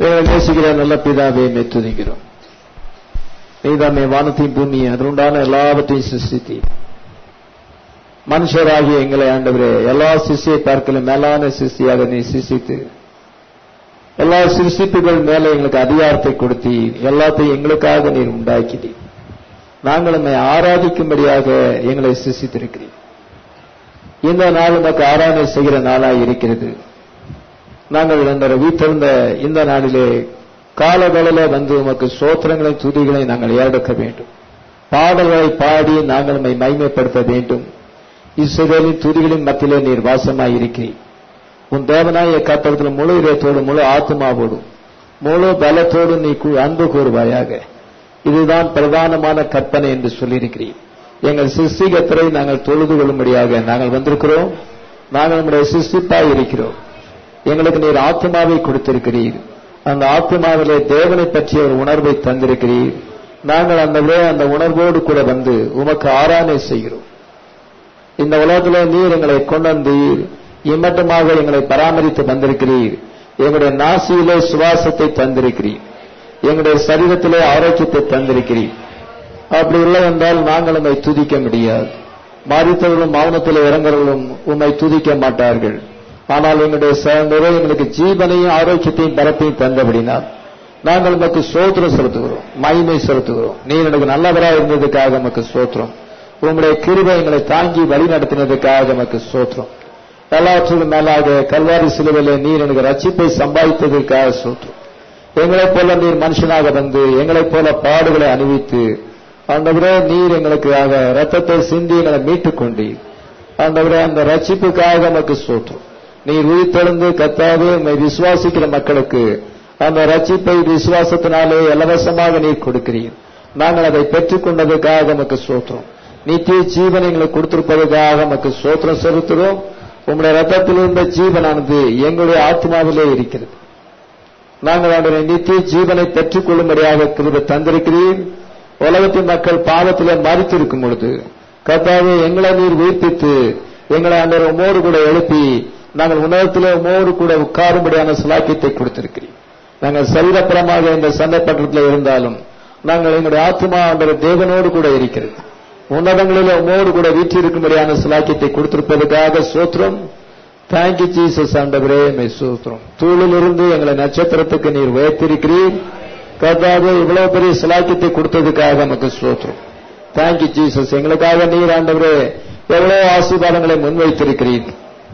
எங்களை நேசிக்கிற நல்ல பிதாவே மெத்துதிக்கிறோம் நீதாமே வானத்தையும் பூமியை அதனுண்டான எல்லாவற்றையும் சிருஷ்டித்தி மனுஷராகிய எங்களை ஆண்டவரே எல்லா சிசியை பார்க்கலும் மேலான சிருஷ்டியாக நீ சிருஷ்டித்து எல்லா சிருஷ்டிப்புகள் மேல எங்களுக்கு அதிகாரத்தை கொடுத்தி எல்லாத்தையும் எங்களுக்காக நீர் உண்டாக்கினீர் நாங்கள் உண்மை ஆராதிக்கும்படியாக எங்களை சிருஷ்டித்திருக்கிறீர் இந்த நாள் உமக்கு ஆராதனை செய்கிற நாளாய் இருக்கிறது நாங்கள் இந்த வீட்டிருந்த இந்த நாளிலே காலவேளையில வந்து உமக்கு சோத்திரங்களை துதிகளை நாங்கள் ஏறெடுக்க வேண்டும் பாடல்களை பாடி நாங்கள் உண்மை மைமைப்படுத்த வேண்டும் இஸ்ரேலின் துதிகளின் மத்தியிலே நீர் வாசமாய் இருக்கிறீர் உன் தேவனாய கத்தவத்தில் முழு இதயத்தோடு முழு ஆத்மாவோடு முழு பலத்தோடு நீ அன்பு கூறுவாயாக இதுதான் பிரதானமான கற்பனை என்று சொல்லியிருக்கிறீர் எங்கள் சிருஷ்டிகத்தரை நாங்கள் தொழுது கொள்ளும்படியாக நாங்கள் வந்திருக்கிறோம் நாங்கள் நம்முடைய சிருஷ்டிப்பாய் இருக்கிறோம் எங்களுக்கு நீர் ஆத்மாவை கொடுத்திருக்கிறீர் அந்த ஆத்மாவிலே தேவனை பற்றிய ஒரு உணர்வை தந்திருக்கிறீர் நாங்கள் அந்த அந்த உணர்வோடு கூட வந்து உமக்கு ஆராதனை செய்கிறோம் இந்த உலகத்திலே நீர் எங்களை கொண்டு வந்தீர் இம்மட்டமாக எங்களை பராமரித்து வந்திருக்கிறீர் எங்களுடைய நாசியிலே சுவாசத்தை தந்திருக்கிறீர் எங்களுடைய சரீரத்திலே ஆரோக்கியத்தை தந்திருக்கிறீர் அப்படி இல்லை என்றால் நாங்கள் உண்மை துதிக்க முடியாது மாறித்தவர்களும் மௌனத்தில் இறங்குறவர்களும் உண்மை துதிக்க மாட்டார்கள் ஆனால் எங்களுடைய சேர்ந்தவரே எங்களுக்கு ஜீவனையும் ஆரோக்கியத்தையும் பரப்பையும் தந்தபடினால் நாங்கள் உமக்கு சோத்திரம் செலுத்துகிறோம் மகிமை செலுத்துகிறோம் நீ எனக்கு நல்லவராக இருந்ததுக்காக நமக்கு சோத்திரம் உங்களுடைய கிருபை எங்களை தாங்கி வழி நடத்தினதுக்காக நமக்கு சோத்திரம் எல்லாவற்றுக்கும் மேலாக கல்வாரி சிலுவையிலே நீர் எனக்கு ரட்சிப்பை சம்பாதித்ததற்காக சோத்திரம் எங்களைப் போல நீர் மனுஷனாக வந்து எங்களைப் போல பாடுகளை அணிவித்து ஆண்டவரே நீர் எங்களுக்காக ரத்தத்தை சிந்தி எங்களை மீட்டுக் கொண்டீர் ஆண்டவரே அந்த ரட்சிப்புக்காக நமக்கு சோற்றும் நீர் உயிர்த்தெழுந்து கத்தாவே உண்மை விசுவாசிக்கிற மக்களுக்கு அந்த ரட்சிப்பை விசுவாசத்தினாலே இலவசமாக நீர் கொடுக்கிறீர் நாங்கள் அதை பெற்றுக் கொண்டதுக்காக நமக்கு சோத்திரம் நித்திய ஜீவன் எங்களுக்கு கொடுத்திருப்பதற்காக நமக்கு சோத்திரம் செலுத்துகிறோம் உங்களுடைய ரத்தத்தில் இருந்த ஜீவனானது எங்களுடைய ஆத்மாவிலே இருக்கிறது நாங்கள் அவருடைய நித்திய ஜீவனை பெற்றுக் கொள்ளும்படியாக கிருப தந்திருக்கிறீர் உலகத்தின் மக்கள் பாவத்திலே மறித்திருக்கும் பொழுது கர்த்தாவே எங்களை நீர் உயிர்ப்பித்து எங்களை அந்த உமோடு கூட எழுப்பி நாங்கள் உணவத்திலே உமோடு கூட உட்காரும்படியான சிலாக்கியத்தை கொடுத்திருக்கிறீர் நாங்கள் சரீரப்புறமாக இந்த சண்டைப்பட்டத்தில் இருந்தாலும் நாங்கள் எங்களுடைய ஆத்மா அந்த தேவனோடு கூட இருக்கிறது உன்னதங்களில் உமோடு கூட வீற்றிருக்கும்படியான சிலாக்கியத்தை கொடுத்திருப்பதற்காக சோத்திரம் தேங்க்யூ ஜீசஸ் ஆண்டவரே மை சூத்திரம் தூளிலிருந்து எங்களை நட்சத்திரத்துக்கு நீர் உயர்த்திருக்கிறீர் கர்த்தாவே இவ்வளவு பெரிய சிலாக்கியத்தை கொடுத்ததுக்காக நமக்கு சோத்திரம் தேங்க்யூ ஜீசஸ் எங்களுக்காக நீர் ஆண்டவரே எவ்வளவு ஆசீர்வாதங்களை முன்வைத்திருக்கிறீர்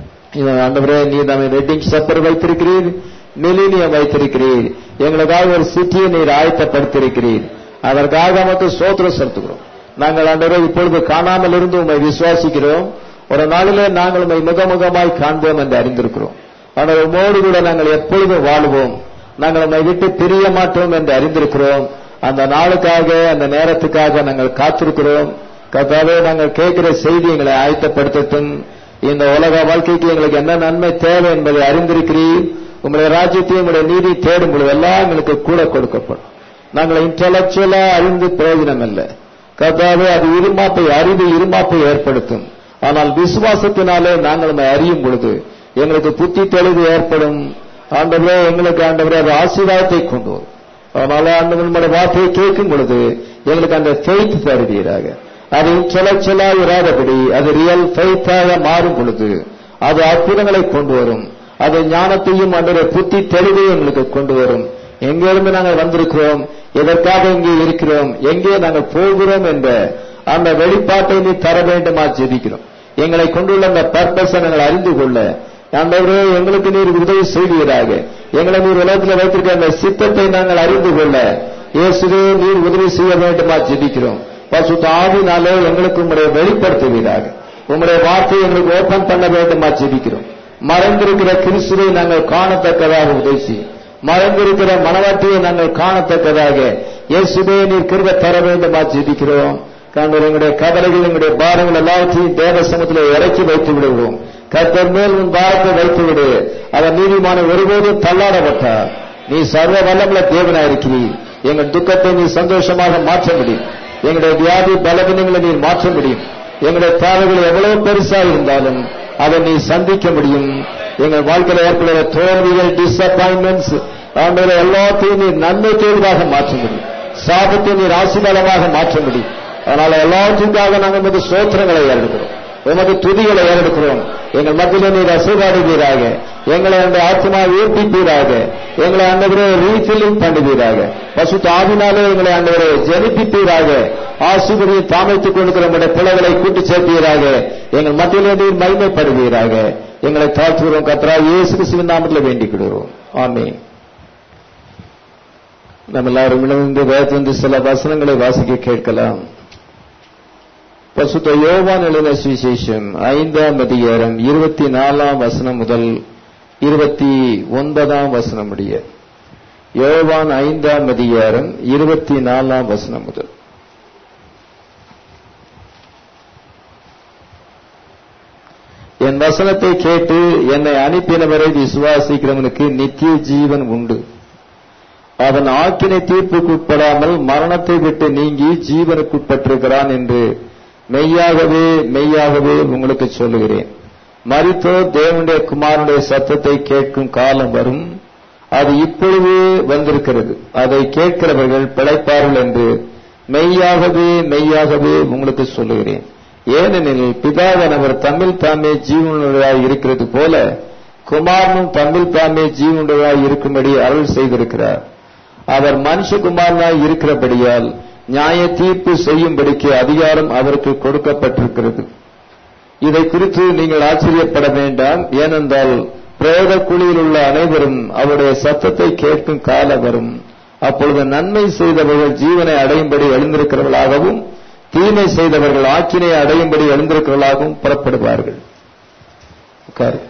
ஆண்டவரே நீர் நம்ம வெட்டிங் சப்பர் வைத்திருக்கிறீர் மிலினியம் வைத்திருக்கிறீர் எங்களுக்காக ஒரு சிட்டியை நீர் ஆயத்தப்படுத்தியிருக்கிறீர் அதற்காக நமக்கு சோத்திரம் செலுத்துகிறோம் நாங்கள் ஆண்டவரே இப்பொழுது காணாமல் இருந்து உண்மை விசுவாசிக்கிறோம் ஒரு நாளிலே நாங்கள் உண்மை முகமுகமாய் காண்போம் என்று அறிந்திருக்கிறோம் ஆனால் உமோடு கூட நாங்கள் எப்பொழுதும் வாழ்வோம் நாங்கள் உண்மை விட்டு பிரிய மாட்டோம் என்று அறிந்திருக்கிறோம் அந்த நாளுக்காக அந்த நேரத்துக்காக நாங்கள் காத்திருக்கிறோம் கத்தாவே நாங்கள் கேட்கிற செய்தி எங்களை ஆயத்தப்படுத்தட்டும் இந்த உலக வாழ்க்கைக்கு எங்களுக்கு என்ன நன்மை தேவை என்பதை அறிந்திருக்கிறீர் உங்களுடைய ராஜ்யத்தையும் உங்களுடைய நீதி தேடும் பொழுது எல்லாம் எங்களுக்கு கூட கொடுக்கப்படும் நாங்கள் இன்டலக்சுவலா அறிந்து பிரயோஜனம் இல்லை கத்தாவே அது இருமாப்பை அறிவு இருமாப்பை ஏற்படுத்தும் ஆனால் விசுவாசத்தினாலே நாங்கள் அதை அறியும் பொழுது எங்களுக்கு புத்தி தெளிவு ஏற்படும் ஆண்டவரே எங்களுக்கு ஆண்டவரே அது ஆசீர்வாதத்தை கொண்டு வரும் அதனால ஆண்டவர் நம்முடைய வார்த்தையை கேட்கும் பொழுது எங்களுக்கு அந்த ஃபெய்த் தருவீராக அது இன்டலக்சுவலா இராதபடி அது ரியல் ஃபெய்த்தாக மாறும் பொழுது அது அற்புதங்களை கொண்டு வரும் அது ஞானத்தையும் அன்றைய புத்தி தெளிவையும் எங்களுக்கு கொண்டு வரும் எங்கிருந்து நாங்கள் வந்திருக்கிறோம் எதற்காக இங்கே இருக்கிறோம் எங்கே நாங்கள் போகிறோம் என்ற அந்த வெளிப்பாட்டை நீ தர வேண்டுமா ஜெபிக்கிறோம் எங்களை கொண்டுள்ள அந்த பர்பஸை நாங்கள் அறிந்து கொள்ள ஆண்டவரே எங்களுக்கு நீர் உதவி செய்வீராக எங்களை நீர் உலகத்தில் வைத்திருக்க அந்த சித்தத்தை நாங்கள் அறிந்து கொள்ள இயேசுவே நீர் உதவி செய்ய வேண்டுமா ஜெபிக்கிறோம் பசுத்த ஆவினாலே எங்களுக்கு உங்களுடைய வெளிப்படுத்துவீராக உங்களுடைய வார்த்தையை எங்களுக்கு ஓபன் பண்ண வேண்டுமா ஜெபிக்கிறோம் மறைந்திருக்கிற கிறிஸ்துவை நாங்கள் காணத்தக்கதாக உதவி செய்யும் மறைந்திருக்கிற மனவாட்டியை நாங்கள் காணத்தக்கதாக இயேசுவே நீர் கிருப தர வேண்டுமா ஜெபிக்கிறோம் காண்பர் எங்களுடைய கவலைகள் எங்களுடைய பாரங்கள் எல்லாவற்றையும் தேவ சமத்தில் இறக்கி வைத்து விடுவோம் கர்த்தர் மேல் உன் பாரத்தை வைத்து விடு அவர் நீதிமான ஒருபோதும் தள்ளாடப்பட்டார் நீ சர்வ வல்லமுள்ள தேவனா இருக்கிறீர் எங்கள் துக்கத்தை நீ சந்தோஷமாக மாற்ற முடியும் எங்களுடைய வியாதி பலவீனங்களை நீர் மாற்ற முடியும் எங்களுடைய தேவைகள் எவ்வளவு பெருசா இருந்தாலும் அதை நீ சந்திக்க முடியும் எங்கள் வாழ்க்கையில் ஏற்படுகிற தோல்விகள் டிசப்பாயின்மெண்ட்ஸ் ஆண்டவரே எல்லாத்தையும் நீர் நன்மை கேள்வாக மாற்ற முடியும் சாபத்தை நீர் ஆசீர்வாதமாக மாற்ற முடியும் அதனால எல்லாத்துக்காக நாங்கள் உமது சோத்திரங்களை ஏறெடுக்கிறோம் உமது துதிகளை ஏறெடுக்கிறோம் எங்கள் மத்தியிலே நீர் அசைவாடுவீராக எங்களை அந்த ஆத்மா உயிர்ப்பிப்பீராக எங்களை ஆண்டவரே ரீஃபில்லிங் பண்ணுவீராக பசு தாவினாலே எங்களை ஆண்டவரை ஜெனிப்பிப்பீராக ஆசிபதியை தாமைத்துக் கொண்டிருக்கிற நம்முடைய பிள்ளைகளை கூட்டி சேர்ப்பீராக எங்கள் மத்தியிலே நீர் மகிமைப்படுவீராக எங்களை தாழ்த்துகிறோம் கத்ரா இயேசு கிறிஸ்துவின் நாமத்தில் வேண்டிக் கொள்கிறோம் ஆமென் நம்ம எல்லாரும் இணைந்து வேதத்திலிருந்து சில வசனங்களை வாசிக்க கேட்கலாம் பசுத்த யோவான் எழுதின சுவிசேஷம் ஐந்தாம் அதிகாரம் இருபத்தி நாலாம் வசனம் முதல் இருபத்தி ஒன்பதாம் வசனம் முடிய யோவான் ஐந்தாம் அதிகாரம் இருபத்தி நாலாம் வசனம் முதல் என் வசனத்தை கேட்டு என்னை அனுப்பினவரை விசுவாசிக்கிறவனுக்கு நித்திய ஜீவன் உண்டு அவன் ஆக்கினை தீர்ப்புக்குட்படாமல் மரணத்தை விட்டு நீங்கி ஜீவனுக்குட்பட்டிருக்கிறான் என்று மெய்யாகவே மெய்யாகவே உங்களுக்கு சொல்லுகிறேன் மரித்தோர் தேவனுடைய குமாரனுடைய சத்தத்தை கேட்கும் காலம் வரும் அது இப்பொழுதே வந்திருக்கிறது அதை கேட்கிறவர்கள் பிழைப்பார்கள் என்று மெய்யாகவே மெய்யாகவே உங்களுக்கு சொல்லுகிறேன் ஏனெனில் பிதாவானவர் தம்மில் தாமே ஜீவனுடையாய் இருக்கிறது போல குமாரனும் தம்மில் தாமே ஜீவனுடையாய் இருக்கும்படி அருள் செய்திருக்கிறார் அவர் மனுஷகுமாரனாய் இருக்கிறபடியால் நியாய தீர்ப்பு செய்யும்படிக்கு அதிகாரம் அவருக்கு கொடுக்கப்பட்டிருக்கிறது இதை குறித்து நீங்கள் ஆச்சரியப்பட வேண்டாம் ஏனென்றால் பிரேத குழியில் உள்ள அனைவரும் அவருடைய சத்தத்தை கேட்கும் கால வரும் அப்பொழுது நன்மை செய்தவர்கள் ஜீவனை அடையும்படி எழுந்திருக்கிறவர்களாகவும் தீமை செய்தவர்கள் ஆக்கினை அடையும்படி எழுந்திருக்கிறவர்களாகவும் புறப்படுவார்கள் உட்காரு.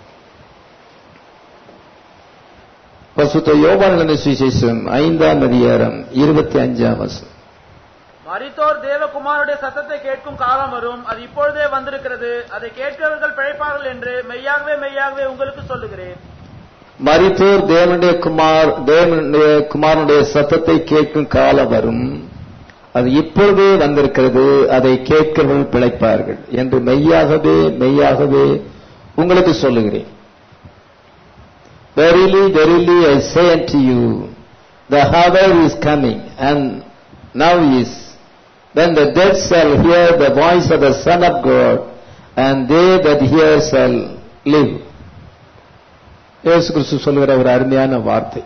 பசுத்த யோவான சுவிசேஷம் ஐந்தாம் அதிகாரம் இருபத்தி அஞ்சாம் வசனம் மரித்தோர் தேவகுமாரனுடைய சத்தத்தை கேட்கும் காலம் வரும் அது இப்பொழுதே வந்திருக்கிறது அதை கேட்கிறவர்கள் பிழைப்பார்கள் என்று மெய்யாகவே மெய்யாகவே உங்களுக்கு சொல்லுகிறேன் மரித்தோர் தேவனுடைய குமார் தேவனுடைய குமாரனுடைய சத்தத்தை கேட்கும் காலம் வரும் அது இப்பொழுதே வந்திருக்கிறது அதை கேட்கிறவர்கள் பிழைப்பார்கள் என்று மெய்யாகவே மெய்யாகவே உங்களுக்கு சொல்லுகிறேன் Verily, verily, I say unto you, the hour is coming, and now is, when the dead shall hear the voice of the Son of God, and they that hear shall live. இயேசு கிறிஸ்து சொல்லுகிற ஒரு அருமையான வார்த்தை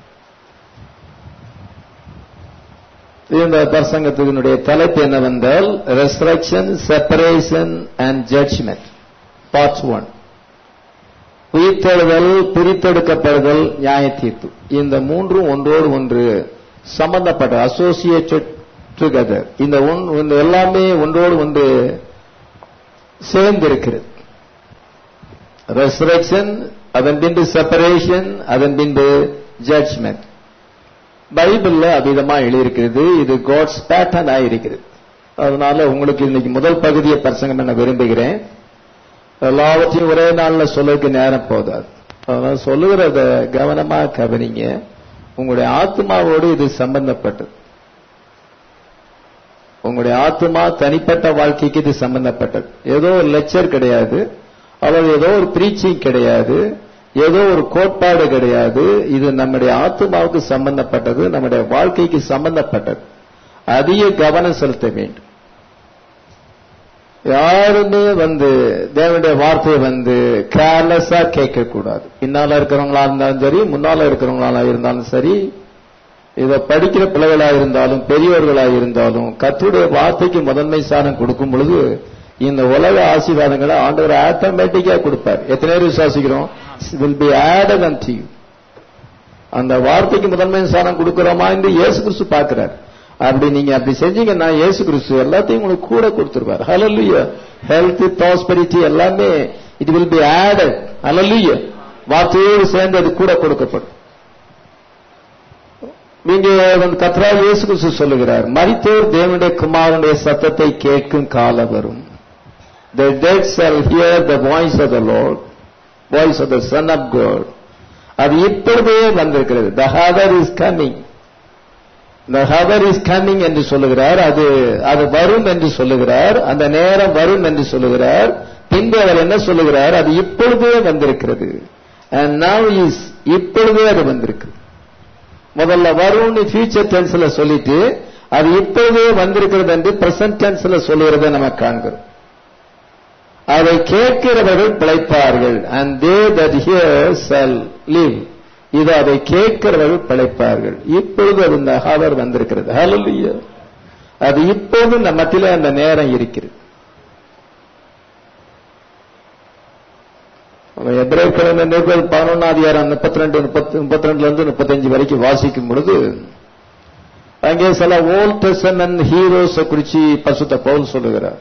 இந்த பிரசங்கத்தினுடைய தலைப்பு என்னவென்றால் resurrection separation and judgement part one உயிர்த்தெழுதல் பிரித்தெடுக்கப்படுதல் நியாய தீர்ப்பு இந்த மூன்றும் ஒன்றோடு ஒன்று சம்பந்தப்பட்ட அசோசியேட்டட் டுகெதர் இந்த ஒன் இந்த எல்லாமே ஒன்றோடு ஒன்று சேர்ந்திருக்கிறது ரெசரக்ஷன் அதன் பின்பு செப்பரேஷன் அதன் பின்பு ஜட்ஜ்மெண்ட் பைபிள்ல அபிதமா எழுதியிருக்கிறது இது காட்ஸ் பேட்டர்ன் ஆயிருக்கிறது அதனால உங்களுக்கு இன்னைக்கு முதல் பகுதியை பிரசங்கம் பண்ண விரும்புகிறேன் எல்லாவற்றையும் ஒரே நாள்ல சொல்லுறதுக்கு நேரம் போதாது அதனால சொல்லுகிறத கவனமா கவனிங்க உங்களுடைய ஆத்மாவோடு இது சம்பந்தப்பட்டது உங்களுடைய ஆத்மா தனிப்பட்ட வாழ்க்கைக்கு இது சம்பந்தப்பட்டது ஏதோ ஒரு லெக்சர் கிடையாது அல்லது ஏதோ ஒரு பிரீச்சிங் கிடையாது ஏதோ ஒரு கோட்பாடு கிடையாது இது நம்முடைய ஆத்மாவுக்கு சம்பந்தப்பட்டது நம்முடைய வாழ்க்கைக்கு சம்பந்தப்பட்டது அதிக கவனம் செலுத்த வேண்டும் யாருமே வந்து தேவனுடைய வார்த்தையை வந்து கேர்லெஸ்ஸா கேட்க கூடாது பின்னால இருக்கிறவங்களா இருந்தாலும் சரி முன்னால இருக்கிறவங்களா இருந்தாலும் சரி இத படிக்கிற பிள்ளைகளா இருந்தாலும் பெரியவர்களா இருந்தாலும் கத்துடைய வார்த்தைக்கு முதன்மை சாதம் கொடுக்கும் பொழுது இந்த உலக ஆசீர்வாதங்களை ஆண்டவர் ஆட்டோமேட்டிக்கா கொடுப்பார் எத்தனை பேர் விசுவாசிக்கிறோம் will be added and you அந்த வார்த்தைக்கு முதன்மை சாதம் கொடுக்கிறோமா என்று இயேசு கிறிஸ்து பார்க்கிறார் அப்படி நீங்க அப்படி செஞ்சீங்கன்னா இயேசு கிறிஸ்து எல்லாத்தையும் உங்களுக்கு கூட கொடுத்துருவார் ஹலலுய ஹெல்த் ப்ராஸ்பரிட்டி எல்லாமே it will be added hallelujah வார்த்தையோடு சேர்ந்து அது கூட கொடுக்கப்படும் நீங்க வந்து கத்ரா இயேசு கிறிஸ்து சொல்லுகிறார் மரித்தோர் தேவனுடைய குமாரனுடைய சத்தத்தை கேட்கும் காலம் வரும் The dead shall hear the voice of the Lord, voice of the Son of God. அது இப்பொழுதே வந்திருக்கிறது the hour is coming the hour is coming என்று சொல்லுகிறார் அது அது வரும் என்று சொல்லுகிறார் அந்த நேரம் வரும் என்று சொல்லுகிறார் பின்பு அவர் என்ன சொல்லுகிறார் அது இப்பொழுதே வந்திருக்கிறது and now is இப்பொழுதே அது வந்திருக்கு முதல்ல வரும்னு ஃபியூச்சர் டென்ஸ்ல சொல்லிட்டு அது இப்போதே வந்திருக்கிறது என்று பிரசன்ட் டென்ஸ்ல சொல்லுகிறதை நம்ம காண்கிறோம் அதை கேட்கிறவர்கள் பிழைப்பார்கள் and they that hear shall live இது அதை கேட்கிறவர்கள் பிழைப்பார்கள் இப்பொழுது அது இந்த ஹவர் வந்திருக்கிறது ஹalleluya அது இப்போது நம்ம மத்தியில அந்த நேரம் இருக்கிறது எப்ரேல் கிழமை நிருபல் பதினொன்னாம் அதிகாரம் முப்பத்தி ரெண்டு முப்பத்தி முப்பத்தி ரெண்டுல இருந்து முப்பத்தஞ்சு வரைக்கும் வாசிக்கும் பொழுது அங்கே சில ஓல்ட் டெஸ்டமென்ட் ஹீரோஸ குறிச்சு பசுத்த பவுல் சொல்லுகிறார்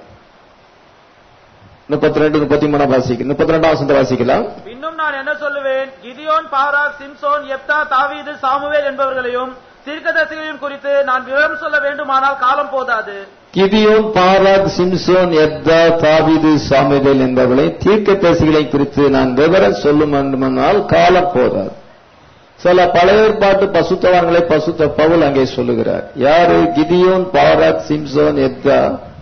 முப்பத்தி ரெண்டு முப்பத்தி மூணாம் வாசிக்க முப்பத்தி ரெண்டாம் வசந்த வாசிக்கலாம் இன்னும் நான் என்ன சொல்லுவேன் கிதியோன் பாராக் சிம்சோன் எப்தா தாவீது சாமுவேல் என்பவர்களையும் தீர்க்கதரிசிகளையும் குறித்து நான் விவரம் சொல்ல வேண்டுமானால் காலம் போதாது கிதியோன் பாராக் சிம்சோன் எப்தா தாவீது சாமுவேல் என்பவர்களை தீர்க்கதரிசிகளை குறித்து நான் விவரம் சொல்லும் வேண்டுமானால் காலம் போதாது சில பழைய ஏற்பாட்டு பசுத்தவான்களை பசுத்த பவுல் அங்கே சொல்லுகிறார் யாரு கிதியோன் பாராக் சிம்சோன் எப்தா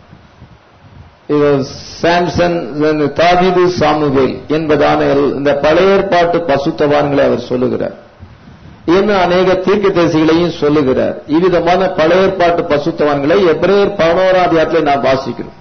இது சாம்சன் தாவீது சாமுவேல் என்பதான இந்த பழைய ஏற்பாட்டு பசுத்தவான்களை அவர் சொல்லுகிறார் இன்னும் அநேக தீர்க்கதரிசிகளையும் சொல்லுகிறார் இவ்விதமான பழைய ஏற்பாட்டு பசுத்தவான்களை எப்ரேயர் பதினோராம் அதிகாரத்திலே நாம் வாசிக்கிறோம்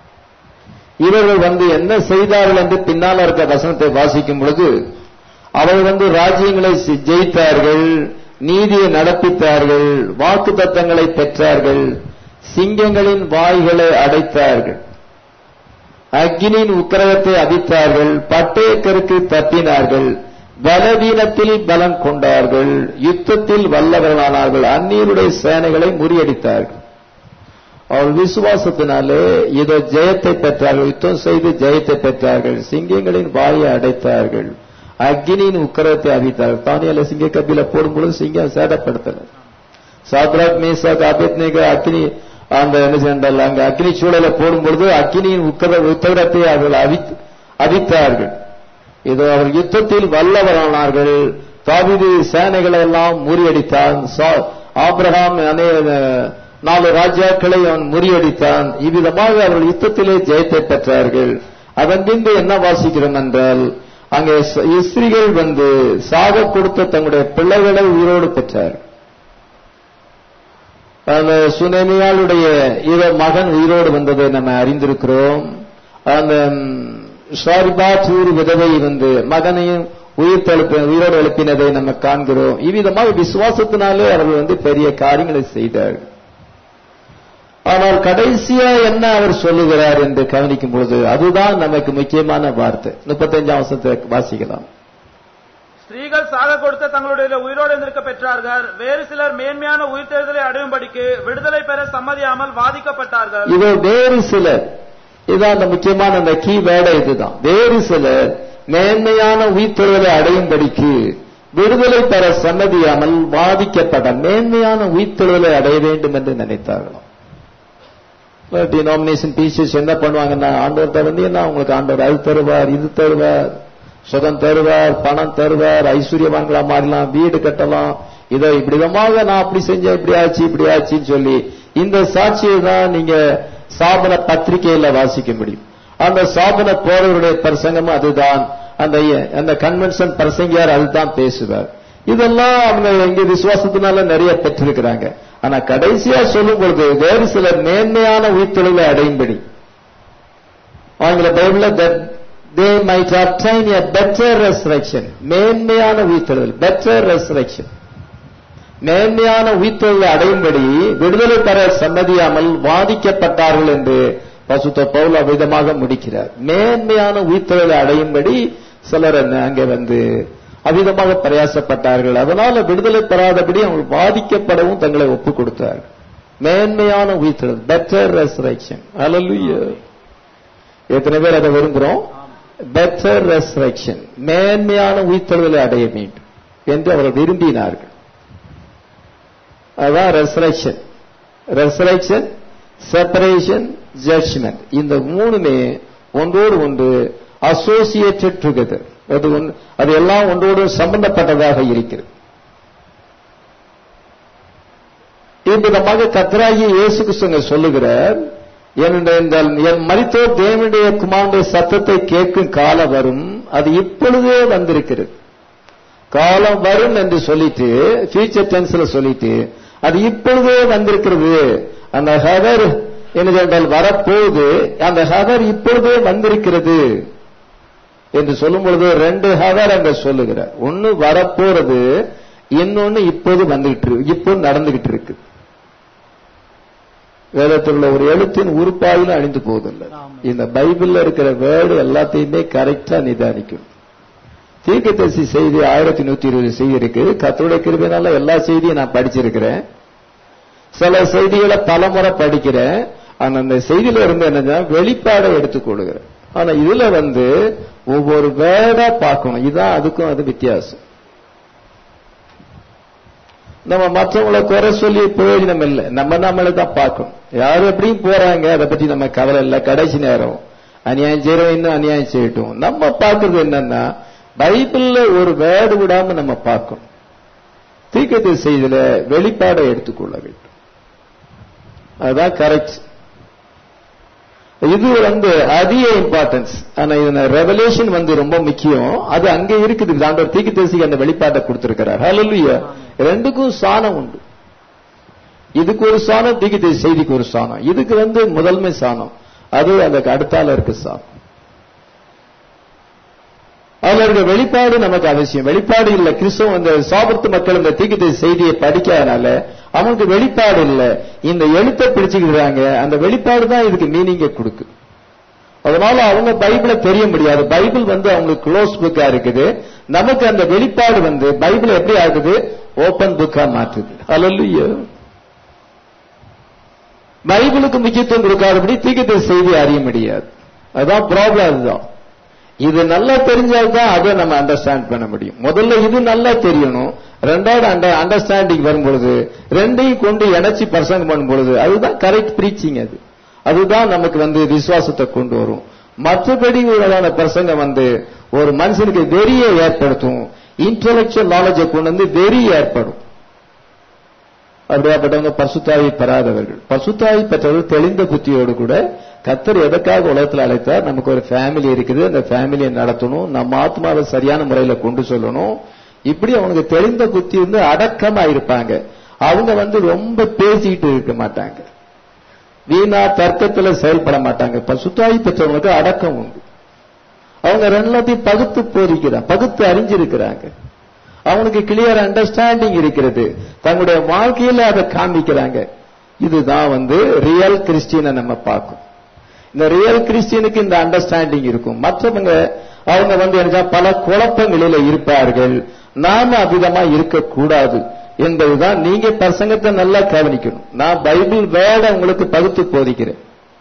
இவர்கள் வந்து என்ன செய்தார்கள் என்று பின்னால் இருக்க வசனத்தை வாசிக்கும் பொழுது அவர்கள் வந்து ராஜ்யங்களை சி- ஜெயித்தார்கள் நீதியை நடப்பித்தார்கள் வாக்கு தத்தங்களை பெற்றார்கள் சிங்கங்களின் வாய்களை அடைத்தார்கள் அக்னியின் உக்கிரகத்தை அடித்தார்கள் பட்டயக்கருக்கு தப்பினார்கள் பலவீனத்தில் பலம் கொண்டார்கள் யுத்தத்தில் வல்லவர்களானார்கள் அந்நியருடைய சேனைகளை முறியடித்தார்கள் அவள் விசுவாசத்தினாலே இதோ ஜெயத்தை பெற்றார்கள் யுத்தம் செய்து ஜெயத்தை பெற்றார்கள் சிங்கங்களின் வாயை அடைத்தார்கள் அக்னியின் உக்கிரகத்தை அவித்தார்கள் தானியால சிங்க கபில போடும்பொழுது சிங்கம் சேதப்படுத்தல சாத்ராக் மேசாக் அபேத்நேக அக்னி அந்த என்ன சென்றால் அங்க அக்னி சூழலை போடும் பொழுது அக்னியின் உக்கர உத்தரத்தை அவர்கள் அவித் அவித்தார்கள் இது அவர் யுத்தத்தில் வல்லவரானார்கள் தாவீது சேனைகளை எல்லாம் முறியடித்தான் சா- ஆபிரகாம் அநே- நாலு ராஜாக்களை அவன் முறியடித்தான் இவ்விதமாக அவர்கள் யுத்தத்திலே ஜெயத்தை பெற்றார்கள் அதன் பின்பு என்ன வாசிக்கிறோம் என்றால் அங்கே ச- இஸ்திரிகள் வந்து சாக கொடுத்த தங்களுடைய பிள்ளைகளை உயிரோடு பெற்றார்கள் அந்த சுனேமியாளுடைய இவ மகன் உயிரோடு வந்ததை நம்ம அறிந்திருக்கிறோம் அந்த சாரிபாத்தூர் விதவை வந்து மகனையும் உயிர் தெழுப்ப உயிரோடு எழுப்பினதை நம்ம காண்கிறோம் இவ்விதமாக விசுவாசத்தினாலே அவர்கள் வந்து பெரிய காரியங்களை செய்தார்கள் ஆனால் கடைசியா என்ன அவர் சொல்லுகிறார் என்று கவனிக்கும் பொழுது அதுதான் நமக்கு முக்கியமான வார்த்தை முப்பத்தஞ்சாம் வருஷத்தை வாசிக்கலாம் ஸ்திரீகள் சாக கொடுத்த தங்களுடைய உயிரோடு இருந்திருக்க பெற்றார்கள் வேறு சிலர் மேன்மையான உயிர்த்தெழுதலை அடையும்படிக்கு விடுதலை பெற சம்மதியாமல் வாதிக்கப்பட்டார்கள் இது வேறு சிலர் இதான் அந்த முக்கியமான அந்த கீ வேர்டை இதுதான் வேறு சிலர் மேன்மையான உயிர்த்தொழிலை அடையும்படிக்கு விடுதலை பெற சம்மதியாமல் வாதிக்கப்பட்ட மேன்மையான உயிர்த்தொழிலை அடைய வேண்டும் என்று நினைத்தார்களாம் டினாமினேஷன் டீச்சர்ஸ் என்ன பண்ணுவாங்கன்னா ஆண்டவர்கிட்ட வந்து என்ன உங்களுக்கு ஆண்டவர் அது தருவார் இது தருவார் சுகம் தருவார் பணம் தருவார் ஐஸ்வர்யவான்களா மாறலாம் வீடு கட்டலாம் இதை இப்படி விதமாக நான் அப்படி செஞ்சேன் இப்படி ஆச்சு இப்படி ஆச்சுன்னு சொல்லி இந்த சாட்சியை தான் நீங்க சாபன பத்திரிகையில வாசிக்க முடியும் அந்த சாபன போறவருடைய பிரசங்கமும் அதுதான் அந்த அந்த கன்வென்ஷன் பிரசங்கியார் அதுதான் பேசுவார் இதெல்லாம் அவங்க எங்க விசுவாசத்தினால நிறைய பெற்றிருக்கிறாங்க ஆனா கடைசியா சொல்லும் பொழுது வேறு சிலர் மேன்மையான உயிர்த்தொழிலை அடையும்படி ஆங்கில பைபிள்ல they might obtain a better resurrection மேன்மையான உயிர்த்தொழில் பெட்டர் ரெசரக்ஷன் மேன்மையான உயிர்த்தொழிலை அடையும்படி விடுதலை பெற சம்மதியாமல் வாதிக்கப்பட்டார்கள் என்று பசுத்த பவுல் அவ்விதமாக முடிக்கிறார் மேன்மையான உயிர்த்தொழிலை அடையும்படி சிலர் என்ன அங்கே வந்து அவ்விதமாக பிரயாசப்பட்டார்கள் அதனால விடுதலை பெறாதபடி அவங்க பாதிக்கப்படவும் தங்களை ஒப்புக் கொடுத்தார்கள் மேன்மையான உயிர்த்தொழில் பெட்டர் ரெசரக்ஷன் அல்ல எத்தனை பேர் அதை விரும்புகிறோம் பெட்டர் ரெசரக்ஷன் மேன்மையான உயிர்த்தொழிலை அடைய வேண்டும் என்று அவர்கள் விரும்பினார்கள் அதான் ரெசரக்ஷன் ரெசரக்ஷன் செப்பரேஷன் ஜட்ஜ்மெண்ட் இந்த மூணுமே ஒன்றோடு ஒன்று அசோசியேட்டட் டுகெதர் அது ஒன்- அது எல்லாம் ஒன்றோடு சம்பந்தப்பட்டதாக இருக்கிறது இவ்விதமாக கத்தராகிய இயேசு கிறிஸ்துங்க சொல்லுகிறார் ஏனென்றால் என் மரித்தோர் தேவனுடைய குமாரனுடைய சத்தத்தை கேட்கும் காலம் வரும் அது இப்பொழுதே வந்திருக்கிறது காலம் வரும் என்று சொல்லிட்டு ஃபியூச்சர் டென்ஸ்ல சொல்லிட்டு அது இப்பொழுதே வந்திருக்கிறது அந்த ஹவர் என்ன என்றால் வரப்போகுது அந்த ஹவர் இப்பொழுதே வந்திருக்கிறது என்று சொல்லும் பொழுது ரெண்டு ஹவர் அங்க சொல்லுகிறார் ஒன்னு வரப்போறது இன்னொன்னு இப்போது வந்துகிட்டு இருக்கு இப்போ நடந்துகிட்டு இருக்கு வேதத்தில் உள்ள ஒரு எழுத்தின் உறுப்பாயிலும் அழிந்து போவதில்லை ஆமா. இந்த பைபிள்ல இருக்கிற வேர்டு எல்லாத்தையுமே கரெக்டா நிதானிக்கும் தீர்க்கதரிசி செய்தி ஆயிரத்தி நூத்தி இருபது செய்தி இருக்கு கத்தோட கிருபினால எல்லா செய்தியும் நான் படிச்சிருக்கிறேன் சில செய்திகளை பலமுறை படிக்கிறேன் ஆனா அந்த செய்தியில இருந்து என்னன்னா வெளிப்பாடை எடுத்துக்கொள்கிறேன் ஆனா இதுல வந்து ஒவ்வொரு வேர்டா பார்க்கணும் இதுதான் அதுக்கும் அது வித்தியாசம் நம்ம மற்றவங்களை குறை சொல்லி பிரயோஜனம் இல்லை நம்ம நம்மளை தான் பார்க்கணும் யார் எப்படியும் போறாங்க அதை பத்தி நம்ம கவலை இல்லை கடைசி நேரம் அநியாயம் செய்யறோம் இன்னும் அநியாயம் செய்யட்டும் நம்ம பார்க்கறது என்னன்னா பைபிள்ல ஒரு வேர்டு விடாம நம்ம பார்க்கணும் தீக்கத்தை செய்தில வெளிப்பாடை எடுத்துக்கொள்ள வேண்டும் அதுதான் கரெக்ட் இது வந்து அதிக இம்பார்ட்டன்ஸ் ஆனா இதுல ரெவலேஷன் வந்து ரொம்ப முக்கியம் அது அங்க இருக்குது ஆண்டவர் தீக்கு தேசிக்கு அந்த வெளிப்பாட்டை கொடுத்திருக்கிறார் ஹalleluya ரெண்டுக்கும் சாணம் உண்டு இதுக்கு ஒரு சாணம் தீக்கு தேசி செய்திக்கு ஒரு சாணம் இதுக்கு வந்து முதன்மை சாணம் அது அதுக்கு அடுத்தால இருக்கு சாணம் அதுல இருக்க வெளிப்பாடு நமக்கு அவசியம் வெளிப்பாடு இல்ல கிறிஸ்தவம் இந்த சாபத்து மக்கள் இந்த தீக்கு செய்தியை படிக்காதனால அவனுக்கு வெளிப்பாடு இல்ல இந்த எழுத்தை பிடிச்சுக்கிறாங்க அந்த வெளிப்பாடு தான் இதுக்கு மீனிங்க கொடுக்கு அதனால அவங்க பைபிளை தெரிய முடியாது பைபிள் வந்து அவங்களுக்கு க்ளோஸ் புக்கா இருக்குது நமக்கு அந்த வெளிப்பாடு வந்து பைபிள் எப்படி ஆகுது ஓபன் புக்கா மாற்றுது அல்ல பைபிளுக்கு முக்கியத்துவம் கொடுக்காதபடி தீக்கத்தை செய்தி அறிய முடியாது அதுதான் ப்ராப்ளம் அதுதான் இது நல்லா தெரிஞ்சால்தான் அதை நம்ம அண்டர்ஸ்டாண்ட் பண்ண முடியும் முதல்ல இது நல்லா தெரியணும் ரெண்டாவது அண்டர் அண்டர்ஸ்டாண்டிங் வரும்பொழுது ரெண்டையும் கொண்டு இணைச்சி பிரசங்கம் பண்ணும் பொழுது அதுதான் கரெக்ட் பிரீச்சிங் அது அதுதான் நமக்கு வந்து விசுவாசத்தை கொண்டு வரும் மற்றபடி உள்ளதான பிரசங்கம் வந்து ஒரு மனுஷனுக்கு வெறியை ஏற்படுத்தும் இன்டலெக்சுவல் நாலேஜை கொண்டு வந்து வெறி ஏற்படும் அப்படியாப்பட்டவங்க பசுத்தாவி பெறாதவர்கள் பசுத்தாவி பெற்றவர்கள் தெளிந்த புத்தியோடு கூட கத்தர் எதற்காக உலகத்தில் அழைத்தார் நமக்கு ஒரு ஃபேமிலி இருக்குது அந்த ஃபேமிலியை நடத்தணும் நம்ம ஆத்மாவை சரியான முறையில கொண்டு சொல்லணும் இப்படி அவனுக்கு தெளிந்த புத்தி வந்து அடக்கமா இருப்பாங்க அவங்க வந்து ரொம்ப பேசிக்கிட்டு இருக்க மாட்டாங்க வீணா தர்க்கத்துல செயல்பட மாட்டாங்க பசுத்தாவி பெற்றவங்களுக்கு அடக்கம் உண்டு அவங்க ரெண்டுத்தையும் பகுத்து போதிக்கிறாங்க பகுத்து அறிஞ்சிருக்கிறாங்க அவனுக்கு கிளியர் அண்டர்ஸ்டாண்டிங் இருக்கிறது தங்களுடைய வாழ்க்கையில அதை காமிக்கிறாங்க இதுதான் வந்து ரியல் கிறிஸ்டியனை நம்ம பார்க்கும் இந்த ரியல் கிறிஸ்டியனுக்கு இந்த அண்டர்ஸ்டாண்டிங் இருக்கும் மற்றவங்க அவங்க வந்து என்ன பல குழப்பங்களில இருப்பார்கள் நாம அவ்விதமா இருக்கக்கூடாது என்பதுதான் நீங்க பிரசங்கத்தை நல்லா கவனிக்கணும் நான் பைபிள் வேட உங்களுக்கு பகுத்து போதிக்கிறேன்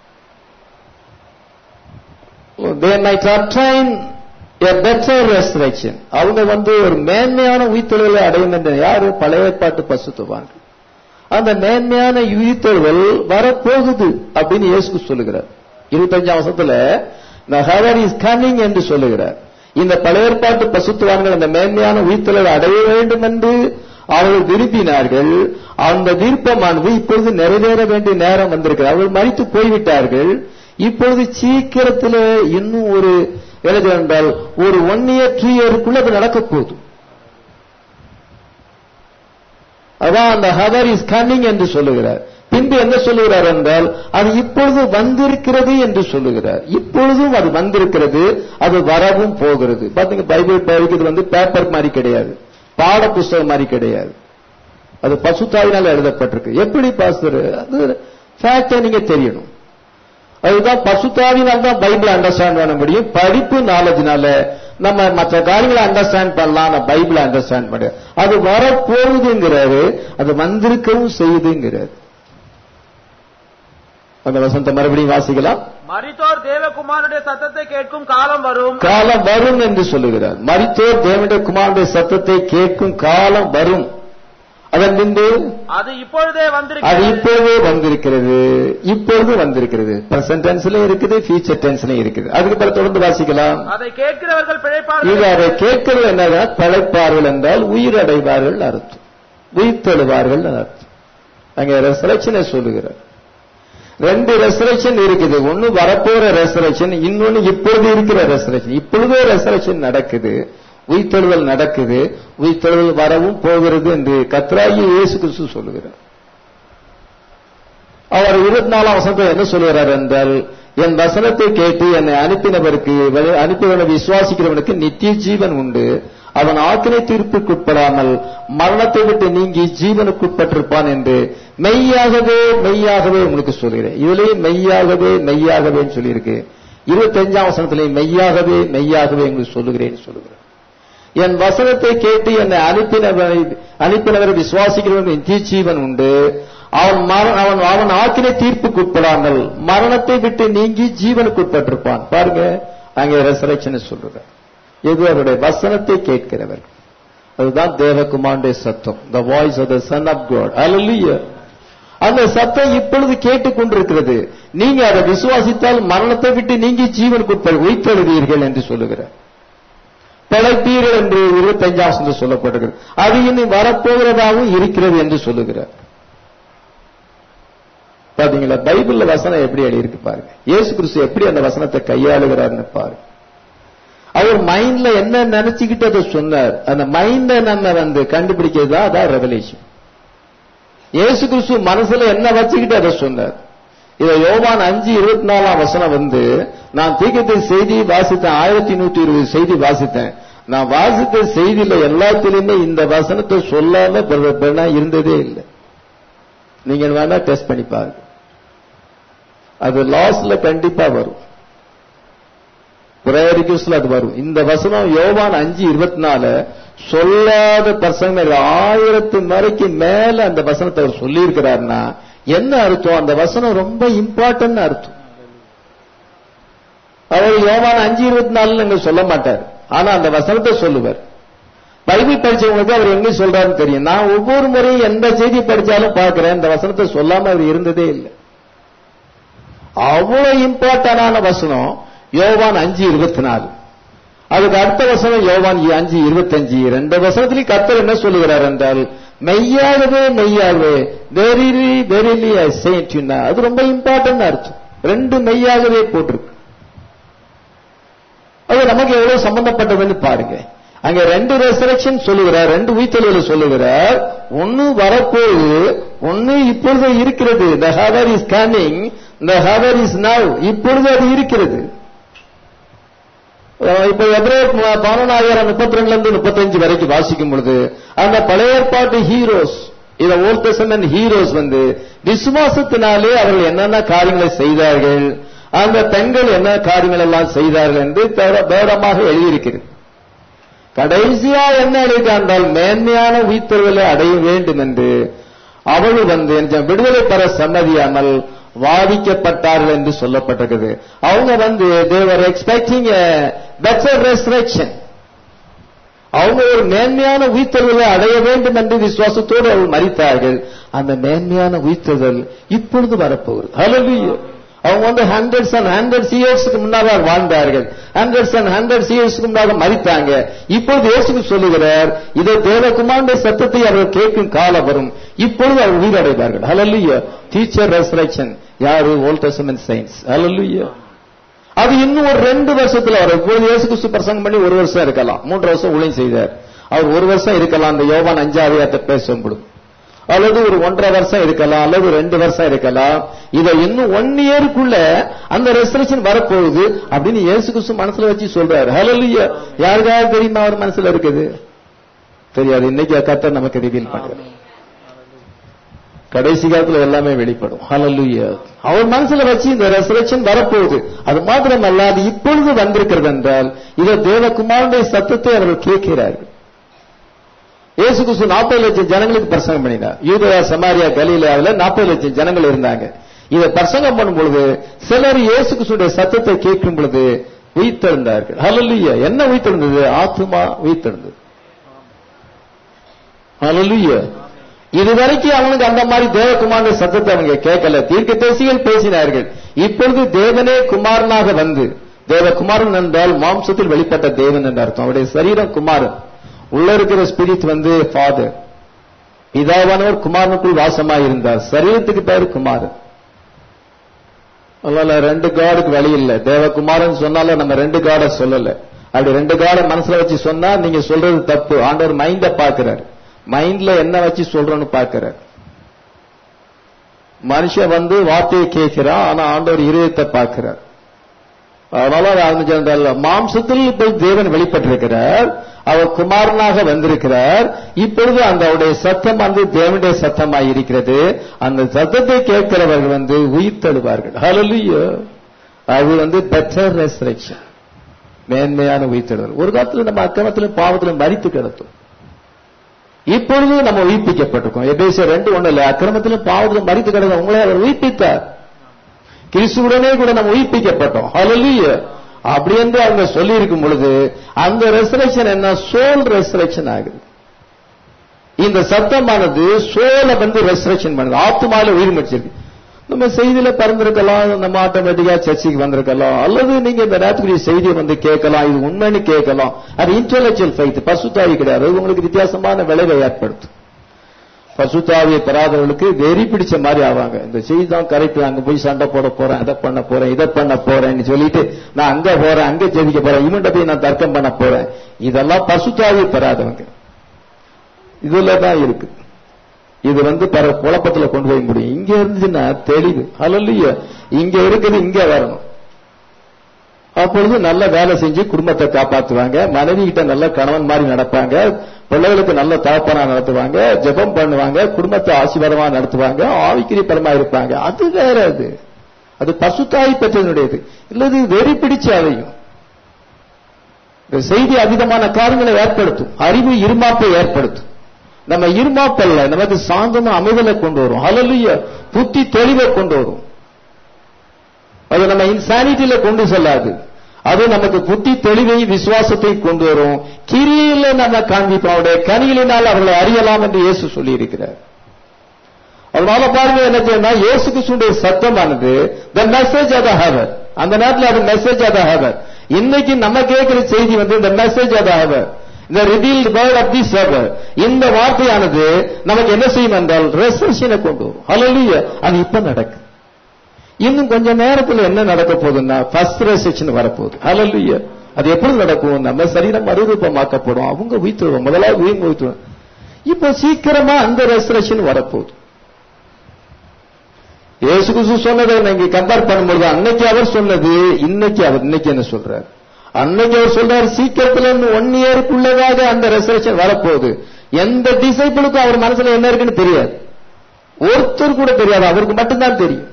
they might obtain a better resurrection அவங்க வந்து ஒரு மேன்மையான உயிர்த்தெழுதலை அடையும் என்ற யாரு பழைய ஏற்பாட்டு பசுத்துவாங்க அந்த மேன்மையான உயிர்த்தெழுதல் வரப்போகுது அப்படின்னு இயேசு சொல்லுகிறார் இருபத்தஞ்சாம் வருஷத்துல the hour is coming என்று சொல்லுகிறார் இந்த பழைய ஏற்பாட்டு பசுத்துவான்கள் அந்த மேன்மையான உயிர்த்தெழுதலை அடைய வேண்டும் என்று அவர்கள் விரும்பினார்கள் அந்த விருப்பமானது இப்பொழுது நிறைவேற வேண்டிய நேரம் வந்திருக்கிறது அவர்கள் மறித்து போய்விட்டார்கள் இப்பொழுது சீக்கிரத்தில் இன்னும் ஒரு எழுத என்றால் ஒரு ஒன் இயர் டூ இயருக்குள்ள அது நடக்க போகுது அதான் அந்த ஹவர் இஸ் கம்மிங் என்று சொல்லுகிறார் பின்பு என்ன சொல்லுகிறார் என்றால் அது இப்பொழுது வந்திருக்கிறது என்று சொல்லுகிறார் இப்பொழுதும் அது வந்திருக்கிறது அது வரவும் போகிறது பாத்தீங்க பைபிள் படிக்கிறது வந்து பேப்பர் மாதிரி கிடையாது பாட புஸ்தகம் மாதிரி கிடையாது அது பசுத்தாயினால் எழுதப்பட்டிருக்கு எப்படி பாஸ்டர் அது ஃபேக்டை நீங்க தெரியணும் அதுதான் பசுத்தாவினால் தான் பைபிள் அண்டர்ஸ்டாண்ட் பண்ண முடியும் படிப்பு நாலேஜ்னால நம்ம மற்ற காரியங்களை அண்டர்ஸ்டாண்ட் பண்ணலாம் நான் பைபிள் அண்டர்ஸ்டாண்ட் பண்ண அது வரப்போகுதுங்கிறாரு அது வந்திருக்கவும் செய்யுதுங்கிறாரு அந்த வசந்த மறுபடியும் வாசிக்கலாம் மரித்தோர் தேவகுமாரனுடைய சத்தத்தை கேட்கும் காலம் வரும் காலம் வரும் என்று சொல்லுகிறார் மரித்தோர் தேவனுடைய குமாரனுடைய சத்தத்தை கேட்கும் காலம் வரும் அதன் பின்பு அது இப்பொழுதே அது வந்திருக்கிறது இப்பொழுதே வந்திருக்கிறது இப்பொழுது வந்திருக்கிறது பிரசன்ட் டென்ஸ்ல இருக்குது ஃபியூச்சர் டென்ஸ்ல இருக்குது அதுக்கு பிறகு தொடர்ந்து வாசிக்கலாம் அதை கேட்கிறவர்கள் இது பிழைப்பார்கள் அதை கேட்கிறது என்னன்னா பிழைப்பார்கள் என்றால் உயிர் அடைவார்கள் அர்த்தம் உயிர் தெழுவார்கள் அர்த்தம் அங்க ரெசரக்ஷனை சொல்லுகிறார் ரெண்டு ரெசரக்ஷன் இருக்குது ஒன்னு வரப்போற ரெசரக்ஷன் இன்னொன்னு இப்பொழுது இருக்கிற ரெசரக்ஷன் இப்பொழுதே ரெசரக்ஷன் நடக்குது உயிர்த்தெழுதல் நடக்குது உயிர்த்தெழுதல் வரவும் போகிறது என்று கத்ராகி இயேசு கிறிஸ்து சொல்லுகிறார் அவர் இருபத்தி நாலாம் வசனத்தில் என்ன சொல்கிறார் என்றால் என் வசனத்தை கேட்டு என்னை அனுப்பினவருக்கு வ- அனுப்பினவனை விசுவாசிக்கிறவனுக்கு நித்திய ஜீவன் உண்டு அவன் ஆக்கினை தீர்ப்புக்குட்படாமல் மரணத்தை விட்டு நீங்கி ஜீவனுக்குட்பட்டிருப்பான் என்று மெய்யாகவே மெய்யாகவே உங்களுக்கு சொல்கிறேன் இதுலயே மெய்யாகவே மெய்யாகவே சொல்லியிருக்கு இருபத்தஞ்சாம் வசனத்திலே மெய்யாகவே மெய்யாகவே உங்களுக்கு சொல்லுகிறேன் சொல்லுகிறேன் என் வசனத்தை கேட்டு என்னை அனுப்பினவரை அனுப்பினவரை விசுவாசிக்கிறவன் நித்திய ஜீவன் உண்டு அவன் மர- அவன் அவன் ஆக்கினை தீர்ப்புக்கு உட்படாமல் மரணத்தை விட்டு நீங்கி ஜீவனுக்கு உட்பட்டிருப்பான் பாருங்க அங்கே ரெசரக்ஷன் சொல்ற இது அவருடைய வசனத்தை கேட்கிறவர் அதுதான் தேவகுமாருடைய சத்தம் the voice of the son of God அல்ல அந்த சத்தம் இப்பொழுது கேட்டுக்கொண்டிருக்கிறது நீங்க அதை விசுவாசித்தால் மரணத்தை விட்டு நீங்கி ஜீவனுக்கு உட்பட உயிர்த்தெழுவீர்கள் என்று சொல்லுகிறார் பிழைப்பீர்கள் என்று இருபத்தஞ்சாம் வசனத்தில் சொல்லப்பட்டிருக்கிறது அது இன்னும் வரப்போகிறதாகவும் இருக்கிறது என்று சொல்லுகிறார் பாத்தீங்களா பைபிள்ல வசனம் எப்படி எழுதியிருக்கு பாருங்க இயேசு கிறிஸ்து எப்படி அந்த வசனத்தை கையாளுகிறார்னு பாருங்க அவர் மைண்ட்ல என்ன நினைச்சுக்கிட்டு அதை சொன்னார் அந்த மைண்ட நம்ம வந்து கண்டுபிடிக்கிறது தான் அதான் ரெவலேஷன் இயேசு கிறிஸ்து மனசுல என்ன வச்சுக்கிட்டு அதை சொன்னார் இதை யோவான் அஞ்சு இருபத்தி நாலாம் வசனம் வந்து நான் தீக்கத்தை செய்தி வாசித்தேன் ஆயிரத்தி நூத்தி இருபது செய்தி வாசித்தேன் நான் வாசித்த செய்தியில எல்லாத்திலுமே இந்த வசனத்தை சொல்லாம பிரதர் பெண்ணா இருந்ததே இல்லை நீங்க வேணா டெஸ்ட் பண்ணி பாருங்க அது லாஸ்ட்ல கண்டிப்பா வரும் பிரேரிகஸ்ல அது வரும் இந்த வசனம் யோவான் அஞ்சு இருபத்தி நாலு சொல்லாத பர்சங்க ஆயிரத்து வரைக்கு மேல அந்த வசனத்தை அவர் சொல்லி இருக்கிறாருன்னா என்ன அர்த்தம் அந்த வசனம் ரொம்ப இம்பார்ட்டன்ட் அர்த்தம் அவர் யோவான் அஞ்சு இருபத்தி நாலு நீங்க சொல்ல மாட்டார் ஆனா அந்த வசனத்தை சொல்லுவார் பைபிள் படிச்சவங்களுக்கு அவர் எங்க சொல்றாருன்னு தெரியும் நான் ஒவ்வொரு முறையும் எந்த செய்தி படிச்சாலும் பார்க்கிறேன் இந்த வசனத்தை சொல்லாம அவர் இருந்ததே இல்லை அவ்வளவு இம்பார்ட்டன்டான வசனம் யோவான் அஞ்சு இருபத்தி நாலு அதுக்கு அடுத்த வசனம் யோவான் அஞ்சு இருபத்தஞ்சு ரெண்டு வசனத்திலேயும் கர்த்தர் என்ன சொல்லுகிறார் என்றால் மெய்யாகவே மெய்யாகவே வெரிலி வெரிலி ஐ சேண்ட் அது ரொம்ப இம்பார்ட்டன்ட் அர்த்தம் ரெண்டு மெய்யாகவே போட்டிருக்கு அது நமக்கு எவ்வளவு சம்பந்தப்பட்டதுன்னு பாருங்க அங்க ரெண்டு ரெசரக்ஷன் சொல்லுகிறார் ரெண்டு உயிர்த்தெழுதல சொல்லுகிறார் ஒன்னு வரப்போகுது ஒன்னு இப்பொழுது இருக்கிறது the hour is coming the hour is now இப்பொழுது அது இருக்கிறது அஹ் இப்ப எப்ரேர் பதினொன்றாயிரம் முப்பத்தி ரெண்டுல இருந்து முப்பத்தஞ்சு வரைக்கும் வாசிக்கும் பொழுது அந்த பழைய ஏற்பாட்டு ஹீரோஸ் இத ஓல்ட் டெஸ்டமென்ட் ஹீரோஸ் வந்து விசுவாசத்தினாலே அவர்கள் என்னென்ன காரியங்களை செய்தார்கள் அந்த பெண்கள் என்ன காரியங்கள் எல்லாம் செய்தார்கள் என்று பேர- பேரமாக எழுதியிருக்கிறது கடைசியா என்ன எழுதியிருந்தால் மேன்மையான உயிர்த்தெழுதலை அடைய வேண்டும் என்று அவள் வந்து என்ற விடுதலை பெற சம்மதியாமல் வாதிக்கப்பட்டார்கள் என்று சொல்லப்பட்டிருக்குது அவங்க வந்து தேவர் எக்ஸ்பெக்டிங் பெட்டர் ரெஸ்ட்ரக்ஷன் அவங்க ஒரு மேன்மையான உயிர்த்தெழுதலை அடைய வேண்டும் என்று விசுவாசத்தோடு அவர்கள் மறித்தார்கள் அந்த மேன்மையான உயிர்த்தெழுதல் இப்பொழுது வரப்போகுது ஹalleluya அவங்க வந்து ஹண்ட்ரட்ஸ் அண்ட் ஹண்ட்ரட்ஸ் இயர்ஸ்க்கு முன்னாக வாழ்ந்தார்கள் ஹண்ட்ரட்ஸ் அண்ட் ஹண்ட்ரட்ஸ் இயர்ஸ்க்கு முன்னாக மறித்தாங்க இப்பொழுது இயேசு சொல்லுகிறார் இதை தேவகுமாருடைய சத்தத்தை அவர்கள் கேட்கும் காலம் வரும் இப்பொழுது அவர் உயிரடைவார்கள் ஹalleluya டீச்சர் ரெசரக்ஷன் யாரு ஓல்ட் டெஸ்டமென்ட் சயின்ஸ் ஹalleluya அது இன்னும் ஒரு ரெண்டு வருஷத்துல வரும் இப்பொழுது இயேசு கிறிஸ்து பிரசங்கம் பண்ணி ஒரு வருஷம் இருக்கலாம் மூன்று வருஷம் ஊழியம் செய்தார் அவர் ஒரு வருஷம் இருக்கலாம் அந்த யோவான் அஞ்சாவது பேசும்படும் அல்லது ஒரு ஒன்றரை வருஷம் இருக்கலாம் அல்லது ரெண்டு வருஷம் இருக்கலாம் இதை இன்னும் ஒன் இயருக்குள்ள அந்த ரெஸ்ட்ரிக்ஷன் வரப்போகுது அப்படின்னு இயேசு கிறிஸ்து மனசுல வச்சு சொல்றாரு ஹalleluya யாருக்காவது தெரியுமா அவர் மனசுல இருக்குது தெரியாது இன்னைக்கு கர்த்தர் நமக்கு ரிவீல் பண்றாரு கடைசி காலத்துல எல்லாமே வெளிப்படும் ஹalleluya அவர் மனசுல வச்சு இந்த ரெசரக்ஷன் வரப்போகுது அது மாத்திரமல்ல அது இப்பொழுது வந்திருக்கிறது என்றால் இதை தேவகுமாரனுடைய சத்தத்தை அவர்கள் கேட்கிறார்கள் இயேசு கிறிஸ்து நாற்பது லட்சம் ஜனங்களுக்கு பிரசங்கம் பண்ணினார் யூதயா சமாரியா கலீலாவில் நாற்பது லட்சம் ஜனங்கள் இருந்தாங்க இதை பிரசங்கம் பண்ணும் பொழுது சிலர் இயேசு கிறிஸ்துடைய சத்தத்தை கேட்கும் பொழுது உயிர்த்தெழுந்தார்கள் ஹalleluya என்ன உயிர்த்தெழுந்தது ஆத்துமா உயிர்த்தெழுந்தது ஹalleluya இதுவரைக்கும் அவனுக்கு அந்த மாதிரி தேவகுமாரனுடைய சத்தத்தை அவங்க கேட்கல தீர்க்கதரிசிகள் பேசினார்கள் இப்பொழுது தேவனே குமாரனாக வந்து தேவகுமாரன் என்றால் மாம்சத்தில் வெளிப்பட்ட தேவன் என்று அர்த்தம் அவருடைய சரீரம் குமாரன் உள்ள இருக்கிற ஸ்பிரிட் வந்து ஃபாதர் பிதாவானவர் குமாரனுக்குள் வாசமாய் இருந்தார் சரீரத்துக்கு பேர் குமாரன் அதனால ரெண்டு காடுக்கு வழி இல்ல தேவகுமாரன் சொன்னாலும் நம்ம ரெண்டு காடை சொல்லல அப்படி ரெண்டு காலம் மனசுல வச்சு சொன்னா நீங்க சொல்றது தப்பு ஆண்டவர் மைண்ட பாக்குறாரு மைண்ட்ல என்ன வச்சு சொல்றோன்னு பாக்குறாரு மனுஷன் வந்து வார்த்தையை கேட்கிறான் ஆனா ஆண்டவர் இருதயத்தை பார்க்கிறார் அதனால அது சொன்னால் மாம்சத்தில் போய் தேவன் வெளிப்பட்டிருக்கிறார் அவர் குமாரனாக வந்திருக்கிறார் இப்பொழுது அந்த அவருடைய சத்தம் வந்து தேவனுடைய சத்தமாய் இருக்கிறது அந்த சத்தத்தை கேட்கிறவர்கள் வந்து உயிர் தழுவார்கள் ஹalleluya அது வந்து பெட்டர் ரெசரக்ஷன் மேன்மையான உயிர் தழுவல் ஒரு காலத்துல நம்ம அக்கிரமத்திலும் பாவத்திலும் மறித்து கிடத்தோம் இப்பொழுது நம்ம உயிர்ப்பிக்கப்பட்டிருக்கோம் எபேசியர் ரெண்டு ஒண்ணு இல்ல அக்கிரமத்திலும் பாவத்திலும் மறித்து கிடந்தோம் உங்களை அவர் உயிர்ப்பித்தார் கிறிஸ்துவுடனே கூட நம்ம உயிர்ப்பிக்கப்பட்டோம் ஹalleluya அப்படி என்று அவங்க சொல்லி இருக்கும் பொழுது அந்த ரெசரக்ஷன் என்ன சோல் ரெசரக்ஷன் ஆகுது இந்த சத்தமானது சோலை வந்து ரெசரக்ஷன் பண்ணுது ஆத்துமால உயிர் மடிச்சிருக்கு நம்ம செய்தியில பறந்திருக்கலாம் நம்ம ஆட்டோமேட்டிக்கா சர்ச்சைக்கு வந்திருக்கலாம் அல்லது நீங்க இந்த நேரத்துக்குரிய செய்தியை வந்து கேட்கலாம் இது உண்மைன்னு கேட்கலாம் அது இன்டெலெக்சுவல் ஃபைத் பசுத்தாவி கிடையாது அது உங்களுக்கு வித்தியாசமான விளைவை ஏற்படுத்தும் பசுத்தாவியை பெறாதவர்களுக்கு வெறி பிடிச்ச மாதிரி ஆவாங்க இந்த செய்தி தான் கரெக்ட் அங்க போய் சண்டை போட போறேன் அதை பண்ண போறேன் இதை பண்ண போறேன்னு சொல்லிட்டு நான் அங்க போறேன் அங்க ஜெபிக்க போறேன் இவன்கிட்ட போய் நான் தர்க்கம் பண்ண போறேன் இதெல்லாம் பசுத்தாவியை பெறாதவங்க இதுல தான் இருக்கு இது வந்து பர குழப்பத்துல கொண்டு போய் முடியும் இங்க இருந்துச்சுன்னா தெளிவு அல்ல இங்க இருக்குது இங்க வரணும் அப்பொழுது நல்ல வேலை செஞ்சு குடும்பத்தை காப்பாத்துவாங்க மனைவி கிட்ட நல்ல கணவன் மாதிரி நடப்பாங்க பிள்ளைகளுக்கு நல்ல தகப்பனா நடத்துவாங்க ஜெபம் பண்ணுவாங்க குடும்பத்தை ஆசீர்வாதமா நடத்துவாங்க ஆவிக்கிரி பரமா இருப்பாங்க அது வேற அது அது பசுத்தாய் பெற்றதனுடையது இல்லது வெறி பிடிச்சு அதையும் இந்த செய்தி அதிகமான காரியங்களை ஏற்படுத்தும் அறிவு இருமாப்பை ஏற்படுத்தும் நம்ம இருமாப்பல்ல நமக்கு சாந்தமா அமைதலை கொண்டு வரும் அலலுய புத்தி தெளிவை கொண்டு வரும் அது நம்ம இன்சானிட்டியில கொண்டு செல்லாது அது நமக்கு புத்தி தெளிவை விசுவாசத்தை கொண்டு வரும் கிரியில நம்ம காண்பிப்போம் அவருடைய கனியினால் அவர்களை அறியலாம் என்று இயேசு சொல்லி இருக்கிறார் அதனால பாருங்க என்ன செய்யணும் இயேசு கிறிஸ்துடைய சத்தமானது த மெசேஜ் அத ஹவர் அந்த நேரத்தில் அது மெசேஜ் அத ஹவர் இன்னைக்கு நம்ம கேட்கிற செய்தி வந்து இந்த மெசேஜ் அத ஹவர் இந்த revealed word of the server இந்த வார்த்தையானது நமக்கு என்ன செய்யும் என்றால் ரெசர்ஷனை கொண்டு வரும் ஹalleluya அது இப்ப நடக்கு இன்னும் கொஞ்ச நேரத்துல என்ன நடக்க போகுதுன்னா ஃபர்ஸ்ட் ரெசெக்ஷன் வரப்போகுது ஹalleluya அது எப்படி நடக்கும் நம்ம சரீரம் மறுரூபமாக்கப்படும் அவங்க உயிர்த்துவோம் முதலாவது உயிர் உயிர்த்துவோம் இப்போ சீக்கிரமா அந்த ரெசரேஷன் வரப்போகுது இயேசு கிறிஸ்து சொன்னதை நீங்க கம்பேர் பண்ணும்போது அன்னைக்கு அவர் சொன்னது இன்னைக்கு அவர் இன்னைக்கு என்ன சொல்றாரு அன்னைக்கு அவர் சொல்றாரு சீக்கிரத்துல இருந்து ஒன் இயருக்குள்ளதாக அந்த ரெசரேஷன் வரப்போகுது எந்த டிசைபிளுக்கும் அவர் மனசுல என்ன இருக்குன்னு தெரியாது ஒருத்தர் கூட தெரியாது அவருக்கு மட்டும்தான் தெரியும்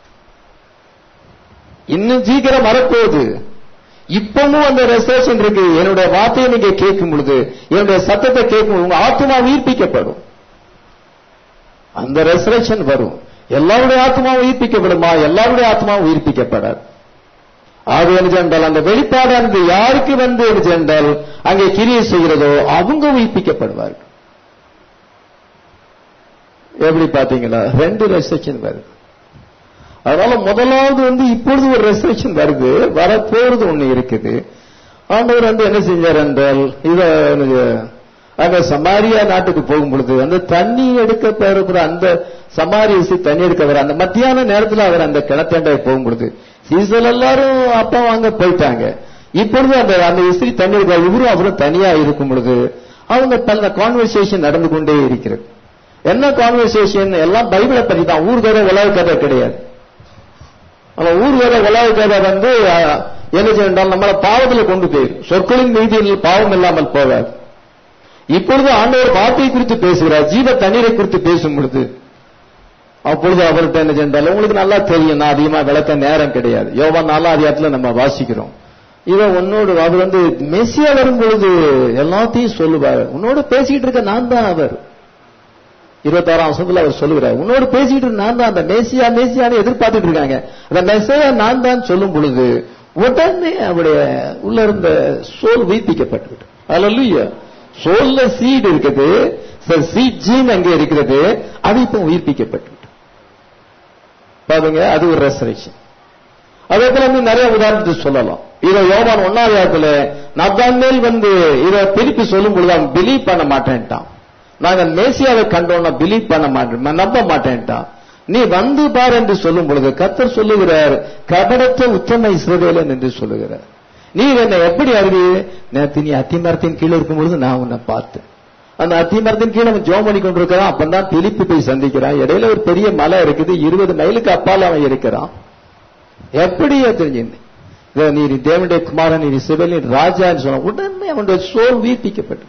இன்னும் சீக்கிரம் வரப்போகுது இப்பவும் அந்த ரெசரேஷன் இருக்கு என்னுடைய வார்த்தையை நீங்க கேட்கும் பொழுது என்னுடைய சத்தத்தை கேட்கும் பொழுது உங்க ஆத்மா உயிர்ப்பிக்கப்படும் அந்த ரெசரேஷன் வரும் எல்லாருடைய ஆத்மாவும் உயிர்ப்பிக்கப்படுமா எல்லாருடைய ஆத்மாவும் உயிர்ப்பிக்கப்படாது அது என்ன என்றால் அந்த வெளிப்பாடானது யாருக்கு வந்து என்ன என்றால் அங்கே கிரியை செய்கிறதோ அவங்க உயிர்ப்பிக்கப்படுவார்கள் எப்படி பாத்தீங்களா ரெண்டு ரெஸ்ட்ரிக்ஷன் வருது அதனால முதலாவது வந்து இப்பொழுது ஒரு ரெஸ்ட்ரிக்ஷன் வருது வரப்போறது ஒண்ணு இருக்குது ஆண்டவர் வந்து என்ன செஞ்சார் என்றால் இத அங்க சமாரியா நாட்டுக்கு போகும் பொழுது அந்த தண்ணி எடுக்க போகிற அந்த சமாரிசி தண்ணி எடுக்க வர அந்த மத்தியான நேரத்தில் அவர் அந்த கிணத்தாண்டை போகும் பொழுது சீசல் எல்லாரும் அப்பா வாங்க போயிட்டாங்க இப்பொழுது அந்த அந்த இஸ்திரி தண்ணி எடுக்க இவரும் அவரும் தனியா இருக்கும் பொழுது அவங்க பல கான்வர்சேஷன் நடந்து கொண்டே இருக்கிறது என்ன கான்வர்சேஷன் எல்லாம் பைபிளை பத்தி தான் ஊர் கதை உலக கதை கிடையாது ஆனா ஊர் கதை உலக கதை வந்து என்ன செய்யணும் நம்மளை பாவத்தில் கொண்டு போயிடும் சொற்களின் மீதியில் பாவம் இல்லாமல் போகாது இப்பொழுது ஆண்டவர் வார்த்தை குறித்து பேசுகிறார் ஜீவ தண்ணீரை குறித்து பேசும் பொழுது அப்பொழுது அவர்கிட்ட என்ன சென்றால் உங்களுக்கு நல்லா தெரியும் நான் அதிகமா விளக்க நேரம் கிடையாது யோவா நாலாம் அதிகாரத்துல நம்ம வாசிக்கிறோம் இதை உன்னோடு அவர் வந்து மெஸ்ஸியா வரும் பொழுது எல்லாத்தையும் சொல்லுவார் உன்னோடு பேசிக்கிட்டு இருக்க நான் தான் அவர் இருபத்தாறாம் வருஷத்துல அவர் சொல்லுகிறார் உன்னோடு பேசிக்கிட்டு இருக்க நான் தான் அந்த மேசியா மேசியான்னு எதிர்பார்த்துட்டு இருக்காங்க அந்த மெஸ்ஸையா நான் தான் சொல்லும் பொழுது உடனே அவருடைய உள்ள இருந்த சோல் வீழ்த்திக்கப்பட்டு அல்ல சோல்ல சீட் இருக்குது சீட் ஜீன் அங்கே இருக்கிறது அது இப்ப உயிர்ப்பிக்கப்பட்டு பாருங்க அது ஒரு ரெசரேஷன் அதே போல வந்து நிறைய உதாரணத்தை சொல்லலாம் இதை யோகான் ஒன்னாவது நதான் மேல் வந்து இதை திருப்பி சொல்லும் பொழுது அவன் பிலீவ் பண்ண மாட்டேன்ட்டான் நாங்க மேசியாவை கண்டோம்னா பிலீவ் பண்ண மாட்டேன் நம்ப மாட்டேன்ட்டான் நீ வந்து பார் என்று சொல்லும் பொழுது கத்தர் சொல்லுகிறார் கபடத்த உத்தம இஸ்ரவேலன் என்று சொல்லுகிறார் நீ என்னை எப்படி அறிவி நேத்து நீ அத்தி மரத்தின் கீழே இருக்கும் பொழுது நான் உன்னை பார்த்தேன் அந்த அத்தி மரத்தின் கீழே அவன் ஜோம் பண்ணி கொண்டிருக்கிறான் அப்பதான் பிலிப்பு போய் சந்திக்கிறான் இடையில ஒரு பெரிய மலை இருக்குது இருபது மைலுக்கு அப்பால் அவன் இருக்கிறான் எப்படியா தெரிஞ்சு இதோ நீ தேவனுடைய குமாரன் நீ சிவலின் ராஜான்னு சொன்ன உடனே அவனுடைய சோல் உயிர்ப்பிக்கப்பட்டு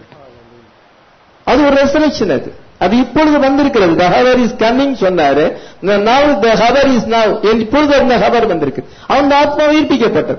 அது ஒரு ரெசரக்ஷன் அது அது இப்பொழுது வந்திருக்கிறது the hour is coming சொன்னாரு now the hour is now இப்பொழுது அந்த ஹவர் வந்திருக்கு அவன் ஆத்மா உயிர்ப்பிக்கப்பட்டது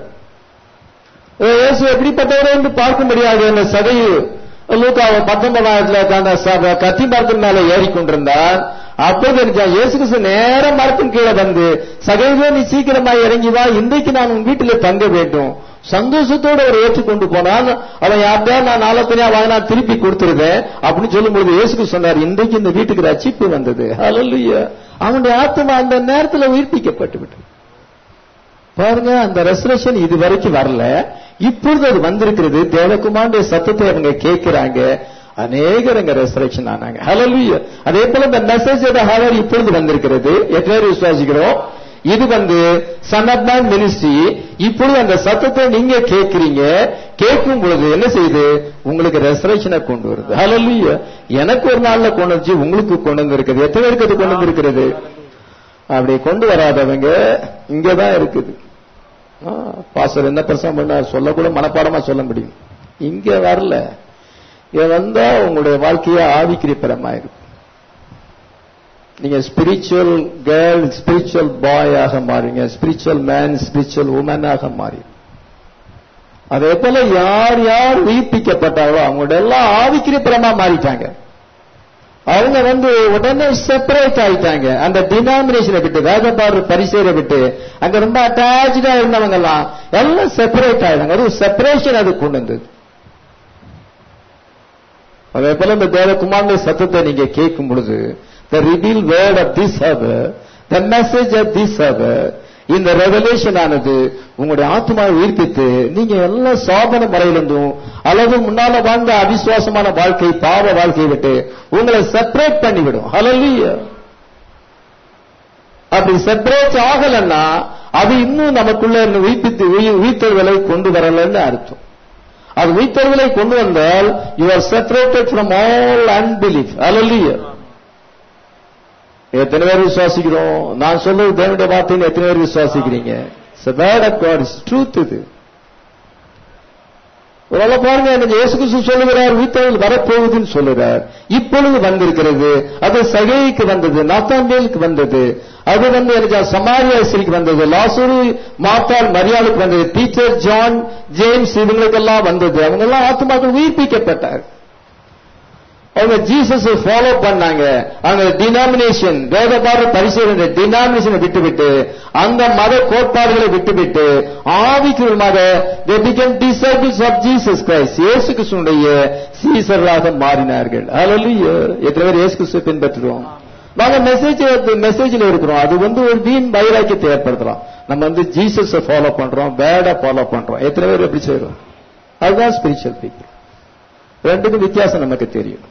இயேசு எப்படிப்பட்டவர் என்று பார்க்க முடியாது அந்த சதையு லூக்கா பத்தொன்பதாயிரத்துல அந்த ச- கத்தி மரத்தின் மேல ஏறிக்கொண்டிருந்தார் அப்போது எனக்கு இயேசு கிறிஸ்து நேர மரத்தின் கீழே வந்து சகைவே நீ சீக்கிரமா இறங்கி வா இன்றைக்கு நான் உன் வீட்டிலே தங்க வேண்டும் சந்தோஷத்தோடு அவர் ஏற்றுக்கொண்டு போனால் அவன் யார்கிட்டயா நான் நாலத்தனையா வாங்கினா திருப்பி கொடுத்துருவேன் அப்படின்னு சொல்லும் பொழுது இயேசுக்கு சொன்னார் இன்றைக்கு இந்த வீட்டுக்கு ரட்சிப்பு வந்தது ஹalleluya அவனுடைய ஆத்மா அந்த நேரத்தில் உயிர்ப்பிக்கப்பட்டு விட்டது பாருங்க அந்த ரெசரேஷன் இது வரைக்கும் வரல இப்பொழுது அது வந்திருக்கிறது தேவகுமாருடைய சத்தத்தை அவங்க கேட்கிறாங்க அநேகர் அங்க ரெசரேஷன் ஆனாங்க ஹalleluya அதே போல இந்த மெசேஜ் ஹவர் இப்பொழுது வந்திருக்கிறது எத்தனை பேர் விசுவாசிக்கிறோம் இது வந்து சன் ஆஃப் மேன் மினிஸ்ட்ரி இப்பொழுது அந்த சத்தத்தை நீங்க கேட்கிறீங்க கேட்கும் பொழுது என்ன செய்யுது உங்களுக்கு ரெசரேஷனை கொண்டு வருது ஹalleluya எனக்கு ஒரு நாள்ல கொண்டு வந்துச்சு உங்களுக்கு கொண்டு வந்திருக்குது எத்தனை பேருக்கு அது கொண்டு வந்திருக்கிறது அப்படி கொண்டு வராதவங்க இங்கதான் இருக்குது பாஸ்டர் என்ன பிரசங்கம் பண்ணார் சொல்லக்கூட மனப்பாடமா சொல்ல முடியும் இங்க வரல இங்க வந்தா உங்களுடைய வாழ்க்கைய ஆவிக்கிரிப்பரமா இருக்கும் நீங்க ஸ்பிரிச்சுவல் கேர்ள் ஸ்பிரிச்சுவல் பாய் ஆக மாறுங்க ஸ்பிரிச்சுவல் மேன் ஸ்பிரிச்சுவல் உமனாக மாறி அதே போல யார் யார் உயிர்ப்பிக்கப்பட்டாங்களோ அவங்களோட எல்லாம் ஆவிக்கிரிப்பரமா மாறிட்டாங்க அவங்க வந்து உடனே செப்பரேட் ஆயிட்டாங்க அந்த டினாமினேஷனை விட்டு வேதபாடு பரிசேரை விட்டு அங்க ரொம்ப அட்டாச்சா இருந்தவங்க எல்லாம் எல்லாம் செப்பரேட் ஆயிட்டாங்க அது செப்பரேஷன் அது கொண்டு வந்தது அதே போல இந்த தேவகுமாரனுடைய சத்தத்தை நீங்க கேட்கும் பொழுது the reveal word of this hour the message of this hour இந்த ரெவலேஷன் ஆனது உங்களுடைய ஆத்மாவை உயிர்ப்பித்து நீங்க எல்லாம் சாதன முறையிலிருந்தும் அல்லது முன்னால வாழ்ந்த அவிசுவாசமான வாழ்க்கை பாவ வாழ்க்கையை விட்டு உங்களை செப்பரேட் பண்ணிவிடும் ஹalleluya அப்படி செப்பரேட் ஆகலன்னா அது இன்னும் நமக்குள்ள இன்னும் உயிர்ப்பித்து உயிர் உயிர்த்தெழுதலை கொண்டு வரலன்னு அர்த்தம் அது உயிர்த்தெழுதலை கொண்டு வந்தால் you are separated from all unbelief hallelujah எத்தனை பேர் விசுவாசிக்கிறோம் நான் சொல்றது தேவனுடைய வார்த்தைன்னு எத்தனை பேர் விசுவாசிக்கிறீங்க word of God is truth இது ஒரு பாருங்க எனக்கு இயேசு கிறிஸ்து சொல்லுகிறார் உயிர்த்தெழுதல் வரப்போகுதுன்னு சொல்லுகிறார் இப்பொழுது வந்திருக்கிறது அது சகைக்கு வந்தது நாத்தாந்தேலுக்கு வந்தது அது வந்து எனக்கு சமாரியாசிரிக்கு வந்தது லாசூரு மாத்தாள் மரியாளுக்கு வந்தது பீட்டர் ஜான் ஜேம்ஸ் இவங்களுக்கெல்லாம் வந்தது அவங்க எல்லாம் ஆத்மாக்கள் உயிர்ப்பிக்கப்பட்டார் அவங்க ஜீசஸ் ஃபாலோ பண்ணாங்க அவங்க டினாமினேஷன் வேதபார பரிசீலனை டினாமினேஷனை விட்டுவிட்டு அந்த மத கோட்பாடுகளை விட்டுவிட்டு ஆவிக்குரியமாக they became disciples of Jesus Christ இயேசு கிறிஸ்துடைய சீசர்களாக மாறினார்கள் ஹalleluya எத்தனை பேர் இயேசு கிறிஸ்துவை பின்பற்றுறோம் நாங்க மெசேஜ் மெசேஜ்ல இருக்கிறோம் அது வந்து ஒரு வீண் வைராக்கியத்தை ஏற்படுத்துறோம் நம்ம வந்து ஜீசஸ ஃபாலோ பண்றோம் வேர்டை ஃபாலோ பண்றோம் எத்தனை பேர் எப்படி செய்றோம் அதுதான் ஸ்பிரிச்சுவல் பீப்புள் ரெண்டுக்கும் வித்தியாசம் நமக்கு தெரியும்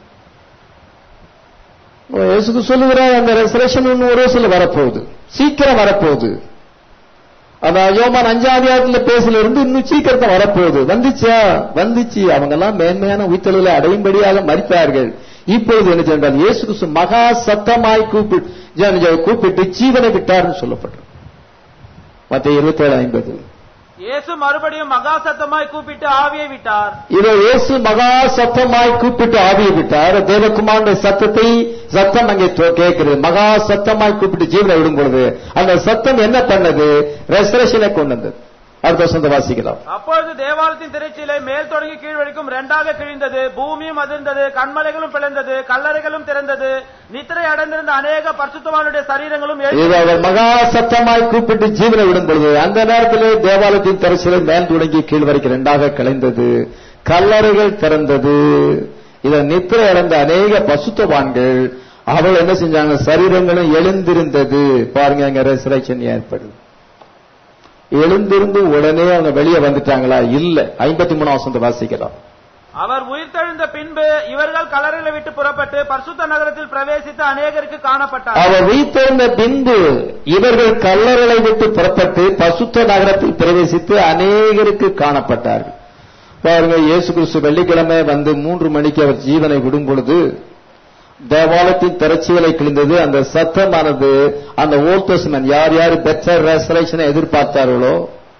இயேசுக்கு சொல்லுகிறார் அந்த ரெசரேஷன் இன்னும் ஒரு வருஷத்துல வரப்போகுது சீக்கிரம் வரப்போகுது அந்த யோமான் அஞ்சாதியாரத்துல பேசல இருந்து இன்னும் சீக்கிரத்தை வரப்போகுது வந்துச்சா வந்துச்சு அவங்க எல்லாம் மேன்மையான உயிர்த்தலை அடையும்படியாக மறித்தார்கள் இப்பொழுது என்ன சென்றால் இயேசு கிறிஸ்து மகா சத்தமாய் கூப்பிட்டு கூப்பிட்டு ஜீவனை விட்டார்னு சொல்லப்பட்டது மத்த இருபத்தி ஏழு ஐம்பது இயேசு மறுபடியும் மகா சத்தமாய் கூப்பிட்டு ஆவியை விட்டார் இதோ இயேசு மகா சத்தமாய் கூப்பிட்டு ஆவியை விட்டார் தேவகுமாருடைய சத்தத்தை சத்தம் அங்கே தோ- கேட்கிறது மகா சத்தமாய் கூப்பிட்டு ஜீவனை விடும் பொழுது அந்த சத்தம் என்ன பண்ணது ரெசரேஷனை கொண்டு வந்தது அடுத்த வசந்த வாசிக்கலாம் அப்பொழுது தேவாலயத்தின் திரைச்சீலை மேல் தொடங்கி கீழ் வரைக்கும் இரண்டாக கிழிந்தது பூமியும் அதிர்ந்தது கண்மலைகளும் பிளந்தது கல்லறைகளும் திறந்தது நித்திரை அடைந்திருந்த அநேக பரிசுத்தவானுடைய சரீரங்களும் எழு- இது அவர் மகா சத்தமாய் கூப்பிட்டு ஜீவனை விடும் பொழுது அந்த நேரத்திலே தேவாலயத்தின் தரிசலை மேல் தொடங்கி கீழ் வரைக்கும் இரண்டாக கலைந்தது கல்லறைகள் திறந்தது இதை நித்திரை அடைந்த அநேக பசுத்தவான்கள் அவள் என்ன செஞ்சாங்க சரீரங்களும் எழுந்திருந்தது பாருங்க அங்க ரெசரேஷன் ஏற்படுது எழுந்திருந்து உடனே அவங்க வெளியே வந்துட்டாங்களா இல்ல ஐம்பத்தி மூணு வசந்த வாசிக்கலாம் அவர் உயிர்த்தெழுந்த பின்பு இவர்கள் கல்லறைகளை விட்டு புறப்பட்டு பரிசுத்த நகரத்தில் பிரவேசித்து அநேகருக்கு காணப்பட்டார் அவர் உயிர்த்தெழுந்த பின்பு இவர்கள் கல்லறைகளை விட்டு புறப்பட்டு பசுத்த நகரத்தில் பிரவேசித்து அநேகருக்கு காணப்பட்டார்கள் பாருங்க இயேசு கிறிஸ்து வெள்ளிக்கிழமை வந்து மூன்று மணிக்கு அவர் ஜீவனை விடும் பொழுது தேவாலயத்தின் திரச்சிகளை கிழிந்தது அந்த சத்தமானது அந்த ஓல்ட் டெஸ்ட்மென்ட் யார் யார் பெட்டர் ரெசரேஷனை எதிர்பார்த்தார்களோ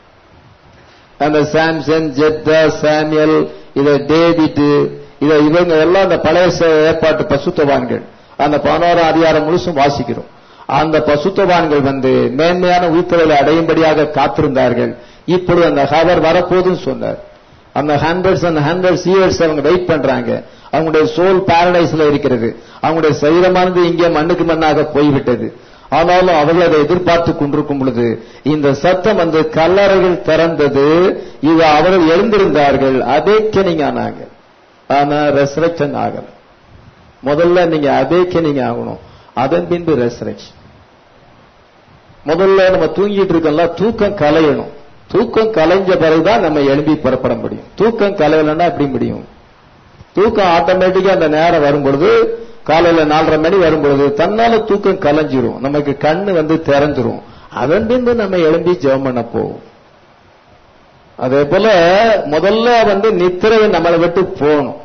அந்த சாம்சன் ஜெத்தா சாமியல் இத டேவிட் இத இவங்க எல்லாம் அந்த பழைய ச- ஏற்பாட்டு பசுத்தவான்கள் அந்த பதினோராம் அதிகாரம் முழுசும் வாசிக்கிறோம் அந்த பசுத்தவான்கள் வந்து மேன்மையான உயிர்த்தலை அடையும்படியாக காத்திருந்தார்கள் இப்பொழுது அந்த ஹவர் வரப்போதுன்னு சொன்னார் அந்த ஹண்ட்ரட்ஸ் அண்ட் ஹண்ட்ரட்ஸ் இயர்ஸ் அவங்க வெயிட் பண்றாங்க அவங்களுடைய சோல் பாரடைஸ்ல இருக்கிறது அவங்களுடைய சரீரமானது இங்கே மண்ணுக்கு மண்ணாக போய்விட்டது ஆனாலும் அவர்கள் அதை எதிர்பார்த்து கொண்டிருக்கும் பொழுது இந்த சத்தம் வந்து கல்லறைகள் திறந்தது இது அவர்கள் எழுந்திருந்தார்கள் அதே நீங்க ஆனாங்க ஆனா ரெசரக்ஷன் ஆகல முதல்ல நீங்க அதே நீங்க ஆகணும் அதன் பின்பு ரெசரக்ஷன் முதல்ல நம்ம தூங்கிட்டு இருக்கோம்ல தூக்கம் கலையணும் தூக்கம் கலைஞ்ச பிறகுதான் நம்ம எழும்பி புறப்பட முடியும் தூக்கம் கலையலன்னா எப்படி முடியும் தூக்கம் ஆட்டோமேட்டிக்கா அந்த நேரம் வரும் பொழுது காலையில நாலரை மணி வரும் பொழுது தன்னால தூக்கம் கலைஞ்சிரும் நமக்கு கண்ணு வந்து திறந்துரும் அதன் பின்பு நம்ம எழும்பி ஜெபம் பண்ண போவோம் அதே போல முதல்ல வந்து நித்திரையை நம்மளை விட்டு போகணும்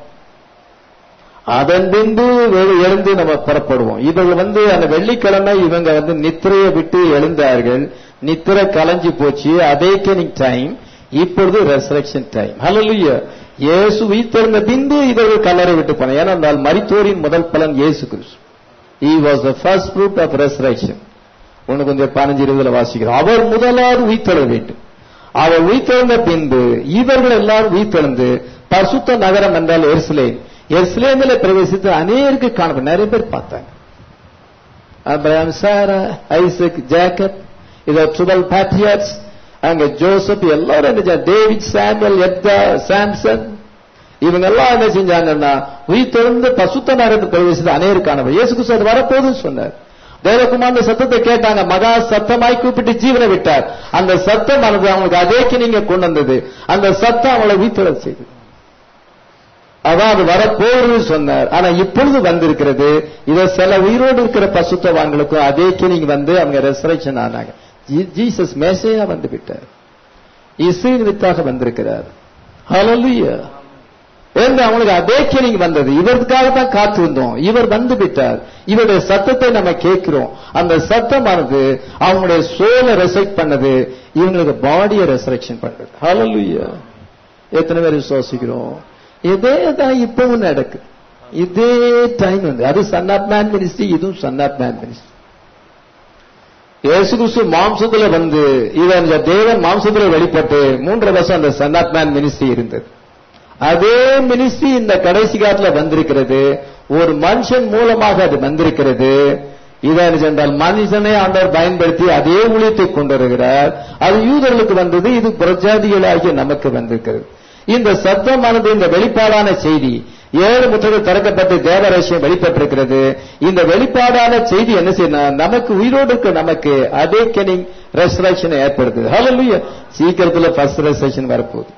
அதன் பின்பு வெ- எழுந்து நம்ம புறப்படுவோம் இவங்க வந்து அந்த வெள்ளிக்கிழமை இவங்க வந்து நித்திரையை விட்டு எழுந்தார்கள் நித்திரை கலைஞ்சு போச்சு அவேக்கனிங் டைம் இப்பொழுது ரெசரக்ஷன் டைம் ஹalleluya இயேசு உயிர்த்தெழுந்த பின்பு இவர்கள் கல்லறை விட்டு போன ஏனென்றால் மரித்தோரின் முதல் பலன் இயேசு கிறிஸ்து he was the first fruit of resurrection ஒண்ணு கொஞ்சம் பதினஞ்சு இருபதுல வாசிக்கிறோம் அவர் முதலாவது உயிர்த்தெழ வேண்டும் அவர் உயிர்த்தெழுந்த பின்பு இவர்கள் எல்லாரும் உயிர்த்தெழுந்து பரிசுத்த நகரம் என்றால் எருசலேம் எருசலேமில் பிரவேசித்து அநேருக்கு காணப்படும் நிறைய பேர் பார்த்தாங்க அப்ரஹாம் சாரா ஐசக் ஜேக்கப் இத டுவெல் பேட்ரியாட்ஸ் அங்க ஜோசப் எல்லாரும் என்ன செஞ்சாங்க? டேவிட் சாமுவல் எப்தா சாம்சன் இவங்க எல்லாம் என்ன செஞ்சாங்கன்னா உயிர்த்தெழுந்து பசுத்த நகரத்தில் பிரவேசித்து அநேருக்கு காணப்படும் இயேசு கிறிஸ்து அது வரப்போகுதுன்னு சொன்னார் தேவகுமார் சத்தத்தை கேட்டாங்க மகா சத்தமாய் கூப்பிட்டு ஜீவனை விட்டார் அந்த சத்தமானது அவங்களுக்கு அதேக்கு நீங்க கொண்டு வந்தது அந்த சத்தம் அவளை உயிர்த்தெழ செய்தது அதான் அது வரப்போகுதுன்னு சொன்னார் ஆனா இப்பொழுது வந்திருக்கிறது இத சில உயிரோடு இருக்கிற பசுத்தவான்களுக்கும் அதேக்கு நீங்க வந்து அவங்க ரெசரேஷன் ஆனாங்க ஜீ- ஜீசஸ் மேசையா வந்து விட்டார் இசையின் வித்தாக வந்திருக்கிறார் ஹalleluya என்று அவங்களுக்கு அதே கேள்வி வந்தது இவருக்காக தான் காத்திருந்தோம் இவர் வந்து விட்டார் இவருடைய சத்தத்தை நம்ம கேட்கிறோம் அந்த சத்தமானது அவங்களுடைய சோலை ரெசெக்ட் பண்ணது இவங்களுக்கு பாடியை ரெசரக்ஷன் பண்றது ஹalleluya எத்தனை பேர் விசுவாசிக்கிறோம் இதே தான் இப்பவும் நடக்குது இதே டைம் வந்து அது சன் ஆப் மேன் மினிஸ்ட்ரி இதுவும் சன் ஆப் மேன் மினிஸ்ட்ரி இயேசு கிறிஸ்து மாம்சத்துல வந்து இவன் இந்த தேவன் மாம்சத்துல வெளிப்பட்டு மூன்றரை வருஷம் அந்த சன் ஆப் மேன் மினிஸ்ட்ரி இருந்தது அதே மினிஸ்ட்ரி இந்த கடைசி காலத்துல வந்திருக்கிறது ஒரு மனுஷன் மூலமாக அது வந்திருக்கிறது இதான் என்றால் மனுஷனை ஆண்டவர் பயன்படுத்தி அதே ஊழியத்தை கொண்டு வருகிறார் அது யூதர்களுக்கு வந்தது இது பிரஜாதிகளாகிய நமக்கு வந்திருக்கிறது இந்த சத்தமானது இந்த வெளிப்பாடான செய்தி ஏழு முற்றங்கள் திறக்கப்பட்டு தேவரசியம் வெளிப்பட்டிருக்கிறது இந்த வெளிப்பாடான செய்தி என்ன செய்யணும் நமக்கு உயிரோடு இருக்க நமக்கு அதே கெனிங் ரெசரேஷன் ஏற்படுத்துது ஹalleluya சீக்கிரத்துல ஃபர்ஸ்ட் ரெசரேஷன் வரப்போகுது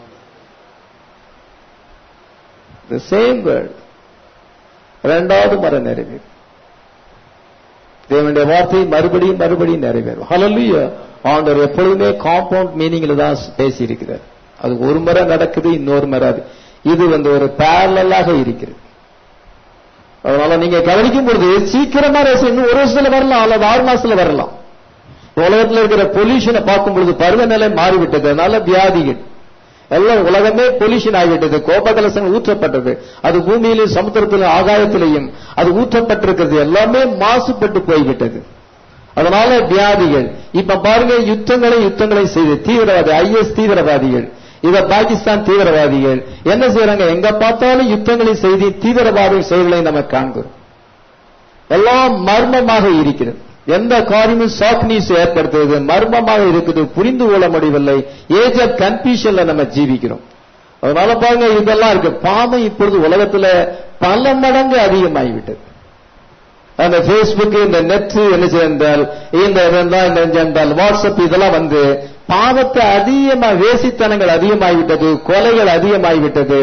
the same word இரண்டாவது முறை நிறைவேறும் தேவனுடைய வார்த்தை மறுபடியும் மறுபடியும் நிறைவேறும் ஹalleluya ஆண்டவர் எப்பொழுதுமே காம்பவுண்ட் மீனிங்ல தான் பேசி இருக்கிறார் அது ஒரு முறை நடக்குது இன்னொரு முறை அது இது வந்து ஒரு பேரலாக இருக்கிறது அதனால நீங்க கவனிக்கும் பொழுது சீக்கிரமா ரேசம் இன்னும் ஒரு வருஷத்துல வரலாம் அல்லது ஆறு மாசத்துல வரலாம் உலகத்துல இருக்கிற பொல்யூஷனை பார்க்கும் பொழுது பருவநிலை மாறிவிட்டது அதனால வியாதிகள் எல்லாம் உலகமே பொல்யூஷன் ஆகிவிட்டது கோபகலசங்கள் ஊற்றப்பட்டது அது பூமியிலும் சமுத்திரத்திலும் ஆகாயத்திலையும் அது ஊற்றப்பட்டிருக்கிறது எல்லாமே மாசுபட்டு போய்விட்டது அதனால வியாதிகள் இப்ப பாருங்க யுத்தங்களை யுத்தங்களை செய்து தீவிரவாதி ஐஎஸ் தீவிரவாதிகள் இத பாகிஸ்தான் தீவிரவாதிகள் என்ன செய்யறாங்க எங்க பார்த்தாலும் யுத்தங்களை செய்து தீவிரவாத செயல்களை நம்ம காண்கிறோம் எல்லாம் மர்மமாக இருக்கிறது எந்த காரியமும் ஷாக் நியூஸ் ஏற்படுத்துவது மர்மமாக இருக்குது புரிந்து கொள்ள முடியவில்லை ஏஜ் ஆஃப் கன்ஃபியூஷன்ல நம்ம ஜீவிக்கிறோம் அதனால பாருங்க இதெல்லாம் இருக்கு பாவம் இப்பொழுது உலகத்துல பல மடங்கு அதிகமாகிவிட்டது அந்த பேஸ்புக் இந்த நெட் என்ன செய்தால் இந்த இருந்தால் இந்த சென்றால் வாட்ஸ்அப் இதெல்லாம் வந்து பாவத்தை அதிகமா வேசித்தனங்கள் அதிகமாகிவிட்டது கொலைகள் அதிகமாகிவிட்டது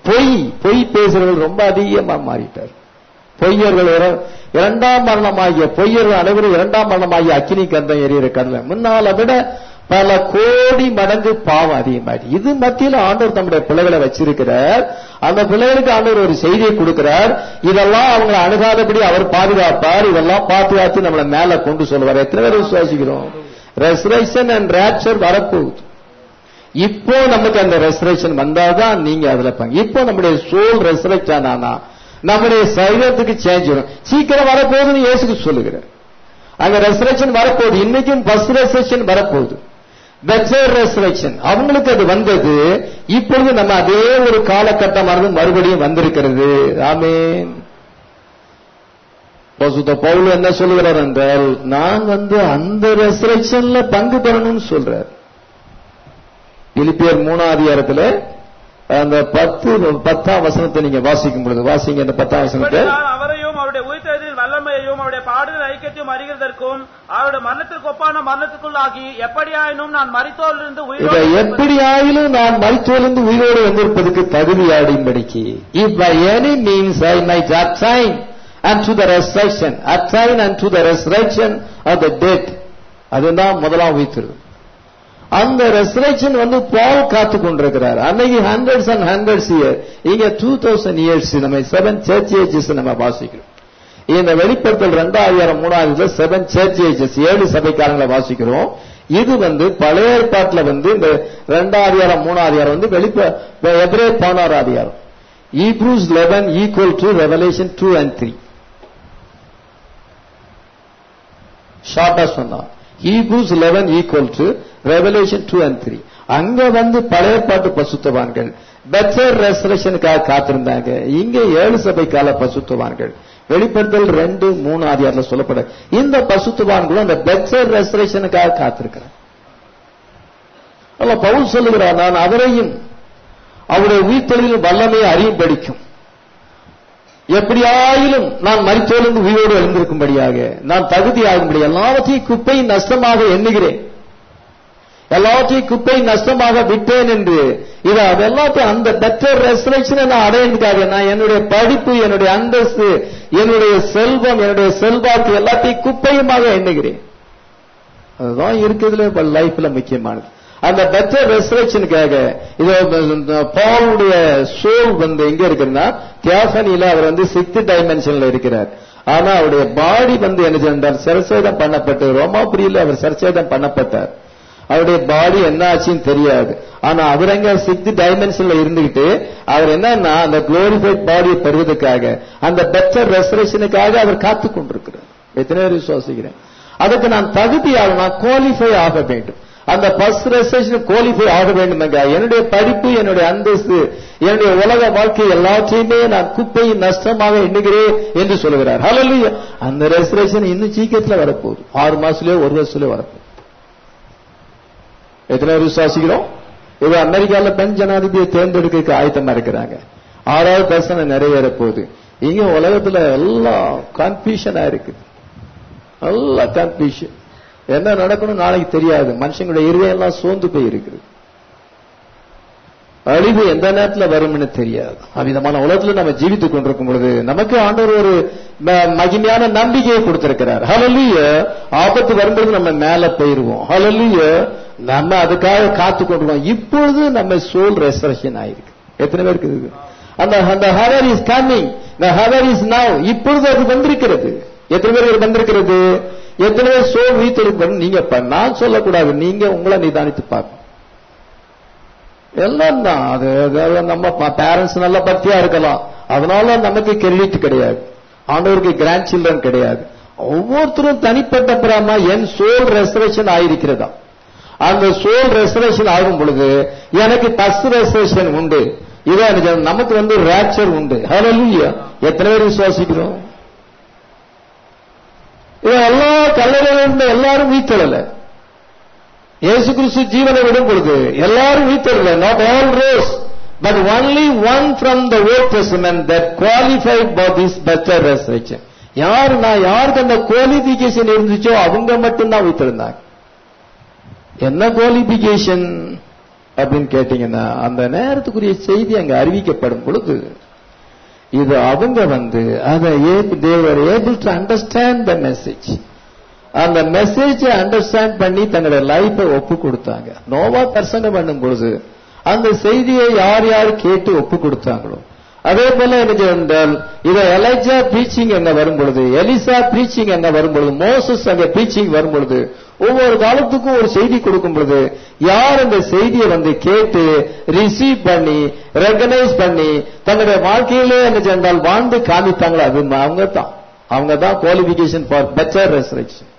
பொய் பொய் பேசுறவர்கள் ரொம்ப அதிகமா மாறிட்டார் பொய்யர்கள் இர- இரண்டாம் மரணமாகிய பொய்யர்கள் அனைவரும் இரண்டாம் மரணமாகிய அக்கினி கந்தம் எரியிற கடல முன்னால விட பல கோடி மடங்கு பாவம் அதிகமாயிடுச்சு இது மத்தியில ஆண்டவர் தம்முடைய பிள்ளைகளை வச்சிருக்கிறார் அந்த பிள்ளைகளுக்கு ஆண்டவர் ஒரு செய்தியை கொடுக்கிறார் இதெல்லாம் அவங்களை அணுகாதபடி அவர் பாதுகாப்பார் இதெல்லாம் பாதுகாத்து நம்மளை மேல கொண்டு சொல்லுவார் எத்தனை பேர் விசுவாசிக்கிறோம் ரெசரேஷன் அண்ட் ரேப்சர் வரப்போகுது இப்போ நமக்கு அந்த ரெசரேஷன் வந்தாதான் நீங்க அதுல பங்கு இப்போ நம்முடைய சோல் ரெசரேட் ஆனானா நம்முடைய சரீரத்துக்கு சேஞ்ச் வரும் சீக்கிரம் வரப்போகுதுன்னு இயேசுக்கு சொல்லுகிறார் அங்க ரெசரேஷன் வரப்போகுது இன்னைக்கும் ஃபர்ஸ்ட் ரெசரேஷன் வரப்போகுது பெட்சர் ரெசரேஷன் அவங்களுக்கு அது வந்தது இப்பொழுது நம்ம அதே ஒரு காலகட்டமானது மறுபடியும் வந்திருக்கிறது ஆமென் பசுத்த பவுல் என்ன சொல்லுகிறார் என்றால் நான் வந்து அந்த ரெசரேஷன்ல பங்கு பெறணும்னு சொல்றார் பிலிப்பியர் மூணாவது அதிகாரத்துல அந்த பத்து பத்தாம் வசனத்தை நீங்க வாசிக்கும் பொழுது வாசிங்க அந்த பத்தாம் வசனத்தை இப்படி நான் அவரையும் அவருடைய உயிர்த்தெழுதலின் வல்லமையையும் அவருடைய பாடுதல் ஐக்கியத்தையும் அறிகிறதற்கும் அவருடைய மரணத்திற்கு ஒப்பான மரணத்துக்குள்ளாகி எப்படியாயினும் நான் மரித்தோரிலிருந்து இதை உயிரோடு எப்படி ஆயிலும் நான் மருத்துவலிருந்து உயிரோடு வந்திருப்பதற்கு தகுதியாடின்படிக்கு if by any means I might attain unto the resurrection attain unto the resurrection of the dead அதுதான் முதலாம் உயிர்த்தெழு அந்த ரெசரேஷன் வந்து பால் காத்து கொண்டிருக்கிறார் அன்னைக்கு ஹண்ட்ரட்ஸ் அண்ட் ஹண்ட்ரட்ஸ் இயர் இங்க டூ தௌசண்ட் இயர்ஸ் நம்ம செவன் சர்ச் ஏஜஸ் நம்ம வாசிக்கிறோம் இந்த வெளிப்படுத்தல் ரெண்டாயிரம் மூணாயிரத்துல செவன் சர்ச் ஏஜஸ் ஏழு சபைக்காரங்களை வாசிக்கிறோம் இது வந்து பழைய ஏற்பாட்டுல வந்து இந்த ரெண்டாயிரம் மூணாயிரம் வந்து வெளிப்ப எதிரே பதினாறு அதிகாரம் Hebrews eleven equal to Revelation two and three ஷார்ட்டா சொன்னா Hebrews eleven equal to Revelation two and three அங்க வந்து பழைய பாட்டு பசுத்தவான்கள் பெட்டர் ரெசரேஷனுக்காக காத்திருந்தாங்க இங்க ஏழு சபை கால பசுத்தவான்கள் வெளிப்படுத்தல் ரெண்டு மூணு ஆதியார்ல சொல்லப்பட இந்த பசுத்தவான்களும் அந்த பெட்டர் ரெசரேஷனுக்காக காத்திருக்கிறார் அல்ல பவுல் சொல்லுகிறார் நான் அவரையும் அவருடைய உயிர்த்தெளிவில் வல்லமையை அறியும் படிக்கும் எப்படியாயிலும் நான் மரித்தோலிருந்து உயிரோடு எழுந்திருக்கும்படியாக நான் தகுதியாகும்படி எல்லாவற்றையும் குப்பை நஷ்டமாக எண்ணுகிறேன் எல்லாவற்றையும் குப்பை நஷ்டமாக விட்டேன் என்று இது அதெல்லாத்தையும் அந்த பெட்டர் ரெசரேஷனை நான் அடையதுக்காக நான் என்னுடைய படிப்பு என்னுடைய அந்தஸ்து என்னுடைய செல்வம் என்னுடைய செல்வாக்கு எல்லாத்தையும் குப்பையுமாக எண்ணுகிறேன் அதுதான் இருக்கிறதுல லைஃப்ல முக்கியமானது அந்த பெட்டர் ரெசரேஷனுக்காக இது பாலுடைய சோல் வந்து எங்க இருக்குன்னா தியாசனியில அவர் வந்து சிக்ஸ்த் டைமென்ஷன்ல இருக்கிறார் ஆனா அவருடைய பாடி வந்து என்ன சென்றார் சரசேதம் பண்ணப்பட்டு ரோமாபுரியில அவர் சரசேதம் பண்ணப்பட்டார் அவருடைய பாடி என்ன ஆச்சுன்னு தெரியாது ஆனா அவர் எங்க சிக்ஸ்த் டைமென்ஷன்ல இருந்துகிட்டு அவர் என்னன்னா அந்த குளோரிஃபைட் பாடியை பெறுவதற்காக அந்த பெட்டர் ரெசரேஷனுக்காக அவர் காத்து கொண்டிருக்கிறார் எத்தனை பேர் விசுவாசிக்கிறேன் அதுக்கு நான் தகுதியாக நான் குவாலிஃபை ஆக வேண்டும் அந்த ஃபர்ஸ்ட் ரெசேஷன் குவாலிஃபை ஆக வேண்டும் என்ற என்னுடைய படிப்பு என்னுடைய அந்தஸ்து என்னுடைய உலக வாழ்க்கை எல்லாத்தையுமே நான் குப்பையும் நஷ்டமாக எண்ணுகிறேன் என்று சொல்லுகிறார் ஹalleluya அந்த ரெசரேஷன் இன்னும் சீக்கிரத்துல வரப்போகுது ஆறு மாசத்துலயோ ஒரு வருஷத்துலயோ வரப்போகுது எத்தனை பேர் விசுவாசிக்கிறோம் இது அமெரிக்கால பெண் ஜனாதிபதியை தேர்ந்தெடுக்க ஆயத்தமா இருக்கிறாங்க ஆறாவது பிரச்சனை நிறைவேற போகுது இங்க உலகத்துல எல்லாம் கன்ஃபியூஷனா இருக்குது நல்ல கன்ஃபியூஷன் என்ன நடக்கணும் நாளைக்கு தெரியாது மனுஷங்களுடைய இருதயம் எல்லாம் சோர்ந்து போய் இருக்குது அழிவு எந்த நேரத்துல வரும்னு தெரியாது அவ்விதமான உலகத்துல நம்ம ஜீவித்துக் கொண்டிருக்கும் பொழுது நமக்கு ஆண்டவர் ஒரு ம- மகிமையான நம்பிக்கையை கொடுத்திருக்கிறார் ஹalleluya ஆபத்து வரும்போது நம்ம மேல போயிருவோம் ஹalleluya நம்ம அதுக்காக காத்து கொண்டிருக்கோம் இப்பொழுது நம்ம சோல் ரெசரேஷன் ஆயிருக்கு எத்தனை பேருக்கு இருக்கு அந்த அந்த hour is coming the hour is now இப்பொழுது அது வந்திருக்கிறது எத்தனை பேர் வந்திருக்கிறது எத்தனை பேர் சோல் வீத்தெடுக்க நீங்க ப- நான் சொல்லக்கூடாது நீங்க உங்களை நிதானித்து பார்க்கணும் எல்லாம் தான் அது அது நம்ம பேரண்ட்ஸ் நல்ல பக்தியா இருக்கலாம் அதனால நமக்கு கிரெடிட் கிடையாது ஆண்டவருக்கு கிராண்ட் சில்ட்ரன் கிடையாது ஒவ்வொருத்தரும் தனிப்பட்ட பிராமா என் சோல் ரெசரேஷன் ஆயிருக்கிறதா அந்த சோல் ரெசரேஷன் ஆகும் பொழுது எனக்கு பஸ் ரெசரேஷன் உண்டு இதான் எனக்கு நமக்கு வந்து ரேப்சர் உண்டு ஹalleluya எத்தனை பேர் விசுவாசிக்கிறோம் இது எல்லா கல்லறையில இருந்த எல்லாரும் வீத்தல இயேசு கிறிஸ்து ஜீவனை விடும் பொழுது எல்லாரும் வீத்தல not all rose but only one from the Old Testament that qualified for this better resurrection யார் நான் யாருக்கு அந்த குவாலிபிகேஷன் இருந்துச்சோ அவங்க மட்டும்தான் வீத்திருந்தாங்க என்ன குவாலிபிகேஷன் அப்படின்னு கேட்டீங்கன்னா அந்த நேரத்துக்குரிய செய்தி அங்க அறிவிக்கப்படும் பொழுது இது அவங்க வந்து அதை they were able to understand the message அந்த மெசேஜை அண்டர்ஸ்டாண்ட் பண்ணி தங்களுடைய லைஃபை ஒப்பு கொடுத்தாங்க நோவா தரிசனம் பண்ணும் பொழுது அந்த செய்தியை யார் யார் கேட்டு ஒப்பு கொடுத்தாங்களோ அதே போல என்ன என்றால் இதை எலைஜா பிரீச்சிங் அங்க வரும் பொழுது எலிசா பிரீச்சிங் அங்க வரும் பொழுது மோசஸ் அங்க பிரீச்சிங் வரும் பொழுது ஒவ்வொரு காலத்துக்கும் ஒரு செய்தி கொடுக்கும் பொழுது யார் அந்த செய்தியை வந்து கேட்டு ரிசீவ் பண்ணி ரெகனைஸ் பண்ணி தங்களுடைய வாழ்க்கையிலே என்ன சென்றால் வாழ்ந்து காமித்தாங்களோ அது அவங்க தான் அவங்க தான் குவாலிபிகேஷன் ஃபார் பெட்டர் ரெசரக்ஷன்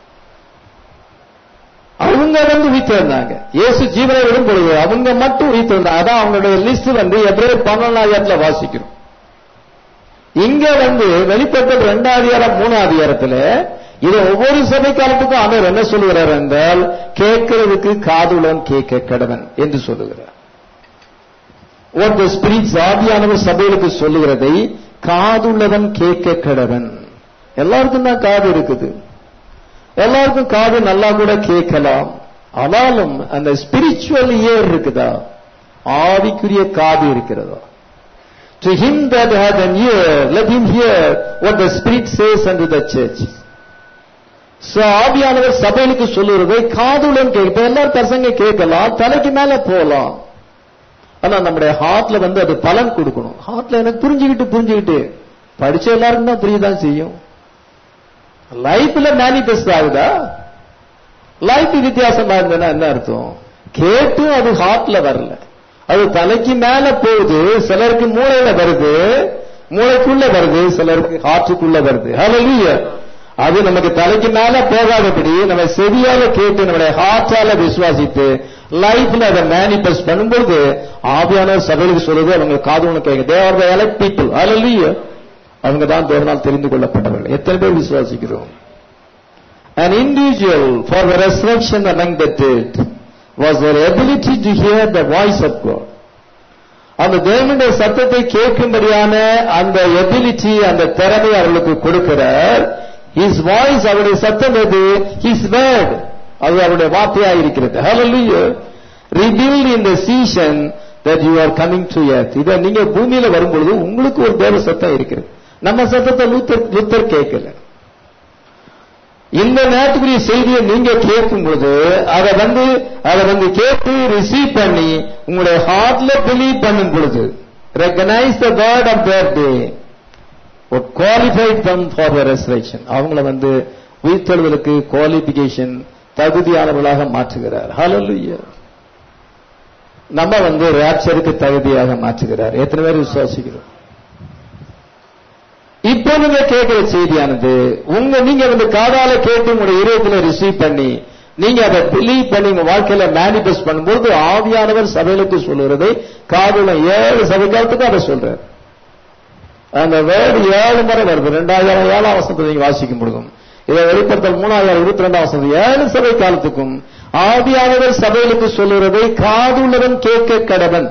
அவங்க வந்து உயிர்த்திருந்தாங்க இயேசு ஜீவனை விடும் பொழுது அவங்க மட்டும் உயிர்த்திருந்தாங்க அதான் அவங்களுடைய லிஸ்ட் வந்து எப்படியே பன்னெண்டாயிரத்துல வாசிக்கிறோம் இங்க வந்து வெளிப்பட்ட ரெண்டாம் அதிகாரம் மூணாம் அதிகாரத்துல இது ஒவ்வொரு சபை காலத்துக்கும் அவர் என்ன சொல்லுகிறார் என்றால் கேட்கிறதுக்கு காதுடன் கேட்க கடவன் என்று சொல்லுகிறார் ஒரு ஸ்பிரிட்ஸ் ஆவியானவர் சபைகளுக்கு சொல்லுகிறதை காதுள்ளவன் கேட்க கடவன் எல்லாருக்கும் தான் காது இருக்குது எல்லாருக்கும் காது நல்லா கூட கேட்கலாம் ஆனாலும் அந்த ஸ்பிரிச்சுவல் இயர் இருக்குதா ஆவிக்குரிய காது இருக்கிறதா to him that hath an ear let him hear what the spirit says and the church so ஆவியானவர் சபைகளுக்கு சொல்லுறதை காதுடன் கேட்க எல்லாரும் பசங்க கேட்கலாம் தலைக்கு மேல போலாம் ஆனா நம்முடைய ஹார்ட்ல வந்து அது பலன் கொடுக்கணும் ஹார்ட்ல எனக்கு புரிஞ்சுக்கிட்டு புரிஞ்சுக்கிட்டு படிச்ச எல்லாருக்கும் தான் புரியதான் செய்யும் லைஃப்ல மேனிபெஸ்ட் ஆகுதா லைஃப் வித்தியாசமா இருந்ததுன்னா என்ன அர்த்தம் கேட்டும் அது ஹார்ட்ல வரல அது தலைக்கு மேல போகுது சிலருக்கு மூளையில வருது மூளைக்குள்ள வருது சிலருக்கு ஹார்ட்டுக்குள்ள வருது ஹalleluya அது நமக்கு தலைக்கு மேல போகாதபடி நம்ம செவியால கேட்டு நம்முடைய ஹார்ட்டால விசுவாசித்து லைஃப்ல அதை மேனிபெஸ்ட் பண்ணும்போது ஆவியான சபைக்கு சொல்லுது அவங்க காது ஒன்று கேட்க தேவர் எலக்ட் பீப்புள் ஹalleluya அவங்க தான் தேவனால் தெரிந்து கொள்ளப்பட்டவர்கள் எத்தனை பேர் விசுவாசிக்கிறோம் An individual for the resurrection among the dead was their ability to hear the voice of God. அந்த தேவனுடைய சத்தத்தை கேட்கும்படியான அந்த எபிலிட்டி அந்த திறமை அவர்களுக்கு கொடுக்கிறார் ஹிஸ் வாய்ஸ் அவருடைய சத்தம் எது ஹிஸ் வேர்ட் அது அவருடைய வார்த்தையாக இருக்கிறது Hallelujah. revealed in the season that you are coming to earth இதை நீங்க பூமியில வரும்பொழுது உங்களுக்கு ஒரு தேவ சத்தம் இருக்கிறது நம்ம சத்தத்தை லூத்தர் லூத்தர் கேட்கல இந்த நேரத்துக்குரிய செய்தியை நீங்க கேட்கும் பொழுது அதை வந்து அதை வந்து கேட்டு ரிசீவ் பண்ணி உங்களுடைய ஹார்ட்ல பிலீவ் பண்ணும் பொழுது recognise the God of their day qualified them for the resurrection அவங்கள வந்து உயிர்த்தெழுதலுக்கு குவாலிபிகேஷன் தகுதியானவர்களாக மாற்றுகிறார் ஹalleluya நம்ம வந்து ராப்சருக்கு தகுதியாக மாற்றுகிறார் எத்தனை பேர் விசுவாசிக்கிறோம் இப்போ நீங்க கேட்கிற செய்தியானது உங்க நீங்க வந்து காதால கேட்டு உங்களுடைய இதயத்துல ரிசீவ் பண்ணி நீங்க அதை பிலீவ் பண்ணி உங்க வாழ்க்கையில மேனிபெஸ்ட் பண்ணும்போது ஆவியானவர் சபைகளுக்கு சொல்லுறதை காதுல ஏழு சபை காலத்துக்கு அதை சொல்றாரு அந்த வேர்டு ஏழு முறை வருது ரெண்டாயிரம் ஏழாம் வசனத்தை நீங்க வாசிக்கும் பொழுதும் இதை வெளிப்படுத்தல் மூணாயிரம் இருபத்தி ரெண்டாம் வசனம் ஏழு சபை காலத்துக்கும் ஆவியானவர் சபைகளுக்கு சொல்லுறதை காதுள்ளவன் கேட்க கடவன்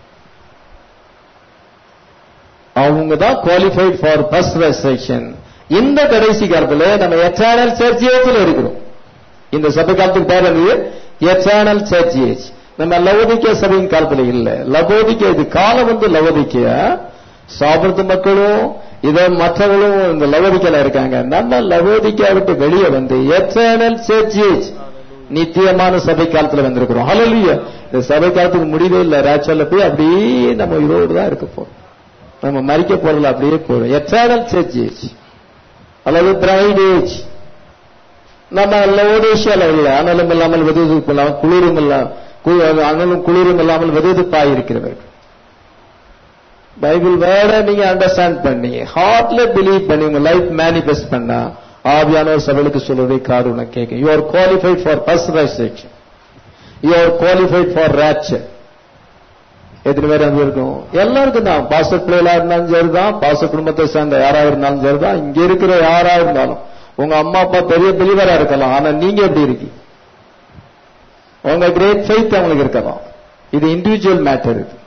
அவங்க தான் குவாலிஃபைட் ஃபார் ஃபர்ஸ்ட் ரெஸ்ட்ரிக்ஷன் இந்த கடைசி காலத்துல நம்ம எச்ஆர்எல் சர்ச் ஏஜ்ல இருக்கிறோம் இந்த சபை காலத்துக்கு பேர் வந்து எச்ஆர்எல் சர்ச் ஏஜ் நம்ம லவோதிக்க சபையின் காலத்துல இல்ல லவோதிக்க இது காலம் வந்து லவோதிக்க சாப்பிடுறது மக்களும் இதை மற்றவர்களும் இந்த லவோதிக்கல இருக்காங்க நம்ம லவோதிக்கா விட்டு வெளியே வந்து எச்ஆர்எல் சர்ச் ஏஜ் நித்தியமான சபை காலத்துல வந்திருக்கிறோம் ஹalleluya இந்த சபை காலத்துக்கு முடிவே இல்ல ராச்சல்ல போய் அப்படியே நம்ம இதோடு தான் இருக்க போறோம் நம்ம மறிக்க போறதுல அப்படியே போறோம் எட்டர்னல் சர்ச் ஏஜ் அல்லது பிரைட் ஏஜ் நம்ம லவோடேஷியால இல்ல அனலும் இல்லாமல் வெதுவெதுப்பு இல்லாமல் குளிரும் இல்லாமல் அனலும் குளிரும் இல்லாமல் வெதுவெதுப்பாக இருக்கிறவர்கள் பைபிள் வேற நீங்க அண்டர்ஸ்டாண்ட் பண்ணி ஹார்ட்ல பிலீவ் பண்ணி உங்க லைஃப் மேனிபெஸ்ட் பண்ணா ஆவியானவர் சபைகளுக்கு சொல்வதை காது உனக்கு கேட்கும் you are qualified for personalization you are qualified for rapture எத்தனை பேர் அங்க இருக்கும் எல்லாருக்கும் தான் பாச பிள்ளைகளா இருந்தாலும் சரிதான் பாச குடும்பத்தை சேர்ந்த யாரா இருந்தாலும் சரிதான் இங்க இருக்கிற யாரா இருந்தாலும் உங்க அம்மா அப்பா பெரிய பிலிவரா இருக்கலாம் ஆனா நீங்க எப்படி இருக்கீங்க உங்க கிரேட் ஃபெய்த் அவங்களுக்கு இருக்கலாம் இது இண்டிவிஜுவல் மேட்டர் இது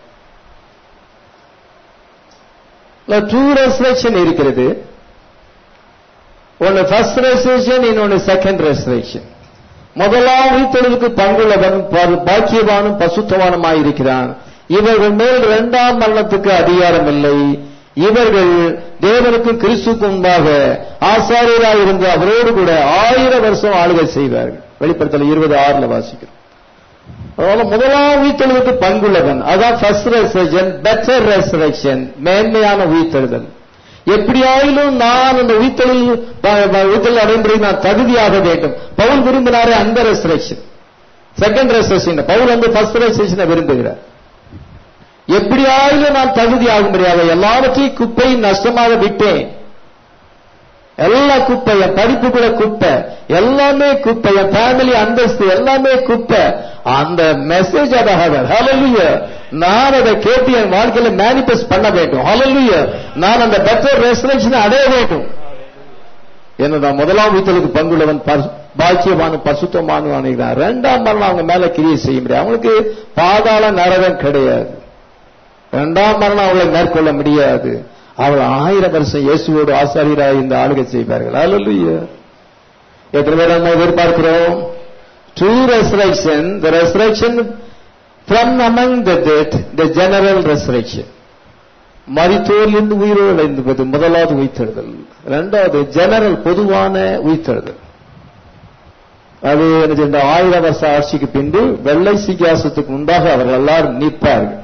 டூ ரெசரேஷன் இருக்கிறது ஒன்னு ஃபர்ஸ்ட் ரெசரேஷன் இன்னொன்னு செகண்ட் ரெசரேஷன் முதலாம் உயிர்த்தெழுவுக்கு பங்குள்ளவன் ப- பாக்கியவானும் பசுத்தவானுமாயிருக்கிறான் இவர்கள் மேல் இரண்டாம் மரணத்துக்கு அதிகாரம் இல்லை இவர்கள் தேவனுக்கும் கிறிஸ்துக்கும் முன்பாக ஆசாரியராய் இருந்து அவரோடு கூட ஆயிரம் வருஷம் ஆளுகை செய்வார்கள் வெளிப்படுத்தல இருபது ஆறுல வாசிக்கிறோம் அதனால முதலாம் உயிர்த்தெழுவுக்கு பங்குள்ளவன் அதான் ஃபர்ஸ்ட் ரெசரக்ஷன் பெட்டர் ரெசரக்ஷன் மேன்மையான உயிர்த்தெழுதல் எப்படியாயிலும் நான் அந்த உயிர்த்தெழில் உயிர்த்தெழல் அடையும்படி நான் தகுதியாக வேண்டும் பவுல் விரும்பினாரே அந்த ரெசரக்ஷன் செகண்ட் ரெசரக்ஷன் பவுல் வந்து ஃபர்ஸ்ட் ரெசரக்ஷனை விரும்புகிறார் எப்படியாயிலும் நான் தகுதி ஆகும்படியாக எல்லாவற்றையும் குப்பை நஷ்டமாக விட்டேன் எல்லா குப்பை என் படிப்பு கூட குப்பை எல்லாமே குப்பை என் ஃபேமிலி அந்தஸ்து எல்லாமே குப்பை அந்த மெசேஜ் அதாக ஹalleluya நான் அதை கேட்டு என் வாழ்க்கையில மேனிஃபெஸ்ட் பண்ண வேண்டும் ஹalleluya நான் அந்த பெட்டர் ரெசரக்ஷனை அடைய வேண்டும் என்னடா முதலாம் வீட்டலுக்கு பங்குள்ளவன் பசு- பாக்கியவான் பசுத்தமானவன் இரண்டாம் மரணம் அவங்க மேல கிரியை செய்ய முடியாது அவங்களுக்கு பாதாள நரகம் கிடையாது இரண்டாம் மரணம் அவளை மேற்கொள்ள முடியாது அவள் ஆயிரம் வருஷம் இயேசுவோடு ஆசாரியராக இந்த ஆளுகை செய்வார்கள் அல்ல எத்தனை பேர் நம்ம எதிர்பார்க்கிறோம் true resurrection the resurrection from among the dead the general resurrection மரித்தோரிலிருந்து உயிரோடு எழுந்துவது முதலாவது உயிர்த்தெழுதல் இரண்டாவது ஜெனரல் பொதுவான உயிர்த்தெழுதல் அது எனக்கு இந்த ஆயிரம் வருஷ ஆட்சிக்கு பின்பு வெள்ளை சிகாசத்துக்கு முன்பாக அவர்கள் எல்லாரும் நிற்பார்கள்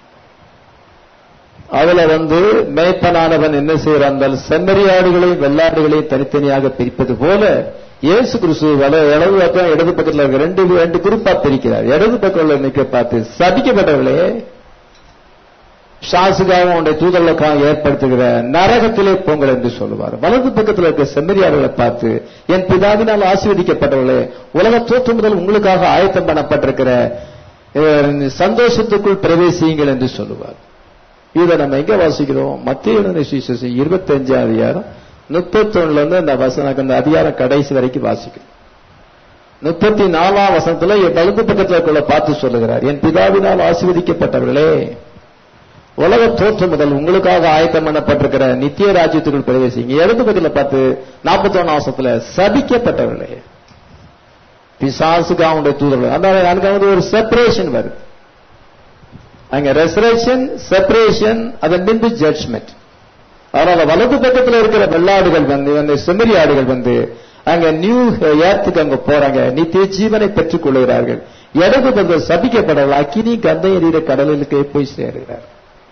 அதுல வந்து மேய்ப்பனானவன் என்ன செய்யறான் என்றால் செம்மறியாடுகளையும் வெள்ளாடுகளையும் தனித்தனியாக பிரிப்பது போல இயேசு கிறிஸ்து வல இடது பக்கம் இடது பக்கத்துல இருக்க ரெண்டு ரெண்டு குரூப்பா பிரிக்கிறார் இடது பக்கத்தில் நிற்க பார்த்து சபிக்கப்பட்டவர்களே ஷாசுகாவும் உடைய தூதர்களுக்காக ஏற்படுத்துகிற நரகத்திலே போங்கள் என்று சொல்லுவார் வலது பக்கத்தில் இருக்க செம்மறியாடுகளை பார்த்து என் பிதாவினால் ஆசீர்வதிக்கப்பட்டவர்களே உலக தோற்றம் முதல் உங்களுக்காக ஆயத்தம் பண்ணப்பட்டிருக்கிற அஹ், சந்தோஷத்துக்குள் பிரவேசியுங்கள் என்று சொல்லுவார் இதை நம்ம எங்க வாசிக்கிறோம் மத்திய சுவிசேஷம் இருபத்தி அஞ்சாம் அதிகாரம் முப்பத்தி ஒண்ணுல இருந்து அந்த வசனம் அந்த அதிகாரம் கடைசி வரைக்கும் வாசிக்கிறோம் முப்பத்தி நாலாம் வசனத்துல என் வலது பக்கத்துல இருக்க பார்த்து சொல்லுகிறார் என் பிதாவினால் ஆசீர்வதிக்கப்பட்டவர்களே உலக தோற்றம் முதல் உங்களுக்காக ஆயத்தம் பண்ணப்பட்டிருக்கிற நித்திய ராஜ்யத்துக்குள் பிரவேசிங்க இடது பக்கத்துல பார்த்து நாற்பத்தி ஒன்னாம் வருஷத்துல சபிக்கப்பட்டவர்களே பிசாசுக்கு அவனுடைய தூதர்கள் அந்த எனக்கு வந்து ஒரு செப்பரேஷன் வருது அங்க ரெசரேஷன் செப்பரேஷன் அதன் பின்பு ஜட்ஜ்மெண்ட் அதனால வலது பக்கத்துல இருக்கிற வெள்ளாடுகள் வந்து அந்த செம்மறி ஆடுகள் வந்து அங்க நியூ ஏர்த்துக்கு அங்க போறாங்க நித்திய ஜீவனை பெற்றுக் கொள்கிறார்கள் இடது பக்கம் சபிக்கப்படல அக்கினி கந்தை எறிகிற கடலுக்கு போய் சேருகிறார்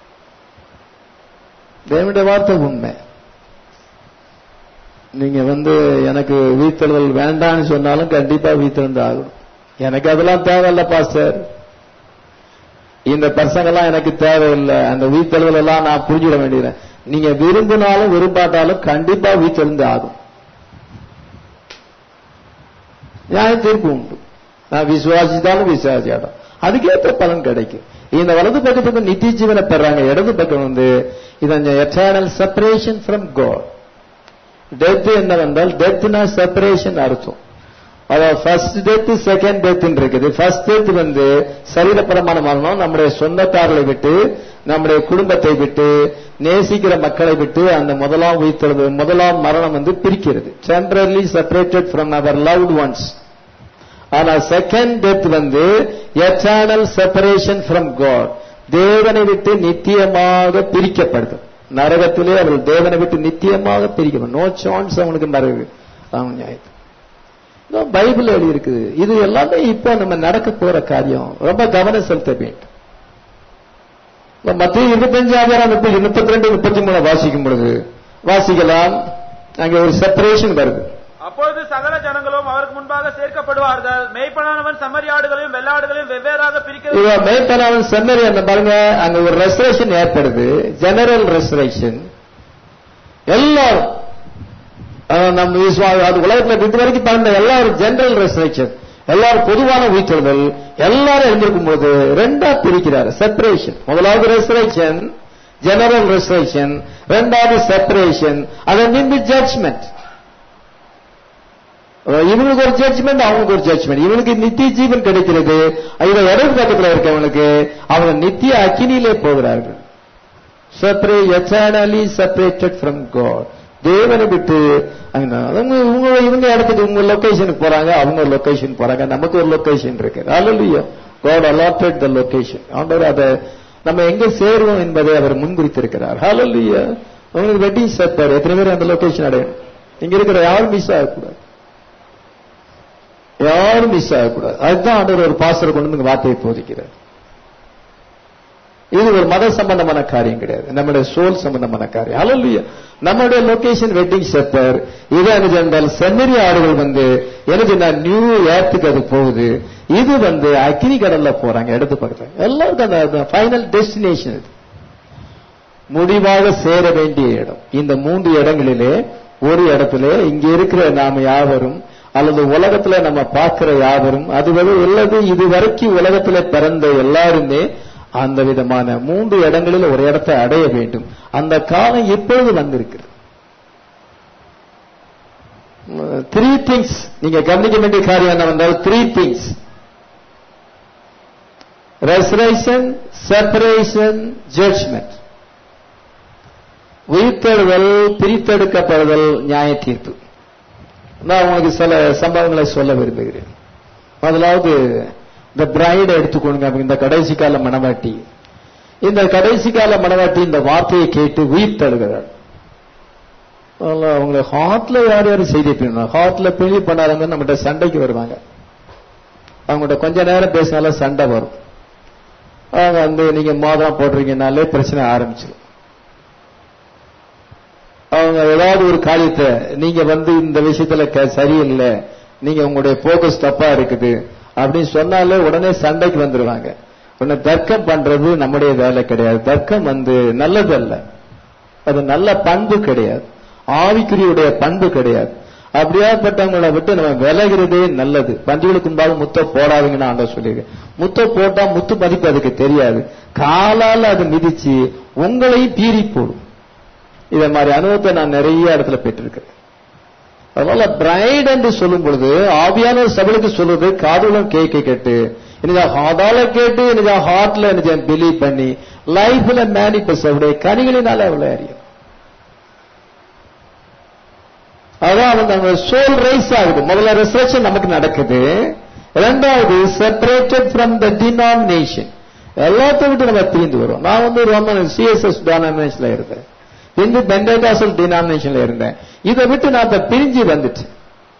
தேவனுடைய வார்த்தை உண்மை நீங்க வந்து எனக்கு வீத்தெழுதல் வேண்டாம்னு சொன்னாலும் கண்டிப்பா வீத்திருந்து ஆகணும் எனக்கு அதெல்லாம் தேவையில்ல பாஸ்டர் இந்த பசங்கெல்லாம் எனக்கு தேவையில்லை அந்த வீத்தெழுதல் எல்லாம் நான் புரிஞ்சிட வேண்டியது நீங்க விரும்பினாலும் விரும்பாட்டாலும் கண்டிப்பா வீத்தெழுந்து ஆகும் நியாய தீர்ப்பு உண்டு நான் விசுவாசித்தாலும் விசுவாசியாடும் அதுக்கேற்ற பலன் கிடைக்கும் இந்த வலது பக்கத்துக்கு நித்திய ஜீவனை பெறாங்க இடது பக்கம் வந்து இது eternal separation from God death என்னவென்றால் டெத்னா செப்பரேஷன் அர்த்தம் அதாவது ஃபர்ஸ்ட் டெத் செகண்ட் டெத் இருக்குது ஃபர்ஸ்ட் டெத் வந்து சரீரப்பரமான மரணம் நம்முடைய சொந்தக்காரர்களை விட்டு நம்முடைய குடும்பத்தை விட்டு நேசிக்கிற மக்களை விட்டு அந்த முதலாம் உயிர்த்தெழுது முதலாம் மரணம் வந்து பிரிக்கிறது temporarily separated from our loved ones ஆனா செகண்ட் டெத் வந்து எட்டர்னல் செப்பரேஷன் ஃப்ரம் காட் தேவனை விட்டு நித்தியமாக பிரிக்கப்படுது நரகத்திலே அவர்கள் தேவனை விட்டு நித்தியமாக பிரிக்கப்படும் நோ சான்ஸ் அவனுக்கு நரகு அவன் நியாயத்து இதான் பைபிள் எழுதி இருக்குது இது எல்லாமே இப்போ நம்ம நடக்க போற காரியம் ரொம்ப கவனம் செலுத்த வேண்டும் இப்ப மத்திய இருபத்தஞ்சாயிரம் முப்பது முப்பத்தி ரெண்டு முப்பத்தி மூணு வாசிக்கும் பொழுது வாசிக்கலாம் அங்க ஒரு செப்பரேஷன் வருது அப்பொழுது சகல ஜனங்களும் அவருக்கு முன்பாக சேர்க்கப்படுவார்கள் மேய்ப்பனானவன் செம்மறியாடுகளையும் வெள்ளாடுகளையும் வெவ்வேறாக பிரிக்கிறது இவ மேய்ப்பனாவன் செம்மறி அந்த பாருங்க அங்க ஒரு ரெசரேஷன் ஏற்படுது ஜெனரல் ரெசரேஷன் எல்லாரும் அஹ், நம்ம விசுவா- அது உலகத்துல இது வரைக்கும் பார்த்த எல்லாரும் ஜெனரல் ரெசரேஷன் எல்லாரும் பொதுவான உயிர்த்தெழுதல் எல்லாரும் எழுந்திருக்கும் போது ரெண்டா பிரிக்கிறார் செப்பரேஷன் முதலாவது ரெசரேஷன் ஜெனரல் ரெசரேஷன் ரெண்டாவது செப்பரேஷன் அதன் பின்பு ஜட்ஜ்மெண்ட் இவனுக்கு ஒரு ஜட்ஜ்மெண்ட் அவனுக்கு ஒரு ஜட்ஜ்மெண்ட் இவனுக்கு நித்திய ஜீவன் கிடைக்கிறது இவன் இடது பக்கத்தில் இருக்கவனுக்கு அவங்க நித்திய அக்கினியிலே போகிறார்கள் செப்பரே எட்டர்னலி செப்பரேட்டட் ஃப்ரம் காட் தேவனை விட்டு அங்க அவங்க இவங்க இவங்க இடத்துக்கு உங்க லொகேஷனுக்கு போறாங்க அவங்க ஒரு லொகேஷன் போறாங்க நமக்கு ஒரு லொகேஷன் இருக்கு அல்லையா God allotted the location ஆண்டவர் அதை நம்ம எங்க சேருவோம் என்பதை அவர் முன்குறித்திருக்கிறார் ஹalleluya உங்களுக்கு வெட்டிங் செப்பர் எத்தனை பேர் அந்த லொகேஷன் அடையணும் இங்க இருக்கிற யாரும் மிஸ் ஆகக்கூடாது யாரும் மிஸ் ஆகக்கூடாது அதுதான் ஆண்டவர் ஒரு பாஸ்டர் கொண்டு வந்து வார்த்தையை போதிக்கிறார் இது ஒரு மத சம்பந்தமான காரியம் கிடையாது நம்முடைய சோல் சம்பந்தமான காரியம் அல்ல நம்மளுடைய லொகேஷன் வெட்டிங் செப்பர் இது எனக்கு என்றால் செம்மறி ஆடுகள் வந்து எனக்கு நான் நியூ ஏர்த்துக்கு அது போகுது இது வந்து அக்னி கடல்ல போறாங்க எடுத்து பார்க்கறாங்க எல்லாருக்கும் அந்த ஃபைனல் டெஸ்டினேஷன் இது முடிவாக சேர வேண்டிய இடம் இந்த மூன்று இடங்களிலே ஒரு இடத்துல இங்க இருக்கிற நாம யாவரும் அல்லது உலகத்துல நம்ம பார்க்கிற யாவரும் அது வந்து உள்ளது இது வரைக்கும் உலகத்துல பிறந்த எல்லாருமே அந்த விதமான மூன்று இடங்களில் ஒரு இடத்தை அடைய வேண்டும் அந்த காலம் இப்பொழுது வந்திருக்கிறது த்ரீ திங்ஸ் நீங்க கவனிக்க வேண்டிய காரியம் என்ன வந்தால் three things resurrection separation judgement உயிர்த்தெழுதல் பிரித்தெடுக்கப்படுதல் நியாய தீர்ப்பு நான் உங்களுக்கு சில சம்பவங்களை சொல்ல விரும்புகிறேன் முதலாவது இந்த பிரைடை எடுத்துக்கொள்ளுங்க இந்த கடைசி கால மணவாட்டி இந்த கடைசி கால மணவாட்டி இந்த வார்த்தையை கேட்டு உயிர் தழுகிறாள் அவங்க ஹார்ட்ல யார் யாரும் செய்தி பிரியணும் ஹார்ட்ல பிரிவு பண்ணாதவங்க நம்மகிட்ட சண்டைக்கு வருவாங்க அவங்ககிட்ட கொஞ்ச நேரம் பேசினாலும் சண்டை வரும் அவங்க வந்து நீங்க மோதிரம் போடுறீங்கனாலே பிரச்சனை ஆரம்பிச்சிடும் அவங்க ஏதாவது ஒரு காரியத்தை நீங்க வந்து இந்த விஷயத்துல க- சரியில்லை நீங்க உங்களுடைய போக்கஸ் தப்பா இருக்குது அப்படின்னு சொன்னாலே உடனே சண்டைக்கு வந்துருவாங்க உடனே தர்க்கம் பண்றது நம்முடைய வேலை கிடையாது தர்க்கம் வந்து நல்லது அல்ல அது நல்ல பண்பு கிடையாது ஆவிக்குரியுடைய பண்பு கிடையாது அப்படியாப்பட்டவங்களை விட்டு நம்ம விலகிறதே நல்லது பண்டிகளுக்கு முன்பாக முத்த போடாதீங்கன்னு ஆண்டவர் சொல்லியிருக்கு முத்த போட்டா முத்து மதிப்பு அதுக்கு தெரியாது காலால அது மிதிச்சு உங்களையும் பீறி போடும் இத மாதிரி அனுபவத்தை நான் நிறைய இடத்துல பெற்றிருக்கிறேன் அதனால பிரைட் என்று சொல்லும் பொழுது ஆவியான சபலுக்கு சொல்றது காதுலம் கேட்க கேட்டு எனக்கு அதால கேட்டு எனக்கு ஹார்ட்ல எனக்கு பிலீவ் பண்ணி லைஃப்ல மேனிபெஸ்ட் அவருடைய கனிகளினால அவ்வளவு அறியும் அதான் வந்து நம்ம சோல் ரைஸ் ஆகுது முதல்ல ரிசர்ச் நமக்கு நடக்குது இரண்டாவது செப்பரேட்டட் ஃப்ரம் த டினாமினேஷன் எல்லாத்தையும் விட்டு நம்ம பிரிந்து வரும் நான் வந்து ரோமன் சிஎஸ்எஸ் டினாமினேஷன்ல இருந்தேன் இந்து பெண்டகாசல் டினாமினேஷன்ல இருந்தேன் இதை விட்டு நான் இப்ப பிரிஞ்சு வந்துட்டேன்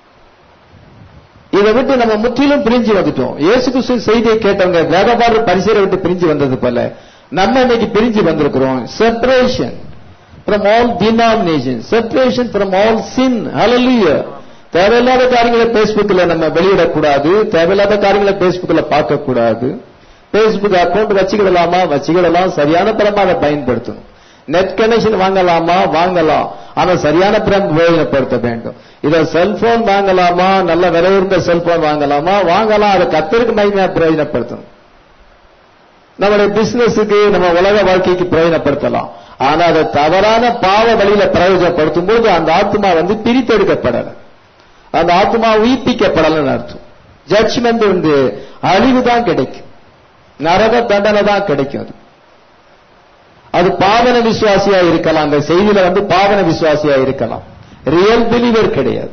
இதை விட்டு நம்ம முற்றிலும் பிரிஞ்சு வந்துட்டோம் இயேசு கிறிஸ்து செய்தியை கேட்டவங்க வேதபாடு பரிசீலை விட்டு பிரிஞ்சு வந்தது போல நம்ம இன்னைக்கு பிரிஞ்சு வந்திருக்கிறோம் separation from all denominations separation from all sin hallelujah தேவையில்லாத காரியங்களை பேஸ்புக்ல நம்ம வெளியிடக்கூடாது தேவையில்லாத காரியங்களை பேஸ்புக்ல பார்க்க கூடாது பேஸ்புக் அக்கவுண்ட் வச்சுக்கிடலாமா வச்சுக்கிடலாம் சரியான பரமா அதை பயன்படுத்தணும் நெட் கனெக்ஷன் வாங்கலாமா வாங்கலாம் ஆனா சரியான பிரம் உபயோகப்படுத்த வேண்டும் இத செல்போன் வாங்கலாமா நல்ல விலை உயர்ந்த செல்போன் வாங்கலாமா வாங்கலாம் அதை கத்தருக்கு மகிமையா பிரயோஜனப்படுத்தணும் நம்மளுடைய பிசினஸுக்கு நம்ம உலக வாழ்க்கைக்கு பிரயோஜனப்படுத்தலாம் ஆனா அதை தவறான பாவ வழியில பிரயோஜனப்படுத்தும் போது அந்த ஆத்மா வந்து பிரித்தெடுக்கப்படல அந்த ஆத்மா உயிர்ப்பிக்கப்படலன்னு அர்த்தம் ஜட்ஜ்மெண்ட் வந்து அழிவு தான் கிடைக்கும் நரக தண்டனை தான் கிடைக்கும் அது அது பாவன விசுவாசியா இருக்கலாம் அந்த செய்தியில வந்து பாவன விசுவாசியா இருக்கலாம் ரியல் பிலீவர் கிடையாது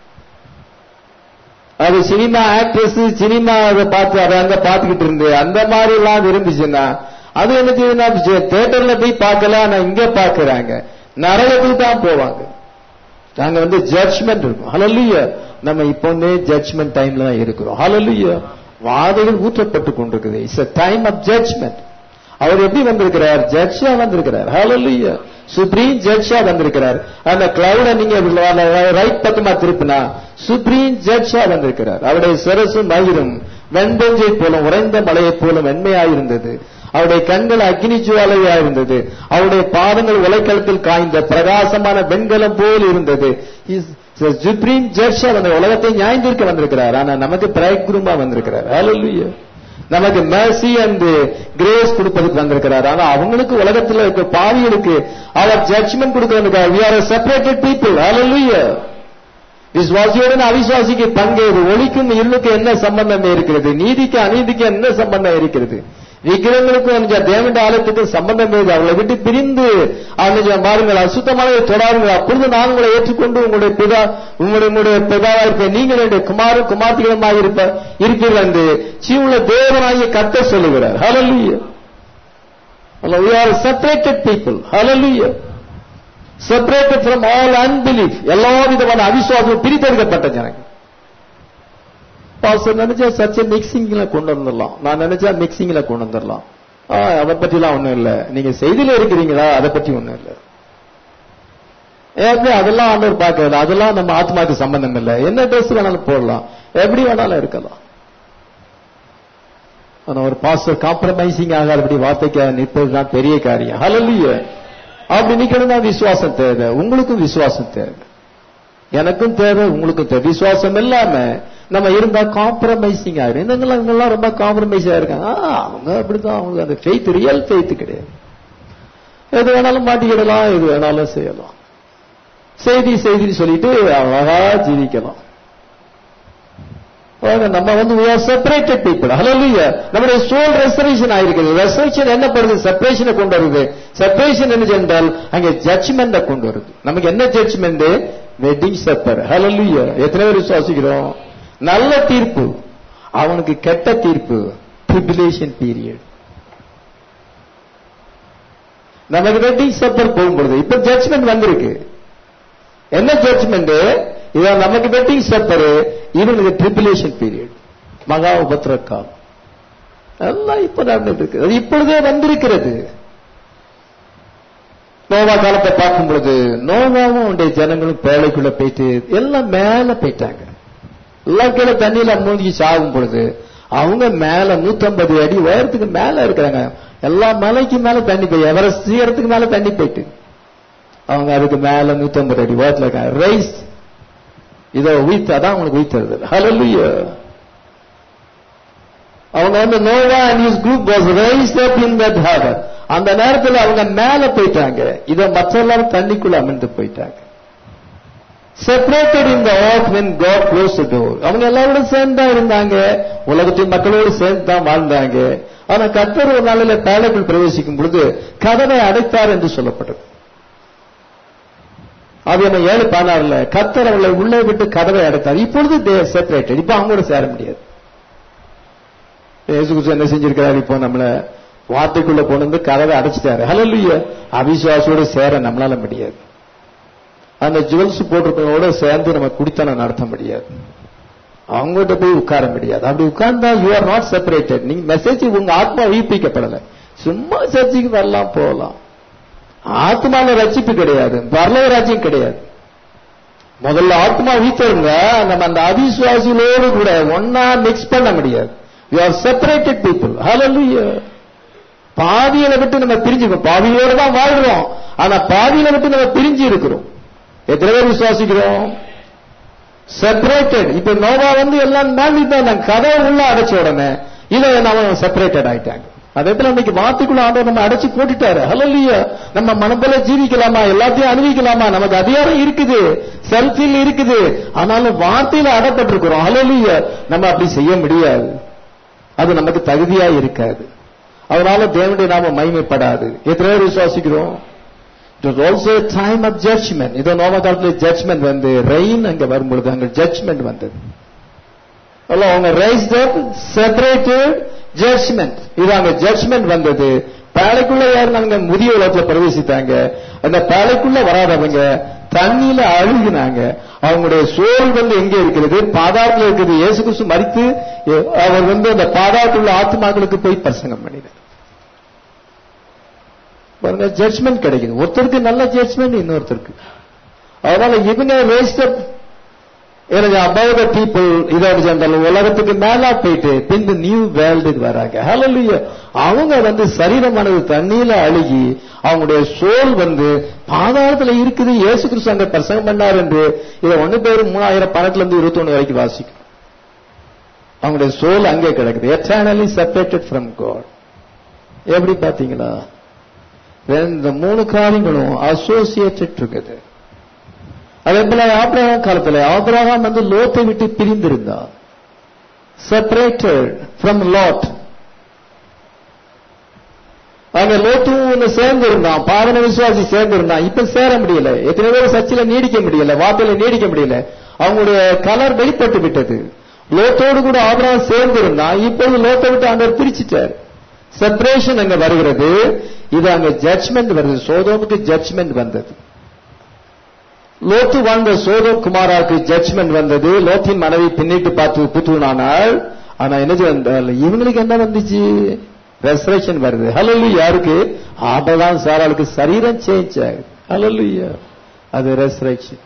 அது சினிமா ஆக்ட்ரஸ் சினிமா அதை பார்த்து அதை அங்க பார்த்துக்கிட்டு இருந்து அந்த மாதிரி எல்லாம் இருந்துச்சுன்னா அது என்ன செய்யுதுன்னா தியேட்டர்ல போய் பார்க்கல ஆனா இங்க பாக்குறாங்க நரகத்துக்கு தான் போவாங்க நாங்க வந்து ஜட்ஜ்மெண்ட் இருக்கும் ஹலல்லுய நம்ம இப்போமே ஜட்ஜ்மெண்ட் டைம்ல தான் இருக்கிறோம் ஹலல்லுய வாதைகள் ஊற்றப்பட்டு கொண்டிருக்குது it's a time of judgement அவர் எப்படி வந்திருக்கிறார் ஜட்ஜா வந்திருக்கிறார் ஹalleluya சுப்ரீம் ஜட்ஜா வந்திருக்கிறார் அந்த கிளவுட நீங்க ரைட் பக்கமா திருப்பினா சுப்ரீம் ஜட்ஜா வந்திருக்கிறார் அவருடைய சிரசும் மயிரும் வெண்பொஞ்சை போலும் உறைந்த மலையைப் போலும் வெண்மையாயிருந்தது அவருடைய கண்கள் அக்னி ஜுவாலையா இருந்தது அவருடைய பாதங்கள் உலைக்களத்தில் காய்ந்த பிரகாசமான வெண்கலம் போல் இருந்தது சுப்ரீம் ஜட்ஜா வந்து உலகத்தை நியாயந்திருக்க வந்திருக்கிறார் ஆனா நமக்கு பிரைட் குருமா வந்திருக்கிறார் ஹalleluya நமக்கு mercy அண்ட் கிரேஸ் கொடுப்பதுக்கு வந்திருக்கிறார் ஆனா அவங்களுக்கு உலகத்துல இருக்க பாவிகளுக்கு அவர் ஜட்ஜ்மெண்ட் கொடுக்கிறார் we are a separated people hallelujah விசுவாசியுடன் அவிசுவாசிக்கு பங்கேது ஒளிக்கும் இருளுக்கு என்ன சம்பந்தம் இருக்கிறது நீதிக்கு அநீதிக்கு என்ன சம்பந்தம் இருக்கிறது விக்கிரங்களுக்கும் அந்த தேவனுடைய ஆலயத்துக்கு சம்பந்தம் இல்லை அவளை விட்டு பிரிந்து அவங்க பாருங்கள் அசுத்தமானதை தொடாருங்கள் அப்பொழுது நான் உங்களை ஏற்றுக்கொண்டு உங்களுடைய பிதா உங்களுடைய உங்களுடைய பிதாவா இருப்ப நீங்கள் என்னுடைய குமாரும் குமார்த்திகளுமாக இருப்ப இருப்பீர்கள் என்று சீவுள்ள தேவனாகிய கத்த சொல்லுகிறார் ஹalleluya we are separated people hallelujah separated from all unbelief எல்லா விதமான அவிசுவாசம் பிரித்தெடுக்கப்பட்ட ஜனங்கள் பாஸ்டர் நினைச்சா சர்ச்சை மிக்சிங்ல கொண்டு வந்துடலாம் நான் நினைச்சா மிக்சிங்ல கொண்டு வந்துடலாம் ஆ, அதை பற்றிலாம் ஒண்ணும் இல்ல நீங்க செய்தியில இருக்கிறீங்களா அதை பற்றி ஒண்ணும் இல்ல எப்படி அதெல்லாம் ஆண்டவர் பார்க்கறது அதெல்லாம் நம்ம ஆத்மாக்கு சம்பந்தம் இல்ல என்ன ட்ரெஸ் வேணாலும் போடலாம் எப்படி வேணாலும் இருக்கலாம் ஆனா ஒரு பாஸ்டர் காம்ப்ரமைசிங் ஆகாதபடி வார்த்தைக்கு நிற்பதுதான் பெரிய காரியம் ஹalleluya அப்படி நிக்கணும்னா விசுவாசம் தேவை உங்களுக்கும் விசுவாசம் தேவை எனக்கும் தேவை உங்களுக்கும் தேவை விசுவாசம் இல்லாம நம்ம இருந்தா காம்ப்ரமைசிங் ஆயிடும் இவங்கெல்லாம் இவங்கெல்லாம் ரொம்ப காம்ப்ரமைஸ் ஆயிருக்காங்க ஆ, அவங்க அப்படிதான் அவங்களுக்கு அந்த ஃபெய்த் ரியல் ஃபெய்த் கிடையாது எது வேணாலும் மாட்டிக்கிடலாம் எது வேணாலும் செய்யலாம் செய்தி செய்தின்னு சொல்லிட்டு அழகா ஜீவிக்கலாம் பாருங்க, நம்ம வந்து we are separated people hallelujah நம்முடைய சோல் ரெசர்வேஷன் ஆயிருக்குது ரெசர்வேஷன் என்ன பண்ணுது செப்பரேஷனை கொண்டு வருது செப்பரேஷன் என்ன என்றால் அங்கே ஜட்ஜ்மெண்ட கொண்டு வருது நமக்கு என்ன ஜட்ஜ்மெண்ட் வெட்டிங் செப்பர் hallelujah எத்தனை பேர் விசுவாசிக்கிறோம் நல்ல தீர்ப்பு அவனுக்கு கெட்ட தீர்ப்பு ட்ரிபிலேஷன் பீரியட் நமக்கு வெட்டிங் செப்பர் போகும்பொழுது இப்ப ஜட்ஜ்மெண்ட் வந்திருக்கு என்ன ஜட்ஜ்மெண்ட் இதான் நமக்கு வெட்டிங் செப்பர் இவனுக்கு ட்ரிபிலேஷன் பீரியட் மகா உபத்திர காலம் எல்லாம் இப்ப நடந்துட்டு இருக்கு அது இப்பொழுதே வந்திருக்கிறது நோவா காலத்தை பார்க்கும் பொழுது நோவாவும் உடைய ஜனங்களும் பேழைக்குள்ள போயிட்டு எல்லாம் மேல போயிட்டாங்க எல்லாம் கீழே தண்ணியில மூழ்கி சாகும் பொழுது அவங்க மேல 150 அடி உயரத்துக்கு மேல இருக்கிறாங்க எல்லா மலைக்கு மேல தண்ணி போய் எவரெஸ்ட் சீரத்துக்கு மேல தண்ணி போயிட்டு அவங்க அதுக்கு மேல 150 அடி உயரத்துல இருக்காங்க ரைஸ் இதோ உயிர்த்து அதான் அவங்களுக்கு உயிர்த்தது ஹalleluya அவங்க வந்து Noah and his group was raised up in that harbour அந்த நேரத்துல அவங்க மேல போயிட்டாங்க இத மற்ற எல்லாரும் தண்ணிக்குள்ள அமிழ்ந்து போயிட்டாங்க separated in the of when God close the door அவங்க எல்லாரோட சேர்ந்து தான் இருந்தாங்க உலகத்தின் மக்களோடு சேர்ந்து தான் வாழ்ந்தாங்க ஆனா கர்த்தர் ஒரு நாளில பேழைக்குள் பிரவேசிக்கும் பொழுது கதவை அடைத்தார் என்று சொல்லப்பட்டது அது என்ன ஏழு பதினாறுல கர்த்தர் அவளை உள்ளே விட்டு கதவை அடைத்தார் இப்பொழுது தே செப்பரேட்டட் இப்ப அவங்களோட சேர முடியாது இயேசு கிறிஸ்து என்ன செஞ்சிருக்கிறார் இப்போ நம்மள வார்த்தைக்குள்ள கொண்டு வந்து கதவை அடைச்சிட்டாரு ஹalleluya அவிசுவாசோட சேர நம்மளால முடியாது அந்த ஜுவல்ஸ் போட்டிருக்கவங்களோட சேர்ந்து நம்ம குடித்தனம் நடத்த முடியாது அவங்ககிட்ட போய் உட்கார முடியாது அப்படி உட்கார்ந்தா யூ ஆர் நாட் செப்பரேட்டட் நீங்க மெசேஜ் உங்க ஆத்மா உயிர்ப்பிக்கப்படல சும்மா சர்ச்சைக்கு வரலாம் போகலாம் ஆத்மால ரட்சிப்பு கிடையாது பரலவ ராஜ்யம் கிடையாது முதல்ல ஆத்மா வீத்தருங்க நம்ம அந்த அவிசுவாசிகளோடு கூட ஒன்னா மிக்ஸ் பண்ண முடியாது you are separated people hallelujah பாவியில விட்டு நம்ம பிரிஞ்சுக்கோம் பாவியோட தான் வாழ்றோம் ஆனா பாவியில விட்டு நம்ம பிரிஞ்சு இருக்கிறோம் எத்தனை பேர் விசுவாசிக்கிறோம் செப்பரேட்டட் இப்ப நோவா வந்து எல்லாம் தாண்டி தான் கதவை உள்ள அடைச்ச உடனே இதை நம்ம செப்பரேட்டட் ஆயிட்டாங்க அதே போல இன்னைக்கு வார்த்தைக்குள்ள ஆண்டவர் நம்ம அடைச்சு போட்டுட்டாரு ஹalleluya நம்ம மனம் போல ஜீவிக்கலாமா எல்லாத்தையும் அனுபவிக்கலாமா நமக்கு அதிகாரம் இருக்குது செல்ஃபில் இருக்குது ஆனாலும் வார்த்தையில அடப்பட்டிருக்கிறோம் ஹalleluya நம்ம அப்படி செய்ய முடியாது அது நமக்கு தகுதியா இருக்காது அதனால தேவனுடைய நாம மகிமைப்படாது எத்தனை பேர் விசுவாசிக்கிறோம் it was also time of judgement இதோ நோம காலத்துல ஜட்ஜ்மெண்ட் வந்து ரெயின் அங்க வரும்பொழுது அங்க ஜட்ஜ்மெண்ட் வந்தது அல்ல அவங்க ரைஸ் அப் செப்பரேட்டட் ஜட்ஜ்மெண்ட் இது அங்க ஜட்ஜ்மெண்ட் வந்தது பேழைக்குள்ள யாருனாங்க முதிய உலகத்துல பிரவேசித்தாங்க அந்த பேழைக்குள்ள வராதவங்க தண்ணியில அழுகினாங்க அவங்களுடைய சோல் வந்து எங்க இருக்கிறது பாதாளத்துல இருக்குது இயேசு கிறிஸ்து மறித்து எ- அவர் வந்து அந்த பாதாளத்துள்ள ஆத்மாக்களுக்கு போய் பிரசங்கம் பண்ணினார் பாருங்க ஜட்ஜ்மெண்ட் கிடைக்குது ஒருத்தருக்கு நல்ல ஜட்ஜ்மெண்ட் இன்னொருத்தருக்கு அதனால இவங்க வேஸ்ட் எனக்கு அபவ் த பீப்புள் இதோட சேர்ந்தால் உலகத்துக்கு மேலா போயிட்டு பின்பு நியூ வேர்ல்டுக்கு வராங்க ஹalleluya அவங்க வந்து சரீரமானது தண்ணியில அழுகி அவங்களுடைய சோல் வந்து பாதாளத்துல இருக்குது இயேசு கிறிஸ்து அங்க பிரசங்கம் பண்ணார் என்று இதை ஒண்ணு பேர் மூணாயிரம் பன்னெண்டுல இருந்து இருபத்தி ஒண்ணு வரைக்கும் வாசிக்கும் அவங்களுடைய சோல் அங்கே கிடக்குது எட்டர்னலி செப்பரேட்டட் ஃப்ரம் காட் எப்படி பாத்தீங்களா இந்த மூணு காரியங்களும் அசோசியேட்டட் இருக்குது அதே போல ஆபிரகாம் காலத்துல ஆபிரகாம் வந்து லோத்தை விட்டு பிரிந்திருந்தார் செப்பரேட்டட் ஃப்ரம் லாட் அங்க லோத்தும் சேர்ந்து இருந்தான் பாவன விசுவாசி சேர்ந்து இருந்தான் இப்ப சேர முடியல எத்தனை பேர் சர்ச்சில் நீடிக்க முடியல வார்த்தையில நீடிக்க முடியல அவங்களுடைய கலர் வெளிப்பட்டு விட்டது லோத்தோடு கூட ஆபராம் சேர்ந்து இருந்தான் இப்பொழுது லோத்தை விட்டு ஆண்டவர் பிரிச்சுட்டார் செப்பரேஷன் அங்க வருகிறது இது அங்க ஜட்ஜ்மெண்ட் வருது சோதோமுக்கு ஜட்ஜ்மெண்ட் வந்தது லோத்து வாழ்ந்த சோதம் குமாராவுக்கு ஜட்ஜ்மெண்ட் வந்தது லோத்தின் மனைவி பின்னிட்டு பார்த்து புத்துனானால் ஆனா என்ன வந்தால் இவங்களுக்கு என்ன வந்துச்சு ரெசரேஷன் வருது ஹலல்லு யாருக்கு ஆபதான் சாராளுக்கு சரீரம் சேஞ்ச் ஆகுது ஹலல்லுயா அது ரெசரேஷன்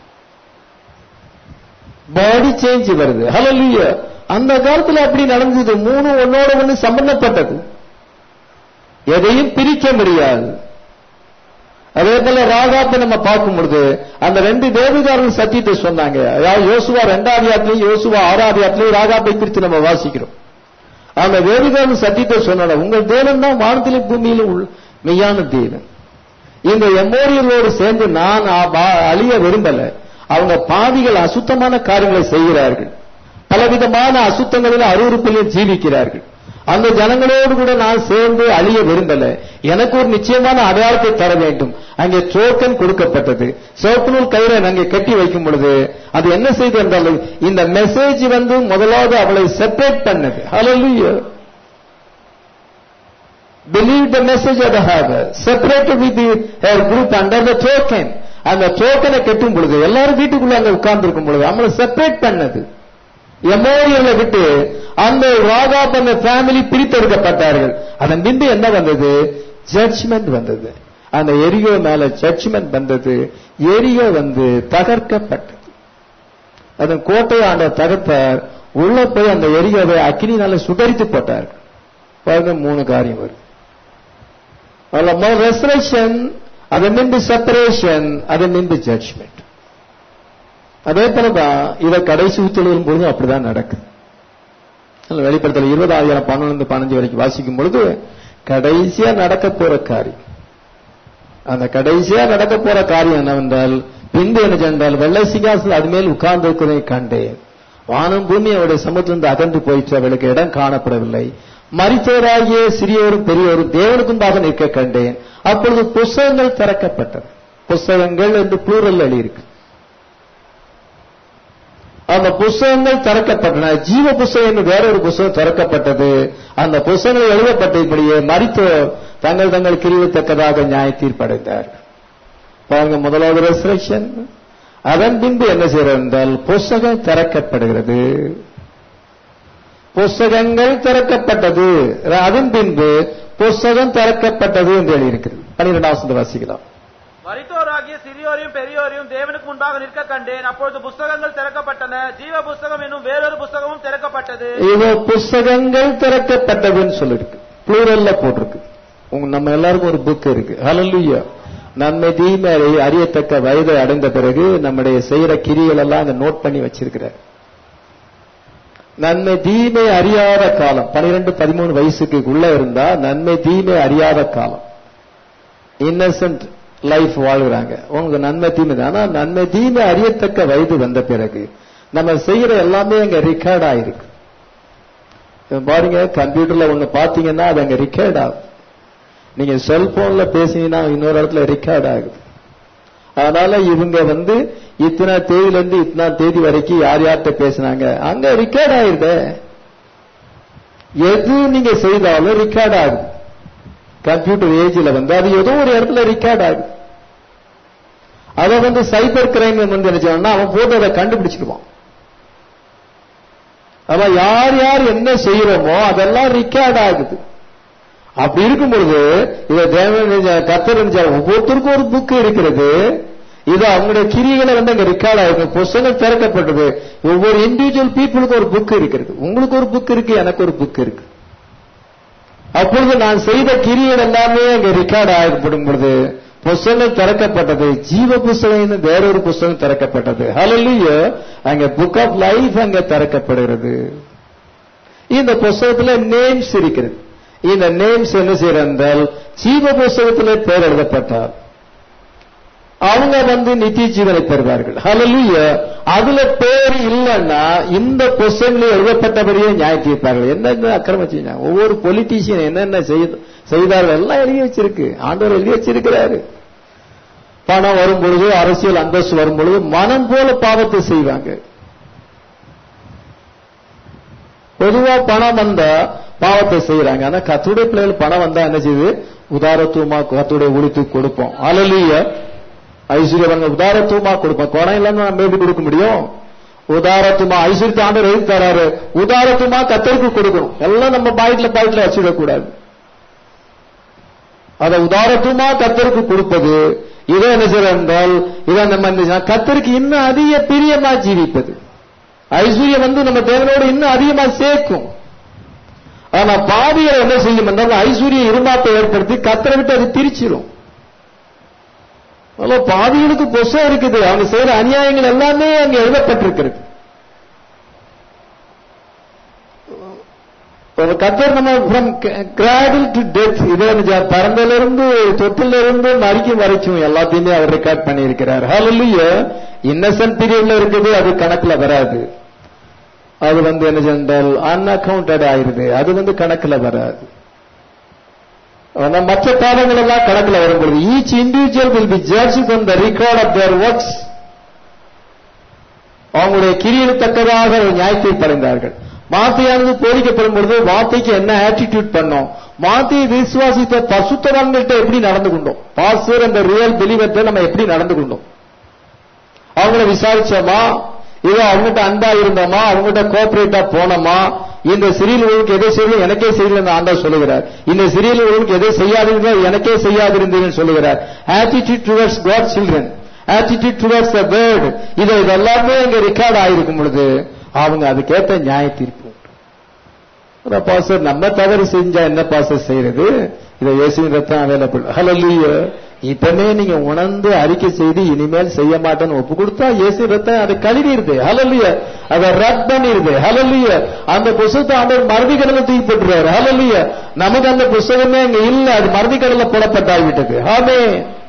பாடி சேஞ்ச் வருது ஹலல்லுயா அந்த காலத்துல அப்படி நடந்தது மூணு ஒன்னோட ஒண்ணு சம்பந்தப்பட்டது எதையும் பிரிக்க முடியாது அதே போல ராகாப்பை நம்ம பார்க்கும் பொழுது அந்த ரெண்டு தேவதாரர்கள் சத்தியத்தை சொன்னாங்க அதாவது யோசுவா ரெண்டாவது யோசுவா ஆறாவது ராகாப்பை குறித்து நம்ம வாசிக்கிறோம் அந்த வேதிகாரன் சத்தியத்தை சொன்னாங்க உங்கள் தேவன் தான் வானத்திலே பூமியில உள்ள மெய்யான தேவன் இந்த எம்மோரியர்களோடு சேர்ந்து நான் அழிய விரும்பல அவங்க பாதிகள் அசுத்தமான காரியங்களை செய்கிறார்கள் பலவிதமான அசுத்தங்களில் அருவறுப்பிலையும் ஜீவிக்கிறார்கள் அந்த ஜனங்களோடு கூட நான் சேர்ந்து அழிய விரும்பல எனக்கு ஒரு நிச்சயமான அடையாளத்தை தர வேண்டும் அங்கே டோக்கன் கொடுக்கப்பட்டது சோப்பனூல் கயிறை அங்கே கட்டி வைக்கும் பொழுது அது என்ன செய்து என்றால் இந்த மெசேஜ் வந்து முதலாவது அவளை செப்பரேட் பண்ணது ஹalleluya believe the message of the harbor separated with the, her group under the token அந்த டோக்கனை கட்டும் பொழுது எல்லாரும் வீட்டுக்குள்ள அங்க உட்கார்ந்து இருக்கும் பொழுது அவங்களை செப்பரேட் பண்ணது எமோரியலை விட்டு அந்த ராகாப் அந்த ஃபேமிலி பிரித்தெடுக்கப்பட்டார்கள் அதன் பின்பு என்ன வந்தது ஜட்ஜ்மெண்ட் வந்தது அந்த எரியோ மேல ஜட்ஜ்மெண்ட் வந்தது எரியோ வந்து தகர்க்கப்பட்டது அதன் கோட்டை ஆண்ட தகர்த்தார் உள்ள போய் அந்த எரியோவை அக்கினினால சுடரித்து போட்டார்கள் பாருங்க மூணு காரியம் வரும் அதுல ரெசரேஷன் அதன் பின்பு செப்பரேஷன் அதன் பின்பு ஜட்ஜ்மெண்ட் அதே போலதான் இதை கடைசி உத்தரவின் பொழுது அப்படிதான் நடக்குது வெளிப்படுத்தல இருபதாயிரம் பன்னெண்டு பதினஞ்சு வரைக்கும் வாசிக்கும் பொழுது கடைசியா நடக்க போற காரியம் அந்த கடைசியா நடக்க போற காரியம் என்னவென்றால் பின்பு என்ன சென்றால் வெள்ளை சிங்காசனம் அது மேல் உட்கார்ந்து இருக்கிறதை கண்டேன் வானம் பூமி அவருடைய சமுத்திலிருந்து அகன்று போயிற்று அவளுக்கு இடம் காணப்படவில்லை மறித்தவராகிய சிறியோரும் பெரியோரும் தேவனுக்கும்பாக நிற்க கண்டேன் அப்பொழுது புஸ்தகங்கள் திறக்கப்பட்டது புஸ்தகங்கள் என்று புளூரல் எழுதியிருக்கு அந்த புஸ்தகங்கள் திறக்கப்பட்டன ஜீவ புஸ்தகம் என்று வேறொரு புஸ்தகம் திறக்கப்பட்டது அந்த புஸ்தகங்கள் எழுதப்பட்டபடியே மறித்தோர் தங்கள் தங்கள் கிரிவத்தக்கதாக நியாய தீர்ப்படைந்தார் பாருங்க முதலாவது ரெசரேஷன் அதன் பின்பு என்ன செய்யறது என்றால் புஸ்தகம் திறக்கப்படுகிறது புஸ்தகங்கள் திறக்கப்பட்டது அதன் பின்பு புஸ்தகம் திறக்கப்பட்டது என்று எழுதியிருக்கிறது பனிரெண்டாவது வாசிக்கலாம் மரித்தோராகிய சிறியோரையும் பெரியோரையும் தேவனுக்கு முன்பாக நிற்க கண்டேன் அப்பொழுது புஸ்தகங்கள் திறக்கப்பட்டன ஜீவ புஸ்தகம் என்னும் வேறொரு புஸ்தகமும் திறக்கப்பட்டது இது புஸ்தகங்கள் திறக்கப்பட்டதுன்னு சொல்லிருக்கு ப்ளூரல்ல போட்டிருக்கு உங்க நம்ம எல்லாருக்கும் ஒரு புக் இருக்கு ஹalleluya நன்மை தீமை அறியத்தக்க வயதை அடைந்த பிறகு நம்முடைய செய்யற கிரிகள் எல்லாம் அங்க நோட் பண்ணி வச்சிருக்கிறார் நன்மை தீமை அறியாத காலம் பனிரெண்டு பதிமூணு வயசுக்கு உள்ள இருந்தா நன்மை தீமை அறியாத காலம் இன்னசென்ட் லைஃப் வாழ்கிறாங்க உங்களுக்கு நன்மை தீமை தான் ஆனா நன்மை தீமை அறியத்தக்க வயது வந்த பிறகு நம்ம செய்யற எல்லாமே அங்க ரெக்கார்ட் ஆயிருக்கு பாருங்க கம்ப்யூட்டர்ல ஒண்ணு பாத்தீங்கன்னா அது அங்க ரெக்கார்ட் ஆகும் நீங்க செல்போன்ல பேசினீங்கன்னா இன்னொரு இடத்துல ரெக்கார்ட் ஆகுது அதனால இவங்க வந்து இத்தனை தேதியில இருந்து இத்தனை தேதி வரைக்கும் யார் யார்கிட்ட பேசினாங்க அங்க ரெக்கார்ட் ஆயிருத எது நீங்க செய்தாலும் ரெக்கார்ட் ஆகுது கம்ப்யூட்டர் ஏஜ்ல வந்து அது ஏதோ ஒரு இடத்துல ரெக்கார்ட் ஆகுது அதை வந்து சைபர் கிரைம் வந்து என்ன செய்யணும்னா அவன் போட்டு அதை கண்டுபிடிச்சிடுவான் அவன் யார் யார் என்ன செய்யறோமோ அதெல்லாம் ரெக்கார்ட் ஆகுது அப்படி இருக்கும் பொழுது இதை தேவன் கத்தர் ஒவ்வொருத்தருக்கும் ஒரு புக் இருக்கிறது இது அவங்களுடைய கிரிகளை வந்து அங்க ரெக்கார்ட் ஆயிருக்கு புஸ்தகம் திறக்கப்பட்டது ஒவ்வொரு இண்டிவிஜுவல் பீப்புளுக்கு ஒரு புக் இருக்கிறது உங்களுக்கு ஒரு புக் இருக்கு எனக்கு ஒரு புக் இருக்கு அப்பொழுது நான் செய்த கிரியல் எல்லாமே அங்க ரெக்கார்ட் ஆகப்படும் பொழுது புஸ்தகங்கள் திறக்கப்பட்டது ஜீவ புஸ்தகம் வேறொரு புஸ்தகம் திறக்கப்பட்டது ஹalleluya அங்க புக் ஆஃப் லைஃப் அங்க திறக்கப்படுகிறது இந்த புஸ்தகத்துல நேம்ஸ் இருக்கிறது இந்த நேம்ஸ் என்ன செய்யறால் ஜீவ புஸ்தகத்தில் பேர் எழுதப்பட்டார் அவங்க வந்து நித்திய ஜீவனை பெறுவார்கள் ஹalleluya அதுல பேர் இல்ல என்னன்னா இந்த பொசிஷன்ல எழுதப்பட்டபடியே நியாய தீர்ப்பார்கள் என்னென்ன அக்கிரமம் செஞ்சாங்க ஒவ்வொரு பொலிட்டீஷியன் என்னென்ன செய்த- செய்தார்கள் எல்லாம் எழுதி வச்சிருக்கு ஆண்டவர் எழுதி வச்சிருக்கிறாரு பணம் வரும் பொழுது அரசியல் அந்தஸ்து வரும் பொழுது மனம் போல பாவத்தை செய்வாங்க பொதுவா பணம் வந்தா பாவத்தை செய்யறாங்க ஆனா கத்துடைய பிள்ளைகள் பணம் வந்தா என்ன செய்யுது உதாரத்துவமா கத்துடைய உடுத்து கொடுப்போம் அலலிய ஐஸ்வர்யவங்க உதாரத்துவமா கொடுப்போம் குணம் இல்லாம நம்ம எப்படி கொடுக்க முடியும் உதாரத்துவமா ஐஸ்வர்யத்தை ஆண்டவர் எழுதி தராரு உதாரத்துவமா கத்தருக்கு கொடுக்கணும் எல்லாம் நம்ம பாக்கெட்ல பாக்கெட்ல வச்சுடக்கூடாது அதை உதாரத்துவமா கத்தருக்கு கொடுப்பது இதை என்ன செய்யறது என்றால் இதை நம்ம இந்த கத்தருக்கு இன்னும் அதிக பிரியமா ஜீவிப்பது ஐஸ்வர்யம் வந்து நம்ம தேவனோடு இன்னும் அதிகமா சேர்க்கும் ஆனா பாவிகளை என்ன செய்யும் என்றால் ஐஸ்வர்ய இருமாப்பை ஏற்படுத்தி கத்தரை விட்டு அது பிரிச்சிடும் அதனால பாவிகளுக்கு பொசம் இருக்குது அவங்க செய்யற அநியாயங்கள் எல்லாமே அங்க எழுதப்பட்டிருக்கிறது ஒரு கத்தர் நம்ம ஃப்ரம் கிராடில் டு டெத் இதே பறந்தல இருந்து தொட்டில இருந்து மறிக்கும் வரைக்கும் எல்லாத்தையுமே அவர் ரெக்கார்ட் பண்ணியிருக்கிறார் ஹalleluya இன்னசென்ட் பீரியட்ல இருக்குது அது கணக்குல வராது அது வந்து என்ன சென்றால் அன்அக்கவுண்டட் ஆயிருது அது வந்து கணக்குல வராது ஆனா மற்ற பாவங்கள் எல்லாம் கணக்குல வரும் பொழுது each individual will be judge from the record of their works அவங்களுடைய கிரியில் தக்கதாக ஒரு நியாயத்தை படைந்தார்கள் வார்த்தையானது போதிக்கப்படும் பொழுது வார்த்தைக்கு என்ன ஆட்டிடியூட் பண்ணோம் வார்த்தையை விசுவாசித்த பசுத்தவான்கள்ட்ட எப்படி நடந்து கொண்டோம் பாஸ்டர் அந்த ரியல் பிலிவர்ட்ட நம்ம எப்படி நடந்து கொண்டோம் அவங்கள விசாரிச்சோமா இதோ அவங்ககிட்ட அன்பா இருந்தோமா அவங்ககிட்ட கோஆபரேட்டா போனோமா இந்த சிறியல் ஒழுங்கு எதை செய்யணும் எனக்கே செய்யல ஆண்டா சொல்லுகிறார் இந்த சிறியல் ஒழுங்கு எதை செய்யாதீர்கள் எனக்கே செய்யாதிருந்தீர்கள் சொல்லுகிறார் attitude towards God children attitude towards the word இது இதெல்லாமே இங்க ரெக்கார்ட் ஆயிருக்கும் பொழுது அவங்க அதுக்கேற்ற நியாய தீர்ப்பு உண்டு. பாஸ்டர் நம்ம தவறு செஞ்சா என்ன பாஸ்டர் செய்யறது இதை இயேசுவின் ரத்தம் அவைலபிள் ஹalleluya இப்பமே நீங்க உணர்ந்து அறிக்கை செய்து இனிமேல் செய்ய மாட்டேன்னு ஒப்பு கொடுத்தா இயேசு ரத்தம் அதை கழுவிடுது ஹalleluya அதை ரத் பண்ணிடுது ஹalleluya அந்த புஸ்தகத்தை ஆண்டவர் மறதி கடல தூக்கி போட்டுறாரு ஹalleluya நமக்கு அந்த புஸ்தகமே அங்க இல்ல அது மறதி கடல போடப்பட்டாகிவிட்டது ஆமே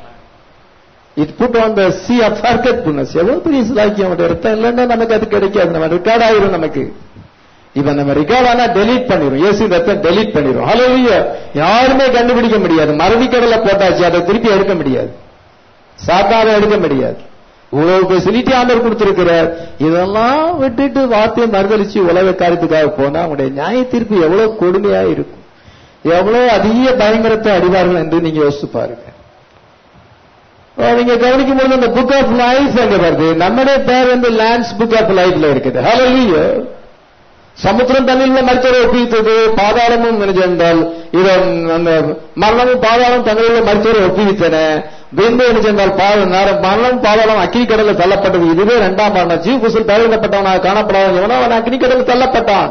இது put on the sea of forgetfulness எவ்வளவு பெரிய சிலாக்கியம் அவருடைய ரத்தம் இல்லைன்னா நமக்கு அது கிடைக்காது நம்ம ரெக்கார்ட் ஆயிரும் நமக்கு இப்ப நம்ம ரெக்கார்ட் ஆனா டெலீட் பண்ணிரும் இயேசு ரத்தம் டெலீட் பண்ணிரும் ஹalleluya யாருமே கண்டுபிடிக்க முடியாது மறதி கடல போட்டாச்சு அதை திருப்பி எடுக்க முடியாது சாத்தாவை எடுக்க முடியாது இவ்வளவு ஃபெசிலிட்டி ஆண்டவர் கொடுத்திருக்கிறார் இதெல்லாம் விட்டுட்டு வார்த்தையை மறுதளிச்சு உலக காரியத்துக்காக போனா அவங்களுடைய நியாய தீர்ப்பு எவ்வளவு கொடுமையா இருக்கும் எவ்வளவு அதிக பயங்கரத்தை அடிவார்கள் என்று நீங்க யோசிச்சு பாருங்க அஹ் நீங்க கவனிக்கும் பொழுது இந்த புக் ஆஃப் லைஃப் எங்க வருது நம்முடைய பேர் வந்து லேண்ட்ஸ் புக் ஆஃப் லைஃப்ல இருக்குது ஹalleluya சமுத்திரம் தண்ணீர்ல மருத்துவரை ஒப்புவித்தது பாதாளமும் என்றால் இதை அந்த மரணமும் பாதாளம் தங்களில் மருத்துவரை ஒப்புவித்தன பின்பு என்ன சென்றால் பா- நர- மரணம் பாதாளம் அக்கினி கடல்ல தள்ளப்பட்டது இதுவே இரண்டாம் மரணம் ஜீவ குசல் தழுவிடப்பட்டவனாக காணப்படாதவன் எவனோ அவன் அக்கினி கடல்ல தள்ளப்பட்டான்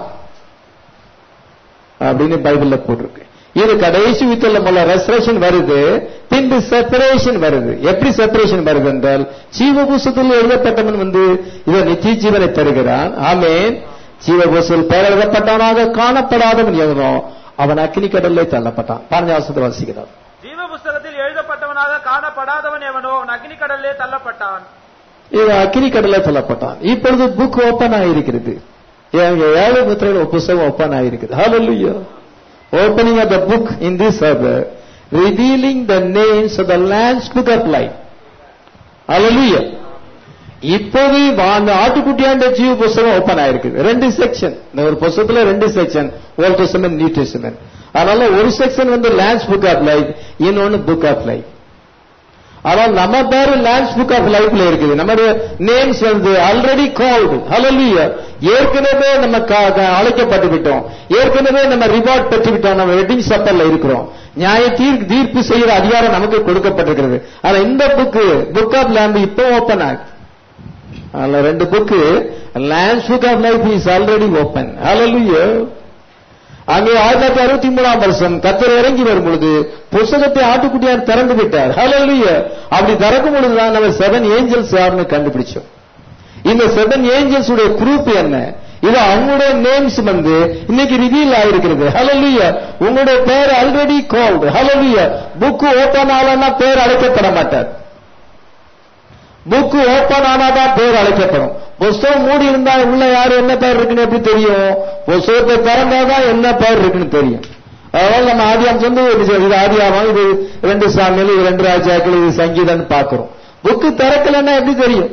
அப்படின்னு பைபிள்ல போட்டிருக்கு இது கடைசி வித்தல்ல முதல்ல ரெசரேஷன் வருது பின்பு செப்பரேஷன் வருது எப்படி செப்பரேஷன் வருது என்றால் ஜீவபூசத்தில் எழுதப்பட்டவன் வந்து இதை நித்திய ஜீவனை தருகிறான் ஆமேன் ஜீவபூசல் பெயர் எழுதப்பட்டவனாக காணப்படாதவன் எவனோ அவன் அக்கினி கடல்ல தள்ளப்பட்டான் பாரஞ்சாசத்தை வாசிக்கிறான் ஜீவ புஸ்தகத்தில் எழுதப்பட்டவனாக காணப்படாதவன் எவனோ அவன் அக்னி கடலிலே தள்ளப்பட்டான் இது அக்கினி கடல்ல தள்ளப்பட்டான் இப்பொழுது புக் ஓபன் ஆயிருக்கிறது ஏங்க ஏழு புத்திரர்கள் புஸ்தகம் ஓபன் ஆயிருக்குது ஹalleluya opening of the book in this hour revealing the names of the lamb's book of life hallelujah இப்போது அந்த ஆட்டுக்குட்டியாண்ட ஜீவ புஸ்தகம் ஓபன் ஆயிருக்குது ரெண்டு செக்ஷன் இந்த ஒரு புஸ்தகத்துல ரெண்டு section old testament new testament அதனால ஒரு செக்ஷன் வந்து லேண்ட்ஸ் புக் ஆஃப் லைஃப் இன்னொன்னு புக் ஆஃப் லைஃப் ஆனால் நம்ம பேரு லேண்ட்ஸ் புக் ஆஃப் லைஃப்ல இருக்குது நம்முடைய நேம்ஸ் வந்து ஆல்ரெடி கால்டு ஹalleluya ஏற்கனவே நம்ம க- க- அழைக்கப்பட்டு விட்டோம் ஏற்கனவே நம்ம ரிவார்ட் பெற்று விட்டோம் நம்ம வெட்டிங் சப்பர்ல இருக்கிறோம் நியாய தீர்ப்பு தீர்ப்பு செய்யற அதிகாரம் நமக்கு கொடுக்கப்பட்டிருக்கிறது ஆனா இந்த புக்கு புக் ஆஃப் லேண்ட் இப்போ ஓபன் ஆகுது அதுல ரெண்டு book Lamb's book of life is already open hallelujah அங்கே ஆயிரத்தி தொள்ளாயிரத்தி அறுபத்தி மூணாம் வருஷம் கத்தர் இறங்கி வரும் பொழுது புஸ்தகத்தை ஆட்டுக்குட்டியார் திறந்து விட்டார் ஹalleluya அப்படி திறக்கும் பொழுதுதான் நம்ம செவன் ஏஞ்சல்ஸ் யாருன்னு கண்டுபிடிச்சோம் இந்த செவன் ஏஞ்சல்ஸ் உடைய குரூப் என்ன இது அவங்களுடைய நேம்ஸ் வந்து இன்னைக்கு ரிவீல் ஆயிருக்கிறது ஹalleluya உங்களுடைய பேர் already called hallelujah book open ஆகலன்னா பேர் அழைக்கப்பட மாட்டார் புக்கு ஓபன் ஆனாதான் பேர் அழைக்கப்படும் புஸ்தகம் மூடி இருந்தா உள்ள யாரு என்ன பேர் இருக்குன்னு எப்படி தெரியும் புஸ்தகத்தை திறந்தாதான் என்ன பேர் இருக்குன்னு தெரியும் அதனால நம்ம ஆதியாம் சொந்து இது ஆதியாமம் இது ரெண்டு சாமியில் இது ரெண்டு ராஜாக்கள் இது சங்கீதம் பார்க்கிறோம் புக்கு திறக்கலன்னா எப்படி தெரியும்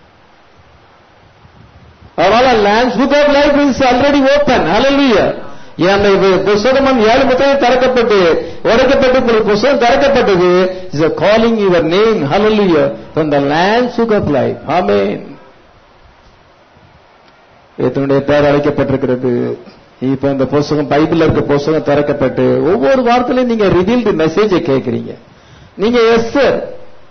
அதனால Lamb's book of life is already open hallelujah அந்த புஸ்தகம் ஏழு முத்திரை திறக்கப்பட்டு உடைக்கப்பட்டு உங்களுக்கு புஸ்தகம் திறக்கப்பட்டது is a calling your name hallelujah from the land book of life ஆமென் இதனுடைய பேர் அழைக்கப்பட்டிருக்கிறது இப்ப இந்த புஸ்தகம் பைபிள்ல இருக்க புஸ்தகம் திறக்கப்பட்டு ஒவ்வொரு வாரத்திலையும் நீங்க ரிவீல்டு மெசேஜை கேட்கறீங்க நீங்க எஸ் சார்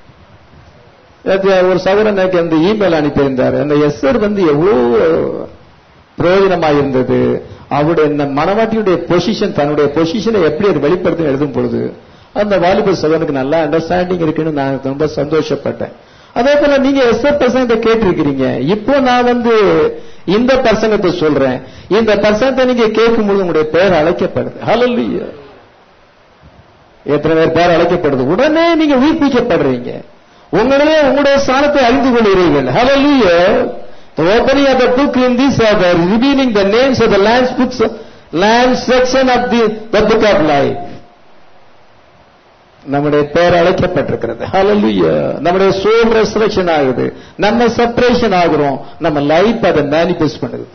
ஒரு சகோதரன் எனக்கு அந்த இமெயில் அனுப்பியிருந்தார் அந்த எஸ்ஆர் வந்து எவ்வளவு பிரயோஜனமா இருந்தது அவருடைய இந்த மனவாட்டியுடைய பொசிஷன் தன்னுடைய பொசிஷனை எப்படி அது வெளிப்படுத்தி எழுதும் பொழுது அந்த வாலிப சகோதரனுக்கு நல்லா அண்டர்ஸ்டாண்டிங் இருக்குன்னு நான் ரொம்ப சந்தோஷப்பட்டேன் அதே போல நீங்க எஸ்ஆர் பர்சனத்தை கேட்டிருக்கிறீங்க இப்போ நான் வந்து இந்த பர்சனத்தை சொல்றேன் இந்த பர்சனத்தை நீங்க கேட்கும்போது உங்களுடைய பெயர் அழைக்கப்படுது ஹalleluya எத்தனை பேர் பேர் அழைக்கப்படுது உடனே நீங்க உயிர்ப்பிக்கப்படுறீங்க உங்களே உங்களுடைய ஸ்தானத்தை அறிந்து கொள்கிறீர்கள் hallelujah the opening of the book in this are the revealing the names of the lands books land section of the, the book of life நம்முடைய பேர் அழைக்கப்பட்டிருக்கிறது hallelujah நம்முடைய சோல் ரெசரக்ஷன் ஆகுது நம்ம செப்பரேஷன் ஆகுறோம் நம்ம லைஃப் அதை மேனிஃபெஸ்ட் பண்ணுது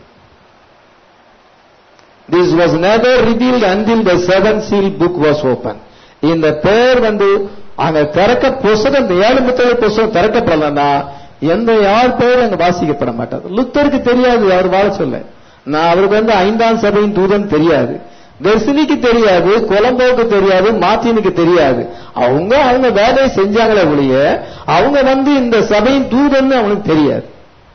this was never revealed until the seven seal book was open இந்த பேர் வந்து அங்க திறக்க புஸ்தகம் இந்த ஏழு முத்தகை புஸ்தகம் திறக்கப்படலன்னா எந்த யார் பேரும் அங்க வாசிக்கப்பட மாட்டார் லுத்தருக்கு தெரியாது அவர் வாழ சொல்ல நான் அவருக்கு வந்து ஐந்தாம் சபையின் தூதன் தெரியாது வெர்சினிக்கு தெரியாது கொலம்போவுக்கு தெரியாது மார்டினுக்கு தெரியாது அவங்க அவங்க வேலையை செஞ்சாங்களே ஒழிய அவங்க வந்து இந்த சபையின் தூதன் அவனுக்கு தெரியாது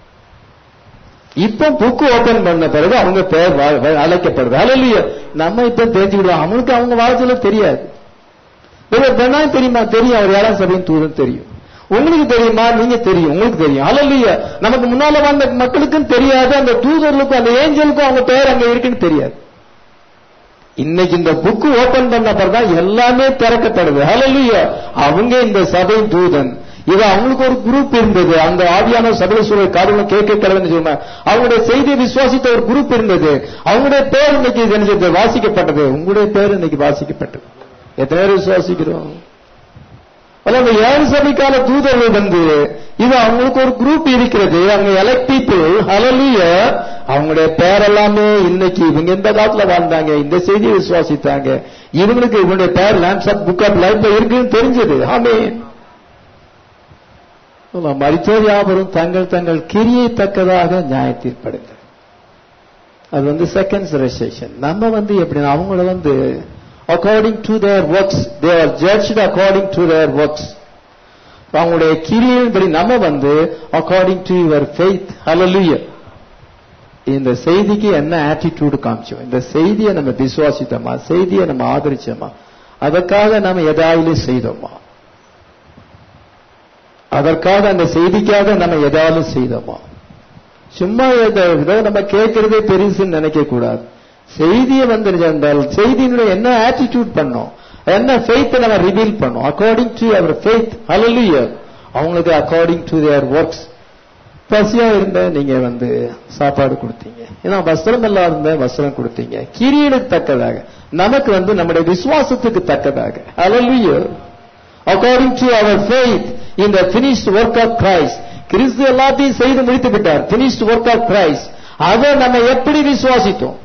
இப்ப புக்கு ஓபன் பண்ண பிறகு அவங்க பேர் வா- வா- அழைக்கப்படுது அலையில நம்ம இப்ப தெரிஞ்சுக்கிடுவோம் அவனுக்கு அவங்க வாழ்க்கையில தெரியாது பெண்ணா தெரியுமா தெரியும் அவர் ஏழாம் சபையின் தூதன் தெரியும் உங்களுக்கு தெரியுமா நீங்க தெரியும் உங்களுக்கு தெரியும் அலல்லையா நமக்கு முன்னால வந்த மக்களுக்கும் தெரியாது அந்த தூதர்களுக்கும் அந்த ஏஞ்சலுக்கும் அவங்க பேர் அங்க இருக்குன்னு தெரியாது இன்னைக்கு இந்த புக்கு ஓபன் பண்ண பிறகுதான் எல்லாமே திறக்கப்படுது ஹalleluya அவங்க இந்த சபை தூதன் இது அவங்களுக்கு ஒரு குரூப் இருந்தது அந்த ஆவியான சபை சூழல் காதுகளை கேட்க கடவுள்னு சொன்னாங்க அவங்களுடைய செய்தியை விசுவாசித்த ஒரு குரூப் இருந்தது அவங்களுடைய பேர் இன்னைக்கு இது என்ன செய்தது? வாசிக்கப்பட்டது உங்களுடைய பேர் இன்னைக்கு வாசிக்கப்பட்டது எத்தனை பேர் விசுவாசிக்கிறோம் அல்ல, அந்த ஏழு சபைக்கால தூதர்கள் வந்து இது அவங்களுக்கு ஒரு குரூப் இருக்கிறது அவங்க எலக்ட் பீப்புள் ஹலலிய அவங்களுடைய பேர் எல்லாமே இன்னைக்கு இவங்க எந்த காலத்துல வாழ்ந்தாங்க இந்த செய்தியை விசுவாசித்தாங்க இவங்களுக்கு இவங்களுடைய பேர் லேண்ட்ஸ் ஆஃப் புக் ஆஃப் லைஃப்ல இருக்குன்னு தெரிஞ்சது ஆமென் மரித்தோர் யாவரும் தங்கள் தங்கள் கிரியை தக்கதாக நியாய தீர்ப்படுங்க அது வந்து செகண்ட் ரெசேஷன் நம்ம வந்து எப்படின்னா அவங்கள வந்து according to their works they are judged according to their works அவங்களுடைய கிரியின்படி நம்ம வந்து according to your faith hallelujah இந்த செய்திக்கு என்ன ஆட்டிடியூடு காமிச்சோம் இந்த செய்தியை நம்ம விசுவாசித்தோமா செய்தியை நம்ம ஆதரிச்சோமா அதற்காக நம்ம எதாவது செய்தோமா அதற்காக அந்த செய்திக்காக நம்ம எதாவது செய்தோமா சும்மா இதை இதை நம்ம கேட்கறதே பெருசுன்னு நினைக்க கூடாது செய்தியை வந்து என்றால் செய்தியினுடைய என்ன ஆட்டிடியூட் பண்ணோம் என்ன ஃபெய்த் நம்ம ரிவீல் பண்ணோம் according to our faith hallelujah அவங்களுக்கு அக்கார்டிங் டு தேர் ஒர்க்ஸ் பசியா இருந்த நீங்க வந்து சாப்பாடு கொடுத்தீங்க ஏன்னா வஸ்திரம் எல்லாம் இருந்த வஸ்திரம் கொடுத்தீங்க கிரியனுக்கு தக்கதாக நமக்கு வந்து நம்முடைய விசுவாசத்துக்கு தக்கதாக hallelujah according to our faith in the finished work of Christ கிறிஸ்து எல்லாத்தையும் செய்து முடித்து விட்டார் finished work of Christ அதை நம்ம எப்படி விசுவாசித்தோம்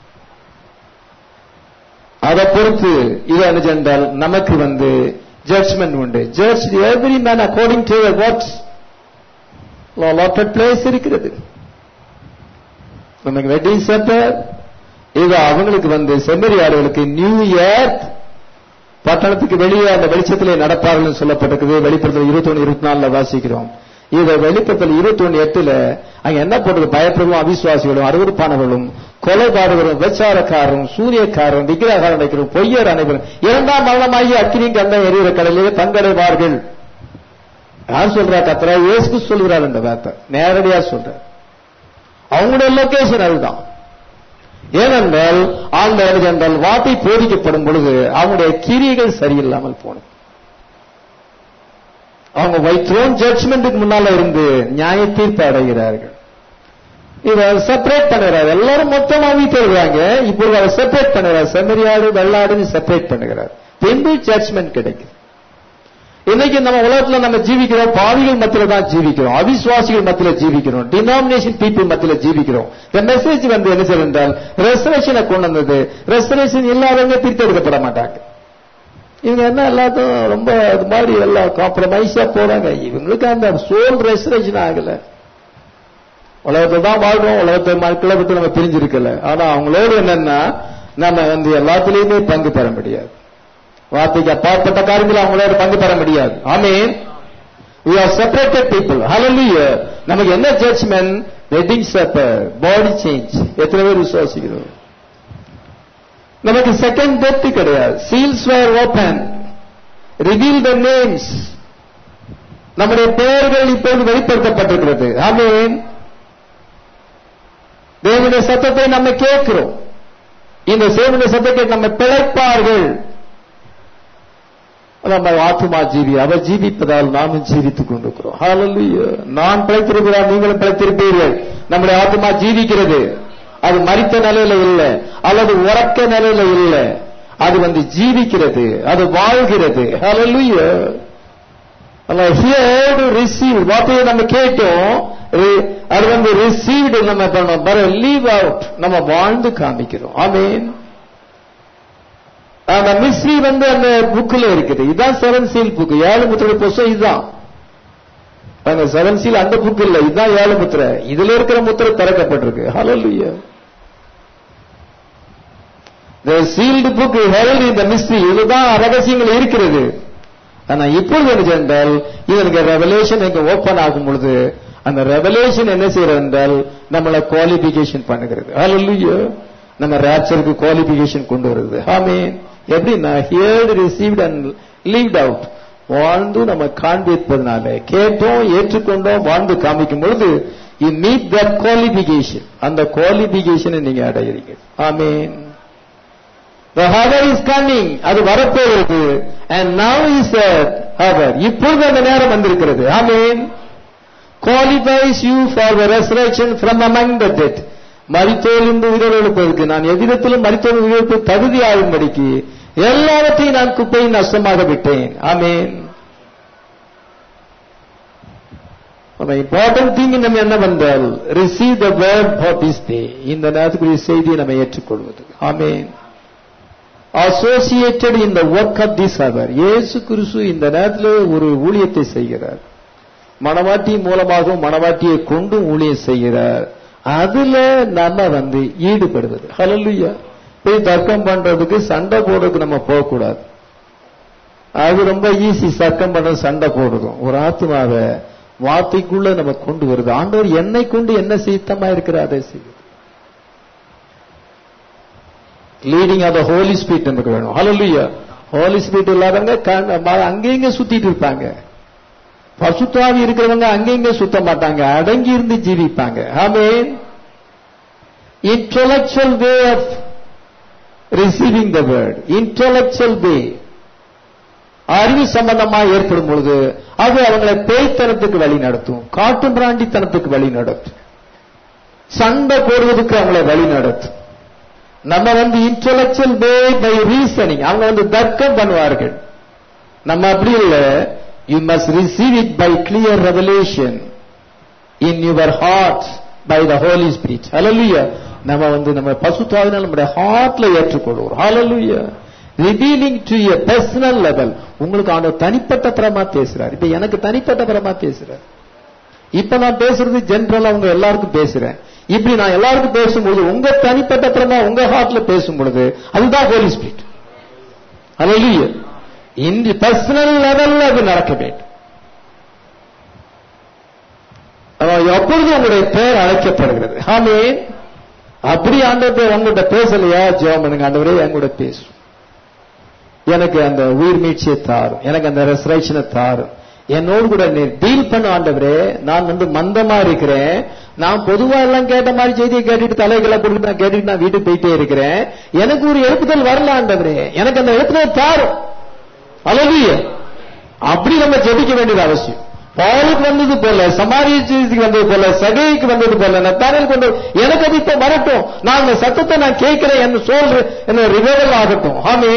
அதை பொறுத்து இது என்ன சென்றால் நமக்கு வந்து ஜட்ஜ்மெண்ட் உண்டு judge every man according to works allotted place இருக்கிறது நமக்கு வெட்டிங் சென்டர் இது அவங்களுக்கு வந்து செம்மறியாளர்களுக்கு நியூ இயர் பட்டணத்துக்கு வெளியே அந்த வெளிச்சத்திலே நடப்பார்கள் சொல்லப்பட்டிருக்குது வெளிப்படுத்தல் இருபத்தி ஒன்று இருபத்தி நாலுல வாசிக்கிறோம் இதை வெளிப்படுத்தல் இருபத்தி ஒன்று எட்டுல அங்க என்ன போட்டது பயப்படுவோம் அவிசுவாசிகளும் அருவருப்பானவர்களும் கொலைபாடுகளும் விபச்சாரக்காரரும் சூரியக்காரரும் விக்கிரகாரம் வைக்கிறோம் பொய்யர் அனைவரும் இரண்டாம் மரணமாகி அக்கினியும் கண்டம் எரிகிற கடலிலே பங்கடைவார்கள் யார் சொல்றா கத்திரா இயேசு சொல்கிறார் இந்த வார்த்தை நேரடியா சொல்ற அவங்களுடைய லொகேஷன் அதுதான் ஏனென்றால் ஆண்ட என்றால் வார்த்தை போதிக்கப்படும் பொழுது அவங்களுடைய கிரியைகள் சரியில்லாமல் போனது அவங்க வைத்ரோன் ஜட்ஜ்மெண்ட்டுக்கு முன்னால இருந்து நியாய தீர்ப்பு அடைகிறார்கள் இத செப்பரேட் பண்ணுகிறார் எல்லாரும் மொத்தமா வீட்டு வருவாங்க இப்பொழுது அவர் செப்பரேட் பண்ணுகிறார் செம்மறியாடு வெள்ளாடுன்னு செப்பரேட் பண்ணுகிறார் பின்பு ஜட்ஜ்மெண்ட் கிடைக்கும் இன்னைக்கு நம்ம உலகத்துல நம்ம ஜீவிக்கிறோம் பாவிகள் மத்தியில தான் ஜீவிக்கிறோம் அவிசுவாசிகள் மத்தியில ஜீவிக்கிறோம் டினாமினேஷன் பீப்புள் மத்தியில ஜீவிக்கிறோம் இந்த மெசேஜ் வந்து என்ன செய்ய என்றால் ரெசரேஷனை கொண்டு வந்தது ரெசரேஷன் இல்லாதவங்க தீர்த்தெடுக்கப்பட மாட்டாங்க இவங்க என்ன எல்லாத்தையும் ரொம்ப அது மாதிரி எல்லாம் காம்ப்ரமைஸா போறாங்க இவங்களுக்கு அந்த சோல் ரெசரேஷன் ஆகல உலகத்தை தான் வாழ்றோம் உலகத்தை மக்களை விட்டு நம்ம பிரிஞ்சிருக்கல ஆனா அவங்களோடு என்னன்னா நம்ம வந்து எல்லாத்துலயுமே பங்கு பெற முடியாது வார்த்தைக்கு அப்பாற்பட்ட காரியத்தில் அவங்களோட பங்கு பெற முடியாது ஆமீன் we are separated people hallelujah நமக்கு என்ன judgement wedding supper body change எத்தனை பேர் விசுவாசிக்கிறோம் நமக்கு செகண்ட் டெத் கிடையாது seals were open reveal the names நம்முடைய பெயர்கள் இப்போது வெளிப்படுத்தப்பட்டிருக்கிறது ஆமீன் தேவனுடைய சத்தத்தை நம்ம கேட்கிறோம் இந்த சேவனுடைய சத்தத்தை நம்ம பிழைப்பார்கள் நம்ம ஆத்துமா ஜீவி அவர் ஜீவிப்பதால் நாமும் ஜீவித்துக் கொண்டிருக்கிறோம் ஹalleluya நான் பிழைத்திருக்கிறார் நீங்களும் பிழைத்திருப்பீர்கள் நம்முடைய ஆத்துமா ஜீவிக்கிறது அது மரித்த நிலையில இல்ல அல்லது உறக்க நிலையில இல்ல அது வந்து ஜீவிக்கிறது அது வாழ்கிறது ஹalleluya ஹியர் ரிசீவ் வார்த்தையை நம்ம கேட்டோம் ரி- அது வந்து ரிசீவ்டு நம்ம பண்ணோம் பர லீவ் அவுட் நம்ம வாழ்ந்து காமிக்கிறோம் ஆமீன் அந்த மிஸ்ரி வந்து அந்த புக்ல இருக்குது இதுதான் செவன் சீல் புக் ஏழு முத்திரை புஸ்தகம் இதுதான் அந்த செவன் சீல் அந்த புக் இல்ல இதுதான் ஏழு முத்திரை இதுல இருக்கிற முத்திரை திறக்கப்பட்டிருக்கு ஹalleluya the sealed book held in the mystery இதுதான் ரகசியங்கள் இருக்கிறது ஆனா இப்பொழுது என்ன சென்றால் இதற்கு ரெவலேஷன் இங்க ஓபன் ஆகும் பொழுது அந்த ரெவலேஷன் என்ன செய்யறது என்றால் நம்மளை குவாலிபிகேஷன் பண்ணுகிறது ஹalleluya நம்ம ரேப்சருக்கு குவாலிபிகேஷன் கொண்டு வருது ஆமீன் எப்படின்னா heard received and lived out வாழ்ந்து நம்ம காண்பிப்பதனால கேட்டோம் ஏற்றுக்கொண்டோம் வாழ்ந்து காமிக்கும் பொழுது யூ மீட் தட் குவாலிபிகேஷன் அந்த குவாலிபிகேஷனை நீங்க அடைகிறீங்க ஆமீன் The hour is coming. அது வரப்போகிறது and now is the hour. இப்பொழுது அந்த நேரம் வந்திருக்கிறது ஆமீன் qualifies you for the resurrection from among the dead மரித்தோலிருந்து உயிரெழுப்பதற்கு நான் எவ்விதத்திலும் மரித்தோல் உயிரெழுப்பு தகுதி ஆகும்படிக்கு எல்லாவற்றையும் நான் குப்பையின் நஷ்டமாக விட்டேன் ஆமீன் இம்பார்ட்டன்ட் திங் நம்ம என்ன பண்றால் receive the word for this day இந்த நேரத்துக்குரிய செய்தியை நம்ம ஏற்றுக்கொள்வது ஆமீன் associated in the work of this hour இயேசு கிறிஸ்து இந்த நேரத்தில் ஒரு ஊழியத்தை செய்கிறார் மணவாட்டி மூலமாகவும் மணவாட்டியை கொண்டும் ஊழியம் செய்கிறார் அதுல நம்ம வந்து ஈடுபடுவது ஹalleluya போய் தர்க்கம் பண்றதுக்கு சண்டை போடுறதுக்கு நம்ம போகக்கூடாது அது ரொம்ப ஈஸி சர்க்கம் பண்ண சண்டை போடுறதும் ஒரு ஆத்மாவை வார்த்தைக்குள்ள நம்ம கொண்டு வருது ஆண்டவர் என்னை கொண்டு என்ன சீத்தமா இருக்கிற அதை செய்யுது leading of the holy spirit நமக்கு வேணும் ஹalleluya ஹோலி ஸ்பீட் இல்லாதவங்க கண்- ம- அங்கேயும் சுத்திட்டு இருப்பாங்க பசுத்தாவி இருக்கிறவங்க அங்கேயும் சுத்த மாட்டாங்க அடங்கி இருந்து ஜீவிப்பாங்க ஆமென் intellectual way of receiving the word intellectual way அறிவு சம்பந்தமா ஏற்படும் பொழுது அது அவங்களை பேய்த்தனத்துக்கு வழி நடத்தும் காட்டு பிராண்டித்தனத்துக்கு வழி நடத்தும் சண்டை போடுவதற்கு அவங்களை வழி நடத்தும் நம்ம வந்து இன்டலெக்சுவல் வே பை ரீசனிங் அவங்க வந்து தர்க்கம் பண்ணுவார்கள் நம்ம அப்படி இல்ல you must receive it by clear revelation in your heart by the holy spirit hallelujah நம்ம வந்து நம்ம பசுத்தாவினால் நம்முடைய ஹார்ட்ல ஏற்றுக்கொள்வோம் hallelujah revealing to a personal level உங்களுக்கு ஆண்டவர் தனிப்பட்ட பரமா பேசுறார் இப்ப எனக்கு தனிப்பட்ட பரமா பேசுறார் இப்ப நான் பேசுறது ஜென்ரலா உங்க எல்லாருக்கும் பேசுறேன் இப்படி நான் எல்லாருக்கும் பேசும்போது உங்க தனிப்பட்ட பரமா உங்க ஹார்ட்ல பேசும் பொழுது அதுதான் ஹோலி ஸ்பிரிட் ஹalleluya இந்த பர்சனல் லெவல்ல அது நடக்க வேண்டும் அவன் எப்பொழுது உங்களுடைய பெயர் அழைக்கப்படுகிறது ஆமே அப்படி ஆண்டவர் உங்கள்கிட்ட பேசலையா ஜெபம் பண்ணுங்க ஆண்டவரே என்கூட பேசும் எனக்கு அந்த உயிர் மீட்சியை தாரும் எனக்கு அந்த ரெசரேஷனை தாரும் என்னோடு கூட நீ டீல் பண்ண ஆண்டவரே நான் வந்து மந்தமா இருக்கிறேன் நான் பொதுவா எல்லாம் கேட்ட மாதிரி செய்தியை கேட்டுட்டு தலைகளை போட்டு நான் கேட்டுட்டு நான் வீட்டுக்கு போயிட்டே இருக்கிறேன் எனக்கு ஒரு எழுப்புதல் வரல ஆண்டவரே எனக்கு அந்த எழுப்புதல் தாரும் அழகிய அப்படி நம்ம ஜெபிக்க வேண்டியது அவசியம் பாலுக்கு வந்தது போல சமாரியத்துக்கு வந்தது போல சகைக்கு வந்தது போல நத்தானில் கொண்டு எனக்கு அது இப்ப வரட்டும் நான் அந்த சத்தத்தை நான் கேட்கிறேன் என்று சொல்ற என்ன ரிவைவல் ஆகட்டும் ஆமே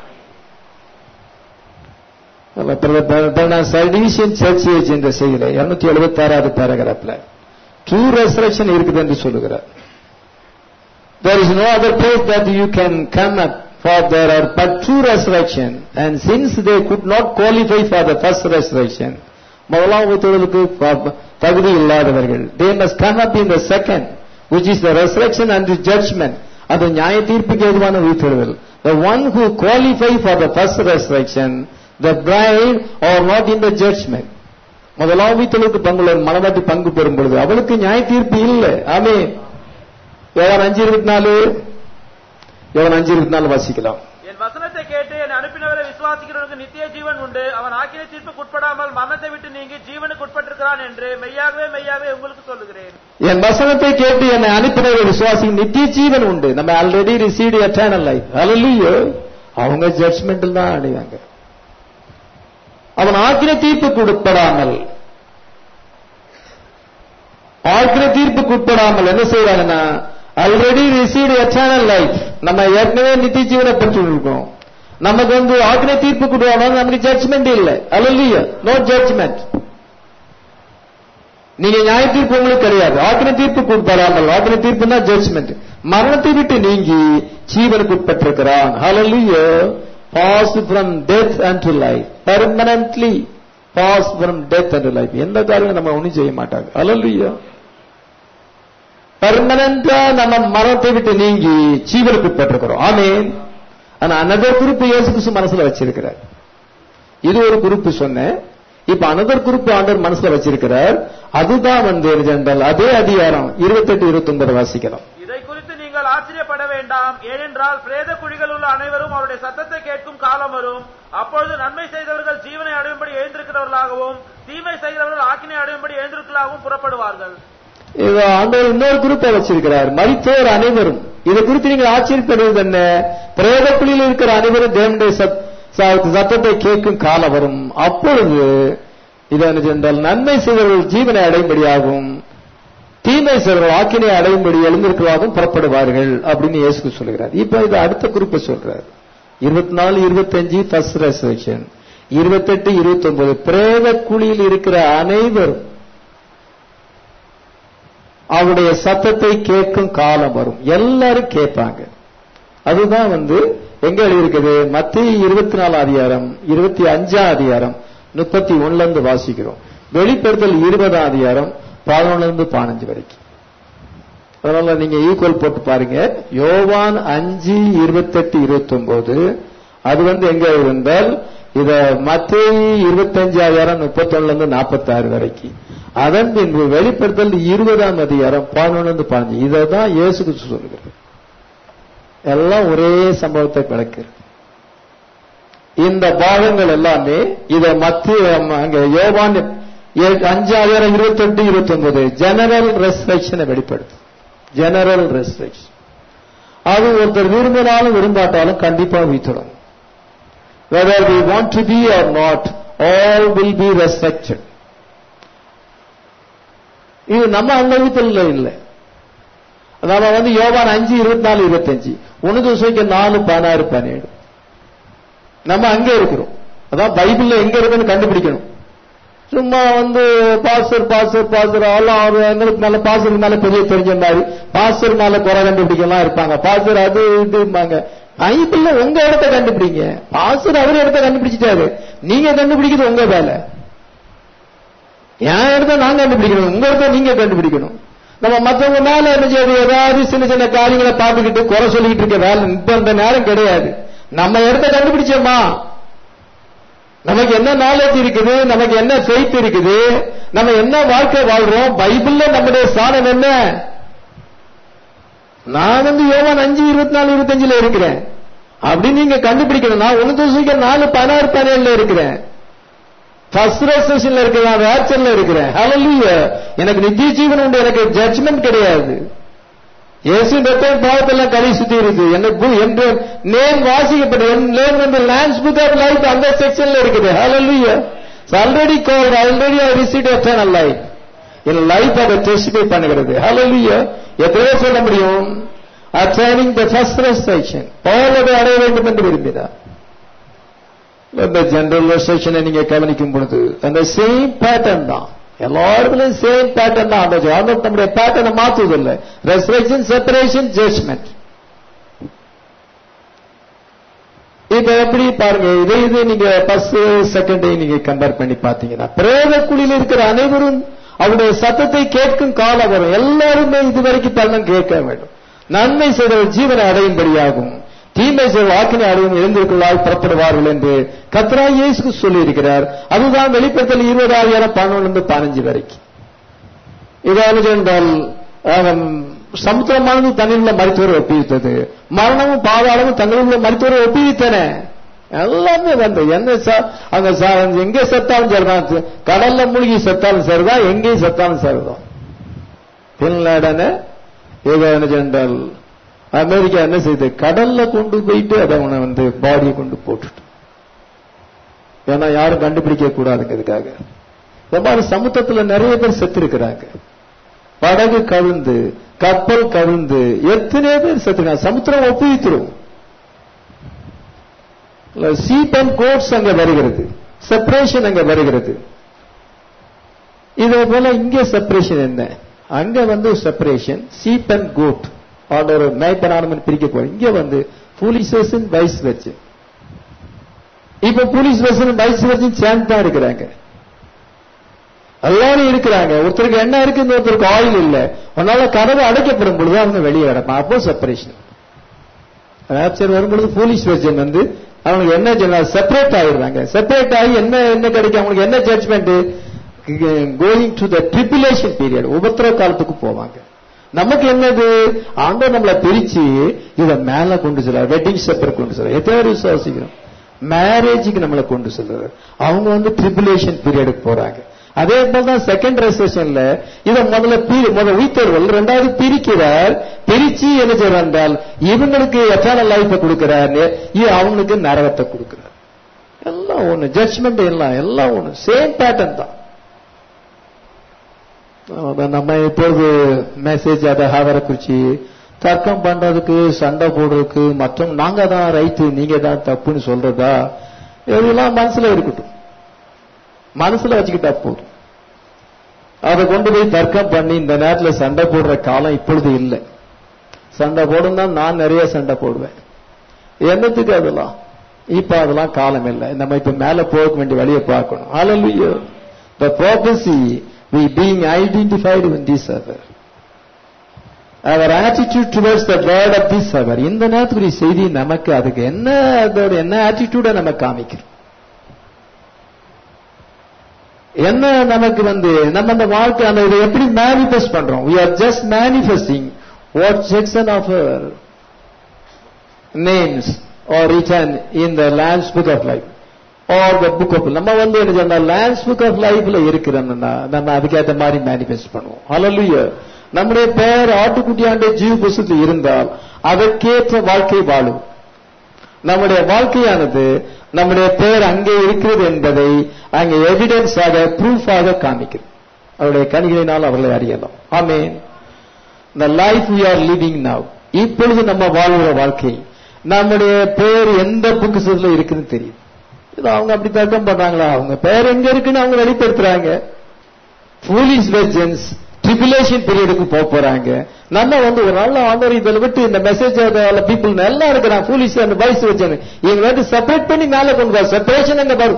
சர்டீசியன் சர்ச் ஏஜ் என்ற செய்தியில இருநூத்தி எழுபத்தி ஆறாவது பேராகிராப்ல ட்ரூ ரெசரக்ஷன் இருக்குது என்று சொல்லுகிறார் There is no other place that you can come up for there are but true resurrection and since they could not qualify for the first resurrection முதலாவது தொழிலுக்கு தகுதி இல்லாதவர்கள் they must come up in the second which is the resurrection and the judgment அது நியாய தீர்ப்புக்கு ஏதுவான உயிர்த்தெழுதல் the one who qualify for the first resurrection the bride are not in the judgment முதலாவது தொழிலுக்கு பங்குள்ள மனவாட்டி பங்கு பெறும் பொழுது அவளுக்கு நியாய தீர்ப்பு இல்லை ஆமே எவன் அஞ்சு இருபத்தி நாலு எவன் அஞ்சு இருபத்தி நாலு வாசிக்கலாம் என் வசனத்தை கேட்டு என்னை அனுப்பினவரை விசுவாசிக்கிறவனுக்கு நித்திய ஜீவன் உண்டு அவன் ஆக்கின தீர்ப்புக்கு உட்படாமல் மரணத்தை விட்டு நீங்கி ஜீவனுக்கு உட்பட்டிருக்கிறான் என்று மெய்யாகவே மெய்யாகவே உங்களுக்கு சொல்லுகிறேன் என் வசனத்தை கேட்டு என்னை அனுப்பினவர் விசுவாசி நித்திய ஜீவன் உண்டு நம்ம already received eternal life hallelujah அவங்க ஜட்ஜ்மெண்டில் தான் அடைவாங்க அவன் ஆக்கின தீர்ப்புக்கு உட்படாமல் ஆக்கின தீர்ப்புக்கு உட்படாமல் என்ன செய்வாங்கன்னா ஆல்ரெடி ரிசீவ்டு எட்டர்னல் லைஃப் நம்ம ஏற்கனவே நித்திய ஜீவனை பெற்று இருக்கோம் நமக்கு வந்து ஆக்கின தீர்ப்புக்கு உட்படாமல் நமக்கு ஜட்ஜ்மெண்ட் இல்லை அலல்லையோ நோ ஜட்ஜ்மெண்ட் நீங்க நியாய தீர்ப்பு உங்களுக்கு கிடையாது ஆக்கின தீர்ப்புக்கு உட்படாமல் ஆக்கின தீர்ப்புனா ஜட்ஜ்மெண்ட் மரணத்தை விட்டு நீங்கி ஜீவனுக்கு உட்பட்டிருக்கிறான் ஹalleluya pass from death unto life permanently pass from death unto life எந்த காரியம் நம்ம ஒண்ணும் செய்ய மாட்டாங்க ஹalleluya பெர்மனண்டா நம்ம மரணத்தை விட்டு நீங்கி ஜீவனுக்கு உட்பட்டிருக்கிறோம் ஆமென் ஆனா அனதர் குறிப்பு இயேசு கிறிஸ்து மனசுல வச்சிருக்கிறார் இது ஒரு குறிப்பு சொன்னேன் இப்ப அனதர் குறிப்பு ஆண்டவர் மனசுல வச்சிருக்கிறார் அதுதான் வந்து என்றால் அதே அதிகாரம் இருபத்தெட்டு இருபத்தி ஒன்பது வாசிக்கலாம் இதை குறித்து நீங்கள் ஆச்சரியப்பட வேண்டாம் ஏனென்றால் பிரேத குழிகள் உள்ள அனைவரும் அவருடைய சத்தத்தை கேட்கும் காலம் வரும் அப்பொழுது நன்மை செய்தவர்கள் ஜீவனை அடையும்படி எழுந்திருக்கிறவர்களாகவும் தீமை செய்தவர்கள் ஆக்கினை அடையும்படி எழுந்திருக்கலாகவும் புறப்படுவார்கள் இது ஆண்டவர் இன்னொரு குறிப்பை வச்சிருக்கிறார் மரித்தோர் அனைவரும் இதை குறித்து நீங்கள் ஆச்சரியப்படுவது என்ன பிரேதக்குழியில் இருக்கிற அனைவரும் தேவனுடைய சத்- ச- சத்தத்தை கேட்கும் காலம் வரும் அப்பொழுது இது என்ன என்றால் நன்மை செய்தவர்கள் ஜீவனை அடையும்படியாகும் தீமை செய்தவர்கள் ஆக்கினை அடையும்படி எழுந்திருக்கலாகவும் புறப்படுவார்கள் அப்படின்னு இயேசு சொல்கிறார் இப்ப இது அடுத்த குறிப்பை சொல்றார் இருபத்தி நாலு இருபத்தஞ்சு ஃபர்ஸ்ட் ரெசர்வேஷன் இருபத்தெட்டு இருபத்தி ஒன்பது பிரேத குழியில் இருக்கிற அனைவரும் அவருடைய சத்தத்தை கேட்கும் காலம் வரும் எல்லாரும் கேட்பாங்க அதுதான் வந்து எங்க எழுதியிருக்குது மத்திய இருபத்தி நாலு அதிகாரம் இருபத்தி அஞ்சாம் அதிகாரம் முப்பத்தி ஒண்ணுல இருந்து வாசிக்கிறோம் வெளிப்படுத்தல் இருபதாம் அதிகாரம் பதினொன்னுல இருந்து பதினஞ்சு வரைக்கும் அதனால நீங்க ஈக்குவல் போட்டு பாருங்க யோவான் அஞ்சு இருபத்தெட்டு இருபத்தி ஒன்பது அது வந்து எங்க இருந்தால் இத மத்திய இருபத்தஞ்சு அதிகாரம் முப்பத்தொன்னுல இருந்து நாற்பத்தாறு வரைக்கும் அதன் பின்பு வெளிப்படுத்தல் இருபதாம் அதிகாரம் பதினொன்னு இருந்து பதினஞ்சு இதை தான் இயேசு கிறிஸ்து சொல்லுகிறது எல்லாம் ஒரே சம்பவத்தை விளக்குது இந்த பாகங்கள் எல்லாமே இத மத்திய அங்க யோவான் ஏ- அஞ்சாயிரம் இருபத்தெட்டு இருபத்தி ஒன்பது ஜெனரல் ரெஸ்ட்ரிக்ஷனை வெளிப்படுத்து ஜெனரல் ரெஸ்ட்ரிக்ஷன் அது ஒருத்தர் விரும்பினாலும் விரும்பாட்டாலும் கண்டிப்பா வீத்துடும் whether we want to be or not all will be restricted இது நம்ம அனுபவத்தில் இல்லை நம்ம வந்து யோவான் அஞ்சு இருபத்தி நாலு இருபத்தஞ்சு ஒன்னு தோசைக்கு நாலு பதினாறு பதினேழு நம்ம அங்கே இருக்கிறோம் அதான் பைபிள்ல எங்க இருக்குன்னு கண்டுபிடிக்கணும் சும்மா வந்து பாஸ்டர் பாஸ்டர் பாஸ்டர் எல்லாம் அவர் எங்களுக்கு மேல பாஸ்டர் மேல பெரிய தெரிஞ்ச மாதிரி பாஸ்டர் மேல குறை கண்டுபிடிக்கலாம் இருப்பாங்க பாஸ்டர் அது இதும்பாங்க பைபிள்ல உங்க இடத்த கண்டுபிடிங்க பாஸ்டர் அவர் இடத்த கண்டுபிடிச்சிட்டாரு நீங்க கண்டுபிடிக்கிறது உங்க வேலை என் இடத்த நான் கண்டுபிடிக்கணும் உங்க இடத்த நீங்க கண்டுபிடிக்கணும் நம்ம மத்தவங்க மேல என்ன செய்யுது ஏதாவது சின்ன சின்ன காரியங்களை பார்த்துக்கிட்டு குறை சொல்லிக்கிட்டு இருக்க வேலை இப்ப இந்த நேரம் கிடையாது நம்ம இடத்த கண்டுபிடிச்சோமா நமக்கு என்ன நாலேஜ் இருக்குது நமக்கு என்ன ஃபெய்த் இருக்குது நம்ம என்ன வாழ்க்கை வாழ்றோம் பைபிள்ல நம்முடைய ஸ்தானம் என்ன நான் வந்து யோவான் அஞ்சு இருபத்தி நாலு இருபத்தஞ்சுல இருக்கிறேன் அப்படி நீங்க கண்டுபிடிக்கணும் நான் ஒன்னு தூசிக்க நாலு பதினாறு பதினேழுல இருக்கிறேன் ஃபர்ஸ்ட் ரெசன்ல இருக்கிறேன் நான் ரேப்சர்ல இருக்கிறேன் ஹalleluya எனக்கு நித்திய ஜீவன் உண்டு எனக்கு ஜட்ஜ்மெண்ட் கிடையாது இயேசு ரத்தம் பாவத்தெல்லாம் கழி சுத்தி இருக்கு எனக்கு என்ற நேம் வாசிக்கப்பட்டு என் நேம் வந்து லேண்ட்ஸ் புக் ஆஃப் லைஃப் அந்த செக்ஷன்ல இருக்குது hallelujah already call already I receive eternal life என் லைஃப் அதை டெஸ்டிஃபை பண்ணுகிறது ஹalleluya எத்தனை சொல்ல முடியும் அட்டைனிங் த ஃபர்ஸ்ட் ரெஸ்ட்ரக்ஷன் பால் அதை அடைய வேண்டும் என்று விரும்பினார் இந்த ஜெனரல் ரெஸ்ட்ரக்ஷனை நீங்க கவனிக்கும் பொழுது அந்த சேம் பேட்டர்ன் தான் எல்லாருக்குள்ளயும் சேம் பேட்டர்ன் தான் அந்த அந்த நம்முடைய பேட்டர்னை மாத்துவதில்லை ரெஸ்ட்ரக்ஷன் செப்பரேஷன் ஜட்ஜ்மெண்ட் இப்ப எப்படி பாருங்க இதே இது நீங்க ஃபர்ஸ்ட் செகண்ட் நீங்க கம்பேர் பண்ணி பாத்தீங்கன்னா பிரேத குழியில் இருக்கிற அனைவரும் அவருடைய சத்தத்தை கேட்கும் காலம் வரும் எல்லாருமே இதுவரைக்கும் தன்னம் கேட்க வேண்டும் நன்மை செய்தவர் ஜீவனை அடையும்படியாகும் தீமை செய்த வாக்கினை அடையும் எழுந்திருக்கலால் புறப்படுவார்கள் என்று கத்ரா இயேசு சொல்லி இருக்கிறார் அதுதான் வெளிப்படுத்தல் இருபதாயிரம் பன்னெண்டு பதினஞ்சு வரைக்கும் இதாவது என்றால் ஆம், சமுத்திரமானது தன்னில் உள்ள மருத்துவரை ஒப்புவித்தது மரணமும் பாதாளமும் தங்களில் உள்ள மருத்துவரை ஒப்புவித்தன எல்லாமே வந்து என்ன சா- அங்க சா- எங்க செத்தாலும் சரிதான் கடல்ல மூழ்கி செத்தாலும் சரிதான் எங்கேயும் செத்தாலும் சரிதான் பின்லாடன ஏதோ என்ன சென்றால் அமெரிக்கா என்ன செய்யுது கடல்ல கொண்டு போயிட்டு அதை அவனை வந்து பாடியை கொண்டு போட்டுட்டு ஏன்னா யாரும் கண்டுபிடிக்க கூடாதுங்கிறதுக்காக இந்த மாதிரி சமுத்திரத்துல நிறைய பேர் செத்து இருக்கிறாங்க படகு கவிழ்ந்து கப்பல் கவிழ்ந்து எத்தனையோ பேர் செத்துருக்காங்க சமுத்திரம் ஒப்புவித்துரும் சீப் அண்ட் கோட்ஸ் அங்க வருகிறது செப்பரேஷன் அங்க வருகிறது இதே போல இங்கே செப்பரேஷன் என்ன அங்க வந்து செப்பரேஷன் சீப் அண்ட் கோட் ஒரு மேய்ப்பனானவன் பிரிக்க போறோம் இங்க வந்து போலீஸ் வெர்சன் வைஸ் வெர்சன் இப்ப போலீஸ் வெர்சன் வைஸ் வெர்சன் சேர்ந்து தான் இருக்கிறாங்க எல்லாரும் இருக்கிறாங்க ஒருத்தருக்கு என்ன இருக்கு ஒருத்தருக்கு ஆயில் இல்ல அதனால கதவு அடைக்கப்படும் பொழுது அவங்க வெளியே கிடப்பான் அப்போ செப்பரேஷன் ராப்சர் வரும்பொழுது போலீஸ் வெர்ஜன் வந்து அவங்களுக்கு என்ன சொன்னா செப்பரேட் ஆயிடுறாங்க செப்பரேட் ஆகி என்ன என்ன கிடைக்கும் அவங்களுக்கு என்ன judgement going to the tribulation period உபத்திர காலத்துக்கு போவாங்க நமக்கு என்னது ஆண்டவர் நம்மளை பிரிச்சு இத மேல கொண்டு செல்றார் வெட்டிங் செப்பர் கொண்டு செல்றார் எத்தனை பேர் விசுவாசிக்கிறோம் மேரேஜுக்கு நம்மளை கொண்டு செல்றாரு அவங்க வந்து ட்ரிபுலேஷன் பீரியடுக்கு போறாங்க அதே போலதான் செகண்ட் ரெசேஷன்ல இத முதல்ல பிரி முதல் உயிர்த்தவர்கள் ரெண்டாவது பிரிக்கிறார் பிரிச்சு என்ன செய்யறார் என்றால் இவங்களுக்கு எத்தனை லைஃப கொடுக்கிறார் இது அவங்களுக்கு நரகத்தை கொடுக்கிறார் எல்லாம் ஒண்ணு ஜட்ஜ்மெண்ட் எல்லாம் எல்லாம் ஒண்ணு சேம் பேட்டர்ன் தான் அத நம்ம இப்போது மெசேஜ் அதை ஹாவரை குறிச்சு தர்க்கம் பண்றதுக்கு சண்டை போடுறதுக்கு மற்றும் நாங்க தான் ரைட்டு நீங்க தான் தப்புன்னு சொல்றதா இதெல்லாம் மனசுல இருக்கட்டும் மனசுல வச்சுக்கிட்டா போதும் அதை கொண்டு போய் தர்க்கம் பண்ணி இந்த நேரத்துல சண்டை போடுற காலம் இப்பொழுது இல்லை சண்டை போடும் தான் நான் நிறைய சண்டை போடுவேன் என்னத்துக்கு அதெல்லாம் இப்ப அதெல்லாம் காலம் இல்லை நம்ம இப்ப மேல போக வேண்டிய வழியை பார்க்கணும் Hallelujah. The prophecy we being identified with this hour. Our attitude towards the word of this hour. இந்த நேரத்துக்குரிய செய்தி நமக்கு அதுக்கு என்ன அதோட என்ன ஆட்டிடியூட நம்ம காமிக்கிறோம் என்ன நமக்கு வந்து நம்ம அந்த வாழ்க்கை அந்த இதை எப்படி மேனிஃபெஸ்ட் பண்றோம் we are just manifesting what section of our names are written in the Lamb's book of life or the book of நம்ம வந்து என்ன சொன்னா Lamb's book of lifeல இருக்கிறோம்னா நம்ம அதுக்கேற்ற மாதிரி மேனிஃபெஸ்ட் பண்ணுவோம் Hallelujah நம்முடைய பெயர் ஆட்டுக்குட்டியாண்ட ஜீவ புஸ்தத்தில் இருந்தால் அதற்கேற்ற வாழ்க்கை வாழும் நம்முடைய வாழ்க்கையானது நம்முடைய பெயர் அங்கே இருக்கிறது என்பதை அங்கே எவிடன்ஸாக ப்ரூஃபாக காமிக்கிறது அவருடைய கனிகளினால் அவர்களை அறியலாம் ஆமேன் the life we are living now இப்பொழுது நம்ம வாழ்கிற வாழ்க்கை நம்முடைய பெயர் எந்த புக்குசத்துல இருக்குன்னு தெரியும் இது அவங்க அப்படி தர்க்கம் பண்றாங்களா அவங்க பெயர் எங்க இருக்குன்னு அவங்க வெளிப்படுத்துறாங்க போலீஸ் வெர்ஜன்ஸ் ட்ரிபுலேஷன் பீரியடுக்கு போக போறாங்க நம்ம வந்து ஒரு நல்ல ஆண்டவர் இதில் விட்டு இந்த மெசேஜ் பீப்புள் நல்லா இருக்கிறான் போலீஸ் அந்த வயசு வச்சு இவங்க வந்து செப்பரேட் பண்ணி மேல கொண்டு வர செப்பரேஷன் அங்க வரும்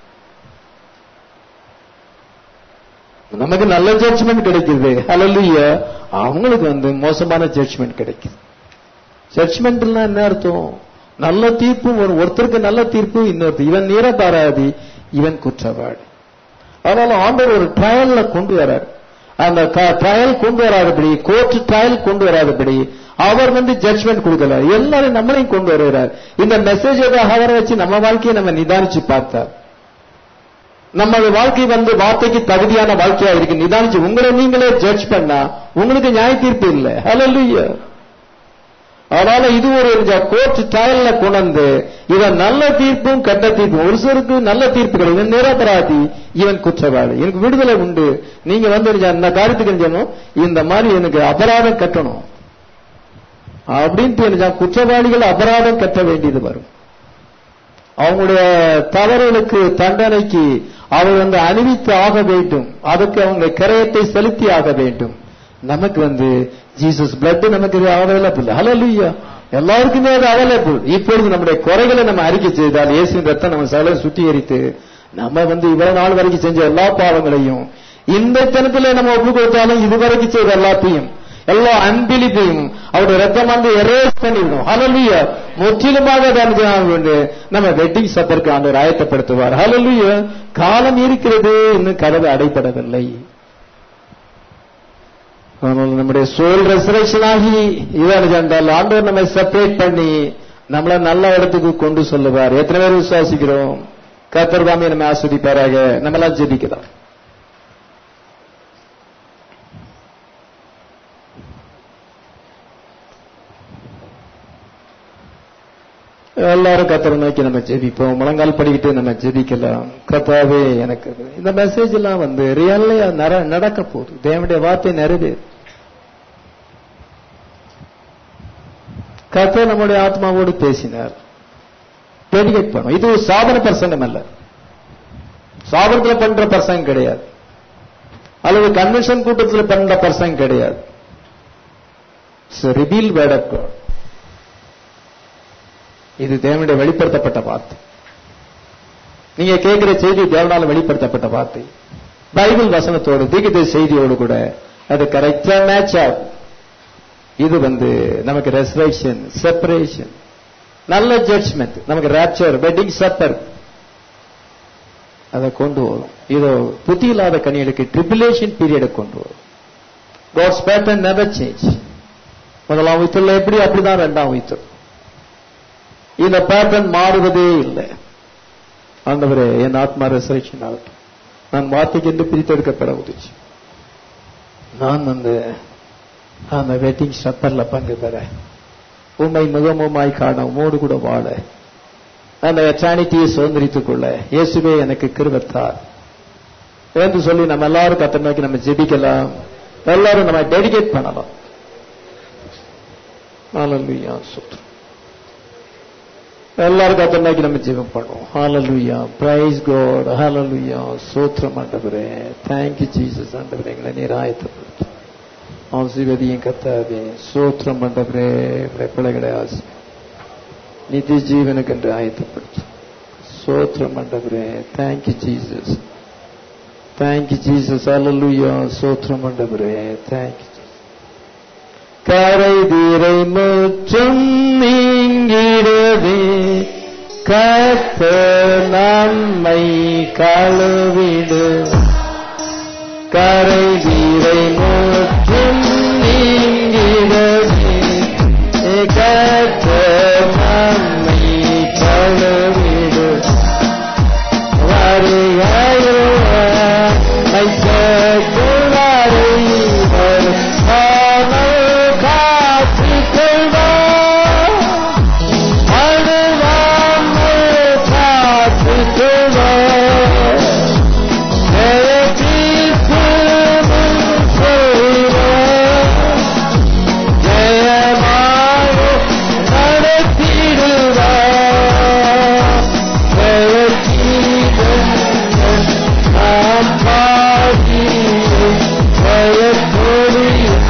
நமக்கு நல்ல ஜட்ஜ்மெண்ட் கிடைக்குது ஹalleluya அவங்களுக்கு வந்து மோசமான ஜட்ஜ்மெண்ட் கிடைக்குது ஜட்ஜ்மெண்ட்லாம் என்ன அர்த்தம் நல்ல தீர்ப்பு ஒரு ஒருத்தருக்கு நல்ல தீர்ப்பு இன்னொருத்தர் இவன் நீரபாராதி இவன் குற்றவாளி அதனால ஆண்டவர் ஒரு ட்ரையல்ல கொண்டு வரார் அந்த ட்ரையல் கொண்டு வராதபடி கோர்ட் ட்ரையல் கொண்டு வராதபடி அவர் வந்து ஜட்ஜ்மெண்ட் கொடுக்கல எல்லாரும் நம்மளையும் கொண்டு வருகிறார் இந்த மெசேஜ் அவரை வச்சு நம்ம வாழ்க்கையை நம்ம நிதானிச்சு பார்த்தார் நம்ம வாழ்க்கை வந்து வார்த்தைக்கு தகுதியான வாழ்க்கையா இருக்கு நிதானிச்சு உங்களை நீங்களே ஜட்ஜ் பண்ணா உங்களுக்கு நியாய தீர்ப்பு இல்லை ஹalleluya ஆனா அதனால இது ஒரு கோர்ட் ட்ரையல்ல கொண்டு இவன் நல்ல தீர்ப்பும் கெட்ட தீர்ப்பும் ஒரு சிலருக்கு நல்ல தீர்ப்பு கிடையாது இவன் நிரபராதி இவன் குற்றவாளி எனக்கு விடுதலை உண்டு நீங்க வந்து இந்த காரியத்துக்கு என்ன இந்த மாதிரி எனக்கு அபராதம் கட்டணும் அப்படின்ட்டு என்ன குற்றவாளிகள் அபராதம் கட்ட வேண்டியது வரும் அவங்களுடைய தவறுகளுக்கு தண்டனைக்கு அவர் வந்து அணிவித்து ஆக வேண்டும் அதுக்கு அவங்க கிரயத்தை செலுத்தி ஆக வேண்டும் நமக்கு வந்து ஜீசஸ் பிளட் நமக்கு அவைலபிள் ஹalleluya எல்லாருக்குமே அது அவைலபிள் இப்பொழுது நம்முடைய குறைகளை நம்ம அறிக்கை செய்தால் இயேசுவின் ரத்தம் நம்ம சகல சுத்திகரித்து நம்ம வந்து இவ்வளவு நாள் வரைக்கும் செஞ்ச எல்லா பாவங்களையும் இந்த தினத்துல நம்ம ஒப்பு கொடுத்தாலும் இதுவரைக்கும் செய்த எல்லாத்தையும் எல்லா அன்பிலிப்பையும் அவருடைய ரத்தம் வந்து எரேஸ் பண்ணிவிடும் ஹalleluya முற்றிலுமாக வந்து நம்ம வெட்டிங் சப்பருக்கு ஆண்டவர் ஆயத்தப்படுத்துவார் ஹalleluya காலம் இருக்கிறது இன்னும் கதவு அடைப்படவில்லை ஆனால் நம்முடைய சோல் ரெசரேஷன் ஆகி இதான் என்றால் ஆண்டவர் நம்மை செப்பரேட் பண்ணி நம்மள நல்ல இடத்துக்கு கொண்டு சொல்லுவார் எத்தனை பேர் விசுவாசிக்கிறோம் கத்தர் தாமே நம்ம ஆஸ்வதிப்பாராக நம்மளாம் ஜெபிக்கலாம் எல்லாரும் கத்தரை நோக்கி நம்ம ஜெபிப்போம் முழங்கால் படிக்கிட்டு நம்ம ஜெபிக்கலாம் கத்தாவே எனக்கு இந்த மெசேஜ் எல்லாம் வந்து ரியல்லையா நடக்க போகுது தேவனுடைய வார்த்தை நிறைவேறு கத்த நம்முடைய ஆத்மாவோடு பேசினார் டெடிகேட் பண்ணும் இது ஒரு சாதன பிரசங்கம் அல்ல சாதனத்தில் பண்ற பிரசங்கம் கிடையாது அல்லது கன்வென்ஷன் கூட்டத்தில் பண்ற பிரசங்கம் கிடையாது ரிபீல் வேர்ட் ஆஃப் காட் இது தேவனுடைய வெளிப்படுத்தப்பட்ட வார்த்தை நீங்க கேட்கிற செய்தி தேவனால வெளிப்படுத்தப்பட்ட வார்த்தை பைபிள் வசனத்தோடு தீகித செய்தியோடு கூட அது கரெக்டா மேட்ச் ஆகும் இது வந்து நமக்கு ரெசரேஷன் செப்பரேஷன் நல்ல ஜட்ஜ்மெண்ட் நமக்கு ரேப்சர் வெட்டிங் சப்பர் அதை கொண்டு வரும் இதோ புத்தி இல்லாத கனிகளுக்கு ட்ரிபிலேஷன் பீரியடை கொண்டு வரும் காட்ஸ் பேட்டர்ன் நெவர் சேஞ்ச் முதலாம் உயிர்த்துல எப்படி அப்படிதான் ரெண்டாம் உயிர்த்தல் இந்த பேட்டர்ன் மாறுவதே இல்லை ஆண்டவரே என் ஆத்மா ரெசரேஷன் ஆகட்டும் நான் வார்த்தைக்கு என்று பிரித்தெடுக்கப்பட உதவி நான் வந்து அந்த வெட்டிங் சப்பர்ல பங்கு பெற உண்மை முகமுமாய் காண உமோடு கூட வாழ அந்த எட்டானிட்டியை சுதந்திரித்துக் கொள்ள இயேசுவே எனக்கு கிருபத்தார் என்று சொல்லி நம்ம எல்லாரும் கத்த நோக்கி நம்ம ஜெபிக்கலாம் எல்லாரும் நம்ம டெடிகேட் பண்ணலாம் ஹalleluya சுத்ரம் எல்லாரும் கத்த நோக்கி நம்ம ஜெபம் பண்ணுவோம் ஹalleluya praise god hallelujah சோத்ரம் ஆண்டவரே thank you jesus ஆண்டவரே எங்களை நீராயத்தப்படுத்து ஆசீர்வதியும் கத்தாவே சோத்திரம் ஆண்டவரே உடைய பிள்ளைகளை ஆசி நித்திய ஜீவனுக்கு என்று ஆயத்தப்படுத்து சோத்திரம் ஆண்டவரே தேங்க்யூ ஜீசஸ் தேங்க்யூ ஜீசஸ் அல்லலுயா சோத்திரம் ஆண்டவரே தேங்க்யூ கரை தீரை முற்றும் நீங்கிடவே கத்த நம்மை கழுவிடு கரை தீரை முற்றும் நீங்கிடவே கத்த நம்மை கழுவிடு வருகையில் மைசக்குளாரை காமல் காத்துக் கொள்வார் அழுவாமல் காத்துக் கொள்வார் ஜெயதீர்ப்பு செய்வார் ஜெயமாக நடத்திடுவார் ஜெயதீபம் நாம் பாடி ஜெயத்தொழி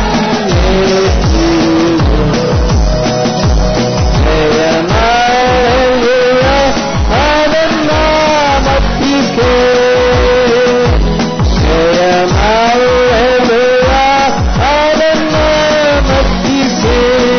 ஜெயநாளையா அதன் நாமத்திற்கே ஜெயநாளையா அதன் நாமத்திற்கே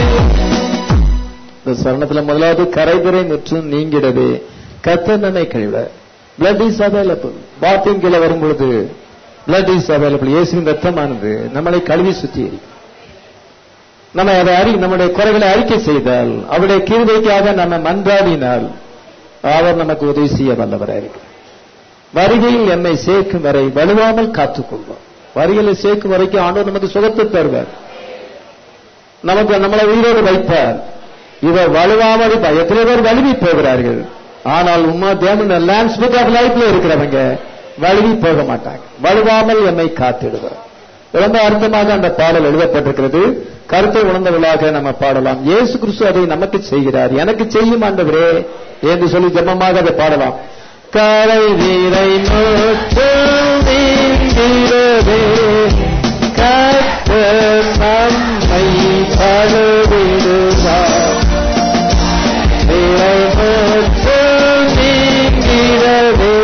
இந்த சரணத்துல முதலாவது கரைதுரை முற்றும் நீங்கிடவே கத்தனனை கழிவிட பிளட் இஸ் அவைலபிள் பாத்தின் கீழே வரும் பொழுது பிளட் இஸ் அவைலபிள் இயேசுவின் ரத்தமானது நம்மளை கழுவி சுத்திகரிக்கும் நம்ம அதை அறி நம்முடைய குறைகளை அறிக்கை செய்தால் அவருடைய கிருபைக்காக நம்ம மன்றாடினால் அவர் நமக்கு உதவி செய்ய வல்லவராக இருக்கிறார் வருகையில் என்னை சேர்க்கும் வரை வலுவாமல் காத்துக்கொள்வோம் வருகையில் சேர்க்கும் வரைக்கும் ஆண்டவர் நமக்கு சுகத்தை தருவார் நமக்கு நம்மளை உயிரோடு வைப்பார் இதை வலுவாமல் இப்ப எத்தனை பேர் வலுவி போகிறார்கள் ஆனால் உமா தேவன் லேண்ட்ஸ் புக் ஆஃப் லைஃப்ல இருக்கிறவங்க வலுவி போக மாட்டாங்க வலுவாமல் எம்மை காத்திடுவார் ரொம்ப அர்த்தமாக அந்த பாடல் எழுதப்பட்டிருக்கிறது கருத்தை உணர்ந்தவர்களாக நம்ம பாடலாம் இயேசு கிறிஸ்து அதை நமக்கு செய்கிறார் எனக்கு செய்யும் ஆண்டவரே என்று சொல்லி ஜெபமாக அதை பாடலாம் கரை வீரை நோக்கு நீங்கிறதே கர்த்தர் நம்மை பழுவிடுவார் வீரை நோக்கு நீங்கிறதே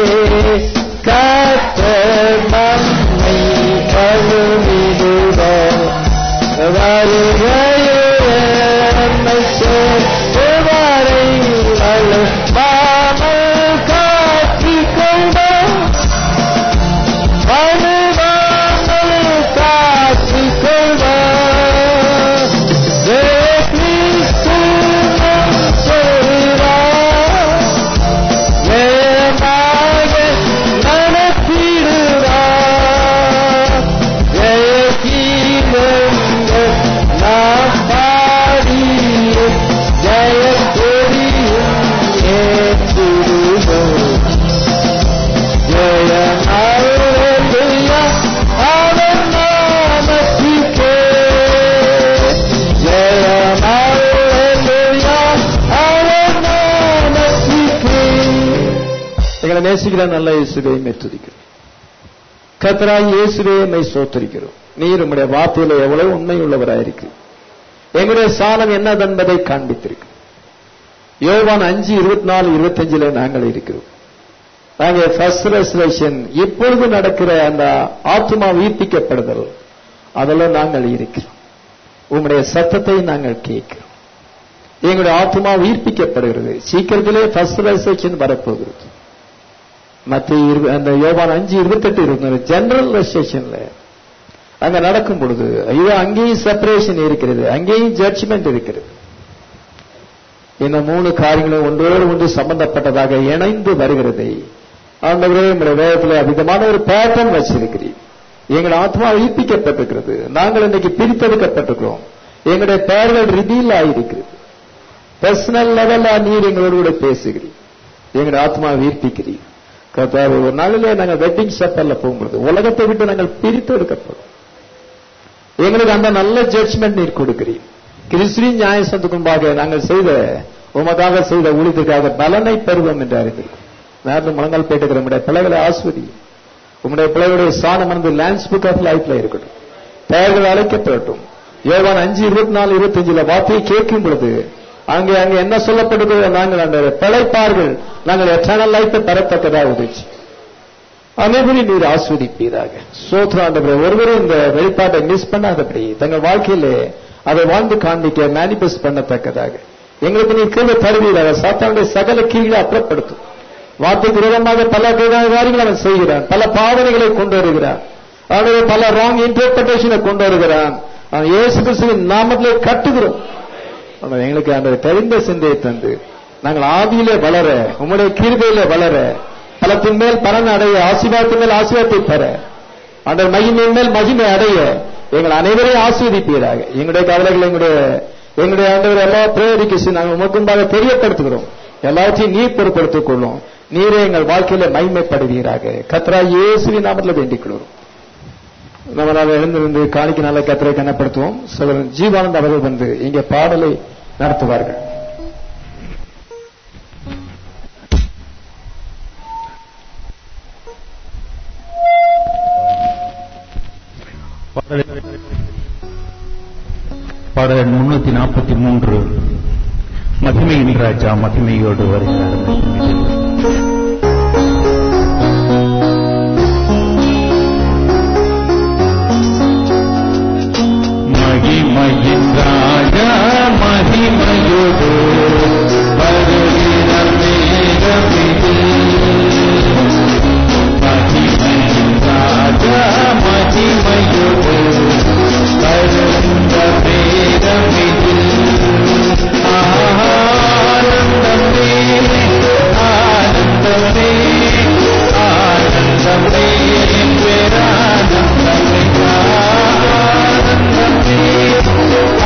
கர்த்தர் நம்மை பழுவிடுவார் வருகையே நம்மை சேர்த்துவாரை அழுப்பாமல் காற்றிக் கொள்வோம் அழுவாமல் காற்றிக் கொள்வோம் ஜெய கிறிஸ்து நம் சொல்கிறார் ஜெயமாக நடத்திடுவார் ஜெய கீதங்கள் நாம் பாடிய ஜெய கொடியும் ஏற்றிடுவோம் ஜெய நாளையா அவன் நாமத்திற்கே ஜெய நாளையா அவன் நாமத்திற்கே எங்களை நேசிக்கிற நல்ல இயேசுவை மெத்துதிக்கிறோம் கத்தராய் இயேசுவே மை சோத்தரிக்கிறோம் நீர் உம்முடைய வார்த்தையில எவ்வளவு உண்மை உள்ளவராயிருக்கு எங்களுடைய சாலம் என்னதென்பதை காண்பித்திருக்கு யோவான் அஞ்சு இருபத்தி நாலு இருபத்தஞ்சுல நாங்கள் இருக்கிறோம் நாங்க ஃபர்ஸ்ட் ரெசலேஷன் இப்பொழுது நடக்கிற அந்த ஆத்மா உயிர்ப்பிக்கப்படுதல் அதில் நாங்கள் இருக்கிறோம் உம்முடைய சத்தத்தை நாங்கள் கேட்கிறோம் எங்களுடைய ஆத்மா உயிர்ப்பிக்கப்படுகிறது சீக்கிரத்திலே ஃபர்ஸ்ட் ரெசலேஷன் வரப்போகிறது மத்திய இரு- அந்த யோவான் அஞ்சு இருபத்தெட்டு இருபத்தி ஜெனரல் ரெஜிஸ்ட்ரேஷன்ல அங்க நடக்கும் பொழுது ஐயோ அங்கேயும் செப்பரேஷன் இருக்கிறது அங்கேயும் ஜட்ஜ்மெண்ட் இருக்கிறது இந்த மூணு காரியங்களும் ஒன்றோடு ஒன்று சம்பந்தப்பட்டதாக இணைந்து வருகிறதை ஆண்டவரே உங்களுடைய வேதத்தில் அவிதமான ஒரு பேட்டர்ன் வச்சிருக்கிறீர் எங்கள் ஆத்மா உயிர்ப்பிக்கப்பட்டிருக்கிறது நாங்கள் இன்னைக்கு பிரித்தெடுக்கப்பட்டிருக்கிறோம் எங்களுடைய பெயர்கள் ரிவீல் ஆகியிருக்கிறது பர்சனல் லெவல்ல நீர் எங்களோடு கூட பேசுகிறீர் எங்களுடைய ஆத்மா உயிர்ப்பிக்கிறீர் கர்த்தாவே, ஒரு நாளிலே நாங்கள் வெட்டிங் ஷப்பர்ல போகும்பொழுது உலகத்தை விட்டு நாங்கள் பிரித்து எடுக்கப்படும் எங்களுக்கு அந்த நல்ல ஜட்ஜ்மெண்ட் நீர் கொடுக்கிறீர் கிறிஸ்துவின் நியாயசத்துக்கு முன்பாக நாங்கள் செய்த உமக்காக செய்த ஊழியத்துக்காக பலனை பெறுவோம் என்று அறிந்திருக்கோம் நேரம் முழங்கால் பேட்டுக்கிற நம்முடைய பிள்ளைகளை ஆஸ்வதி உம்முடைய பிள்ளைகளுடைய சாணம் வந்து லேண்ட்ஸ் புக் ஆஃப் லைஃப்ல இருக்கட்டும் பெயர்கள் அழைக்கப்படட்டும் யோவான் அஞ்சு இருபத்தி நாலு இருபத்தஞ்சுல வார்த்தையை கேட்கும் பொழுது அங்கே அங்கே என்ன சொல்லப்படுகிறதோ நாங்கள் அந்த பிழைப்பார்கள் நாங்கள் எட்டர்னல் லைஃப்பை பெறத்தக்கதாக உதவி அனைவரும் நீர் ஆஸ்வதிப்பீராக சோத்ராண்டவரை ஒருவரும் இந்த வெளிப்பாட்டை மிஸ் பண்ணாதபடி தங்கள் வாழ்க்கையிலே அதை வாழ்ந்து காண்பிக்க மேனிபெஸ்ட் பண்ணத்தக்கதாக எங்களுக்கு நீ கீழே தருவீராக சாத்தானுடைய சகல கீழே அப்புறப்படுத்தும் வார்த்தைக்கு விரோதமாக பல காரியங்களை அவன் செய்கிறான் பல பாவனைகளை கொண்டு வருகிறான் அவனுடைய பல ராங் இன்டர்பிரேஷனை கொண்டு வருகிறான் அவன் இயேசு கிறிஸ்துவின் நாமத்திலே கட்டுகிறோம் அவன் எங்களுக்கு அந்த தெரிந்த சிந்தையை தந்து நாங்கள் ஆவியிலே வளர உம்முடைய கிருபையிலே வளர பலத்தின் மேல் பலன் அடைய ஆசீர்வாதத்தின் மேல் ஆசீர்வாதத்தை பெற அந்த மகிமையின் மேல் மகிமை அடைய எங்கள் அனைவரையும் ஆசீர்வதிப்பீராக எங்களுடைய கவலைகள் எங்களுடைய எங்களுடைய ஆண்டவர் எல்லா பிரேரிக்கு நாங்கள் உமக்கும்பாக தெரியப்படுத்துகிறோம் எல்லாத்தையும் நீர் பொறுப்படுத்திக் கொள்ளும் நீரே எங்கள் வாழ்க்கையில மகிமைப்படுவீராக கத்ரா இயேசுவின் நாமத்தில் வேண்டிக் கொள்கிறோம் நம்மளால் எழுந்திருந்து காணிக்கு நல்ல கத்தரை கனப்படுத்துவோம் சகோதரன் ஜீவானந்த் அவர்கள் வந்து இங்கே பாடலை நடத்துவார்கள் பாடல் முன்னூத்தி நாற்பத்தி மூன்று மகிமையின் ராஜா மகிமையோடு வருகிறார் மகிமையின் ராஜா மகிமையோடு வருகிற மேகமிது மகிமையின் ராஜா மகிமையோடு வருகிற மேகமிது ஆனந்தமே ஆனந்தமே ஆனந்தமே பேரானந்தமே ஆனந்தமே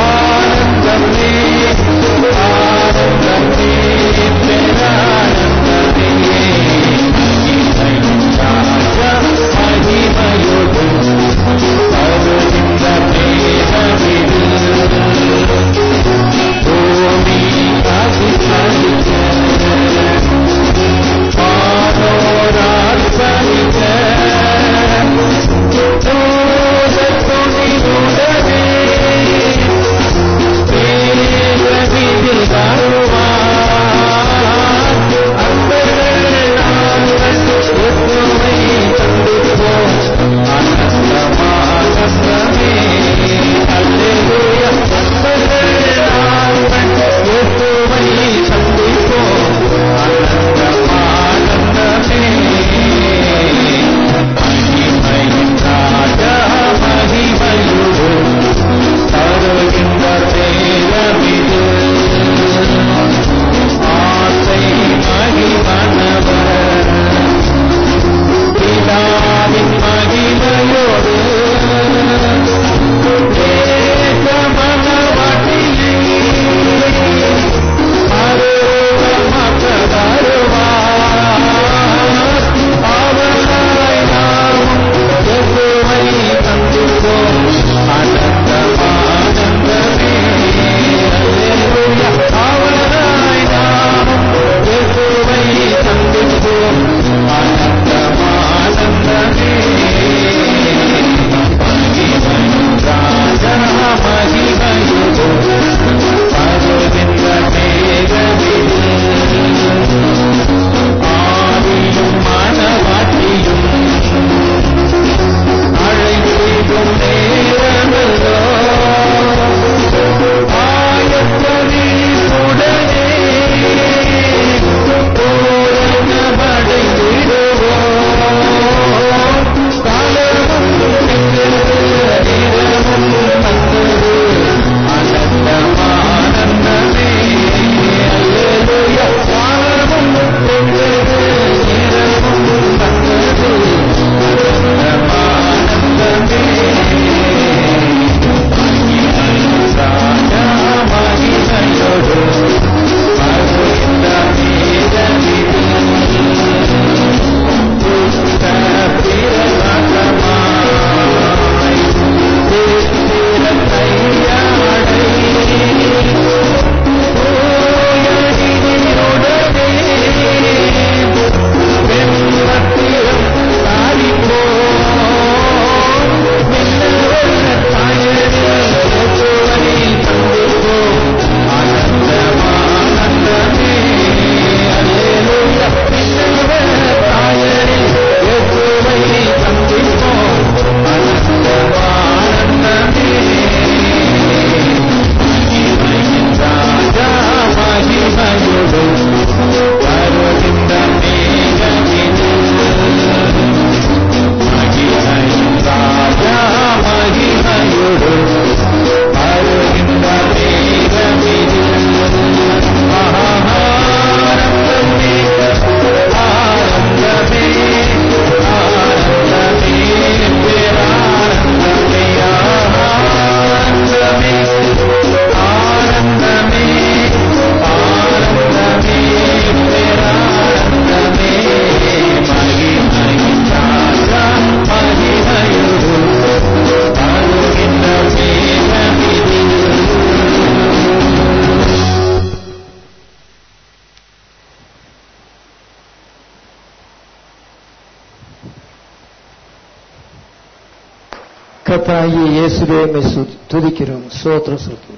கத்தாகிய இயேசுவே உம்மை து- துதிக்கிறோம் சோத்திரம் சொல்கிறோம்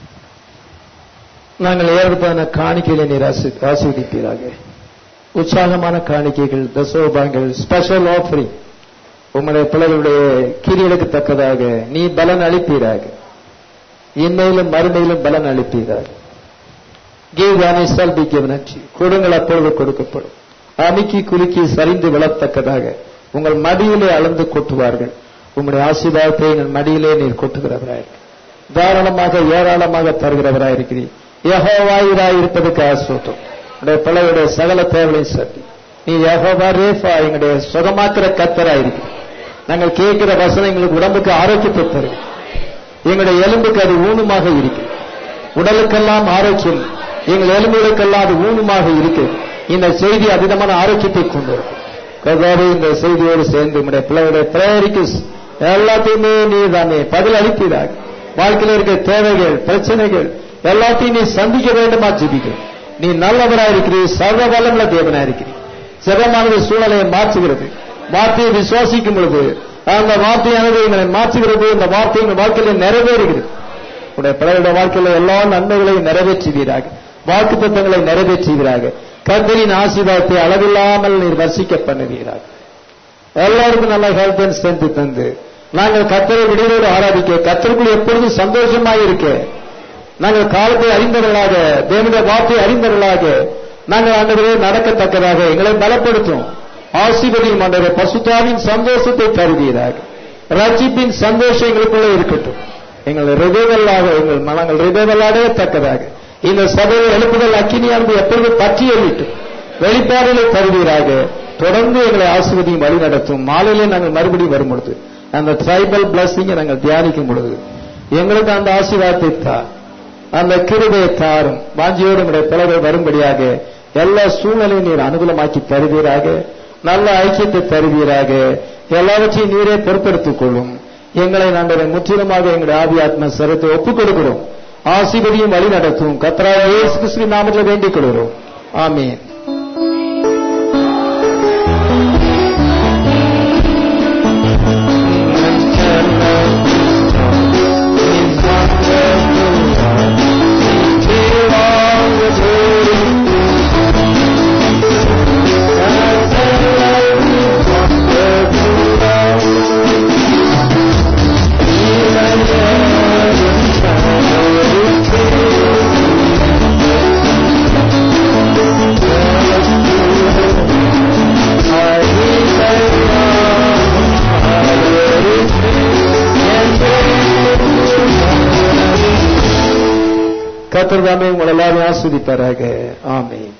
நாங்கள் ஏற்பதான காணிக்கைகளை நீர் ஆசி- ஆசீர்வதிப்பீராக உற்சாகமான காணிக்கைகள் தசோபாங்கள் ஸ்பெஷல் ஆஃபரிங் உம்முடைய பிள்ளைகளுடைய கிரியலுக்கு தக்கதாக நீ பலன் அளிப்பீராக இன்மையிலும் மறுமையிலும் பலன் அளிப்பீராக give and it shall be given unto you. கொடுங்கள் அப்பொழுது கொடுக்கப்படும் அமுக்கி குலுக்கி சரிந்து விழத்தக்கதாக உங்கள் மடியிலே அளந்து கொட்டுவார்கள் உம்முடைய ஆசீர்வாதத்தை எங்கள் மடியிலே நீர் கொட்டுகிறவராயிருக்க தாராளமாக ஏராளமாக தருகிறவராயிருக்கிறீர் யகோவாயிராய் இருப்பதுக்கு ஆசோத்தம் உடைய பிள்ளையுடைய சகல தேவையை சட்டி நீ யகோவா ரேஃபா எங்களுடைய சுகமாக்குற கத்தராயிருக்கிறீர் நாங்கள் கேட்கிற வசனம் எங்களுக்கு உடம்புக்கு ஆரோக்கியத்தை தரும் எங்களுடைய எலும்புக்கு அது ஊனமாக இருக்கு உடலுக்கெல்லாம் ஆரோக்கியம் எங்கள் எலும்புகளுக்கெல்லாம் அது ஊனமாக இருக்கு இந்த செய்தி அதிகமான ஆரோக்கியத்தை கொண்டு வரும் கர்த்தாவே இந்த செய்தியோடு சேர்ந்து உங்களுடைய பிள்ளைகளுடைய பிரேரிக்கு எல்லாத்தையுமே நீ தானே பதில் அளிப்பீராக வாழ்க்கையில் இருக்கிற தேவைகள் பிரச்சனைகள் எல்லாத்தையும் நீ சந்திக்க வேண்டுமா ஜெபிக்கிறோம் நீ நல்லவராக இருக்கிறீர் சர்வ வல்லமுள்ள தேவனா இருக்கிறீர் சிரமமானது சூழலை மாற்றுகிறது வார்த்தையை விசுவாசிக்கும் பொழுது அந்த வார்த்தையானது எங்களை மாற்றுகிறது இந்த வார்த்தை எங்கள் வாழ்க்கையில் நிறைவேறுகிறது உடைய பிள்ளைகளுடைய வாழ்க்கையில எல்லா நன்மைகளையும் நிறைவேற்றுவீராக வாக்கு தத்தங்களை நிறைவேற்றுவீராக கர்த்தரின் ஆசீர்வாதத்தை அளவில்லாமல் நீர் வர்ஷிக்க பண்ணுவீராக எல்லாருக்கும் நல்ல ஹெல்த் அண்ட் ஸ்ட்ரென்த் தந்து நாங்கள் கத்தரை விடுதலோடு ஆராதிக்க கத்தருக்குள் எப்பொழுதும் சந்தோஷமாக இருக்க நாங்கள் காலத்தை அறிந்தவர்களாக தேவனுடைய வார்த்தையை அறிந்தவர்களாக நாங்கள் ஆண்டவரே நடக்கத்தக்கதாக எங்களை பலப்படுத்தும் ஆசீர்வதியும் ஆண்டவரே பசுத்தாவின் சந்தோஷத்தை தருவீராக ரட்சிப்பின் சந்தோஷம் எங்களுக்குள்ளே இருக்கட்டும் எங்கள் ரிதவல்லாக எங்கள் மனங்கள் ரிதவல்லாடத்தக்கதாக இந்த சபையை எழுப்புதல் அக்கினியானது எப்பொழுது பற்றி எறிட்டும் வெளிப்பாடுகளை தருவீராக தொடர்ந்து எங்களை ஆசிர்வதியும் வழி நடத்தும் மாலையிலே நாங்கள் மறுபடியும் வரும் பொழுது அந்த ட்ரைபல் பிளஸிங்கை நாங்கள் தியானிக்கும் பொழுது எங்களுக்கு அந்த ஆசீர்வாதத்தை தா அந்த கிருபையை தாரும் வாஞ்சியோடு நம்முடைய பிள்ளைகள் வரும்படியாக எல்லா சூழ்நிலையும் நீர் அனுகூலமாக்கி தருவீராக நல்ல ஐக்கியத்தை தருவீராக எல்லாவற்றையும் நீரே பொறுப்படுத்திக் கொள்ளும் எங்களை நாங்கள் முற்றிலுமாக எங்களுடைய ஆவி ஆத்ம சரத்தை ஒப்புக் கொடுக்கிறோம் ஆசீர்வதியும் வழி நடத்தும் கத்ரா இயேசு கிறிஸ்துவின் நாமத்தில் வேண்டிக் கொள்கிறோம் ஆமீன் கத்தர் தாமே உங்களை எல்லாரும் ஆஸ்வதிப்பாராக ஆமென்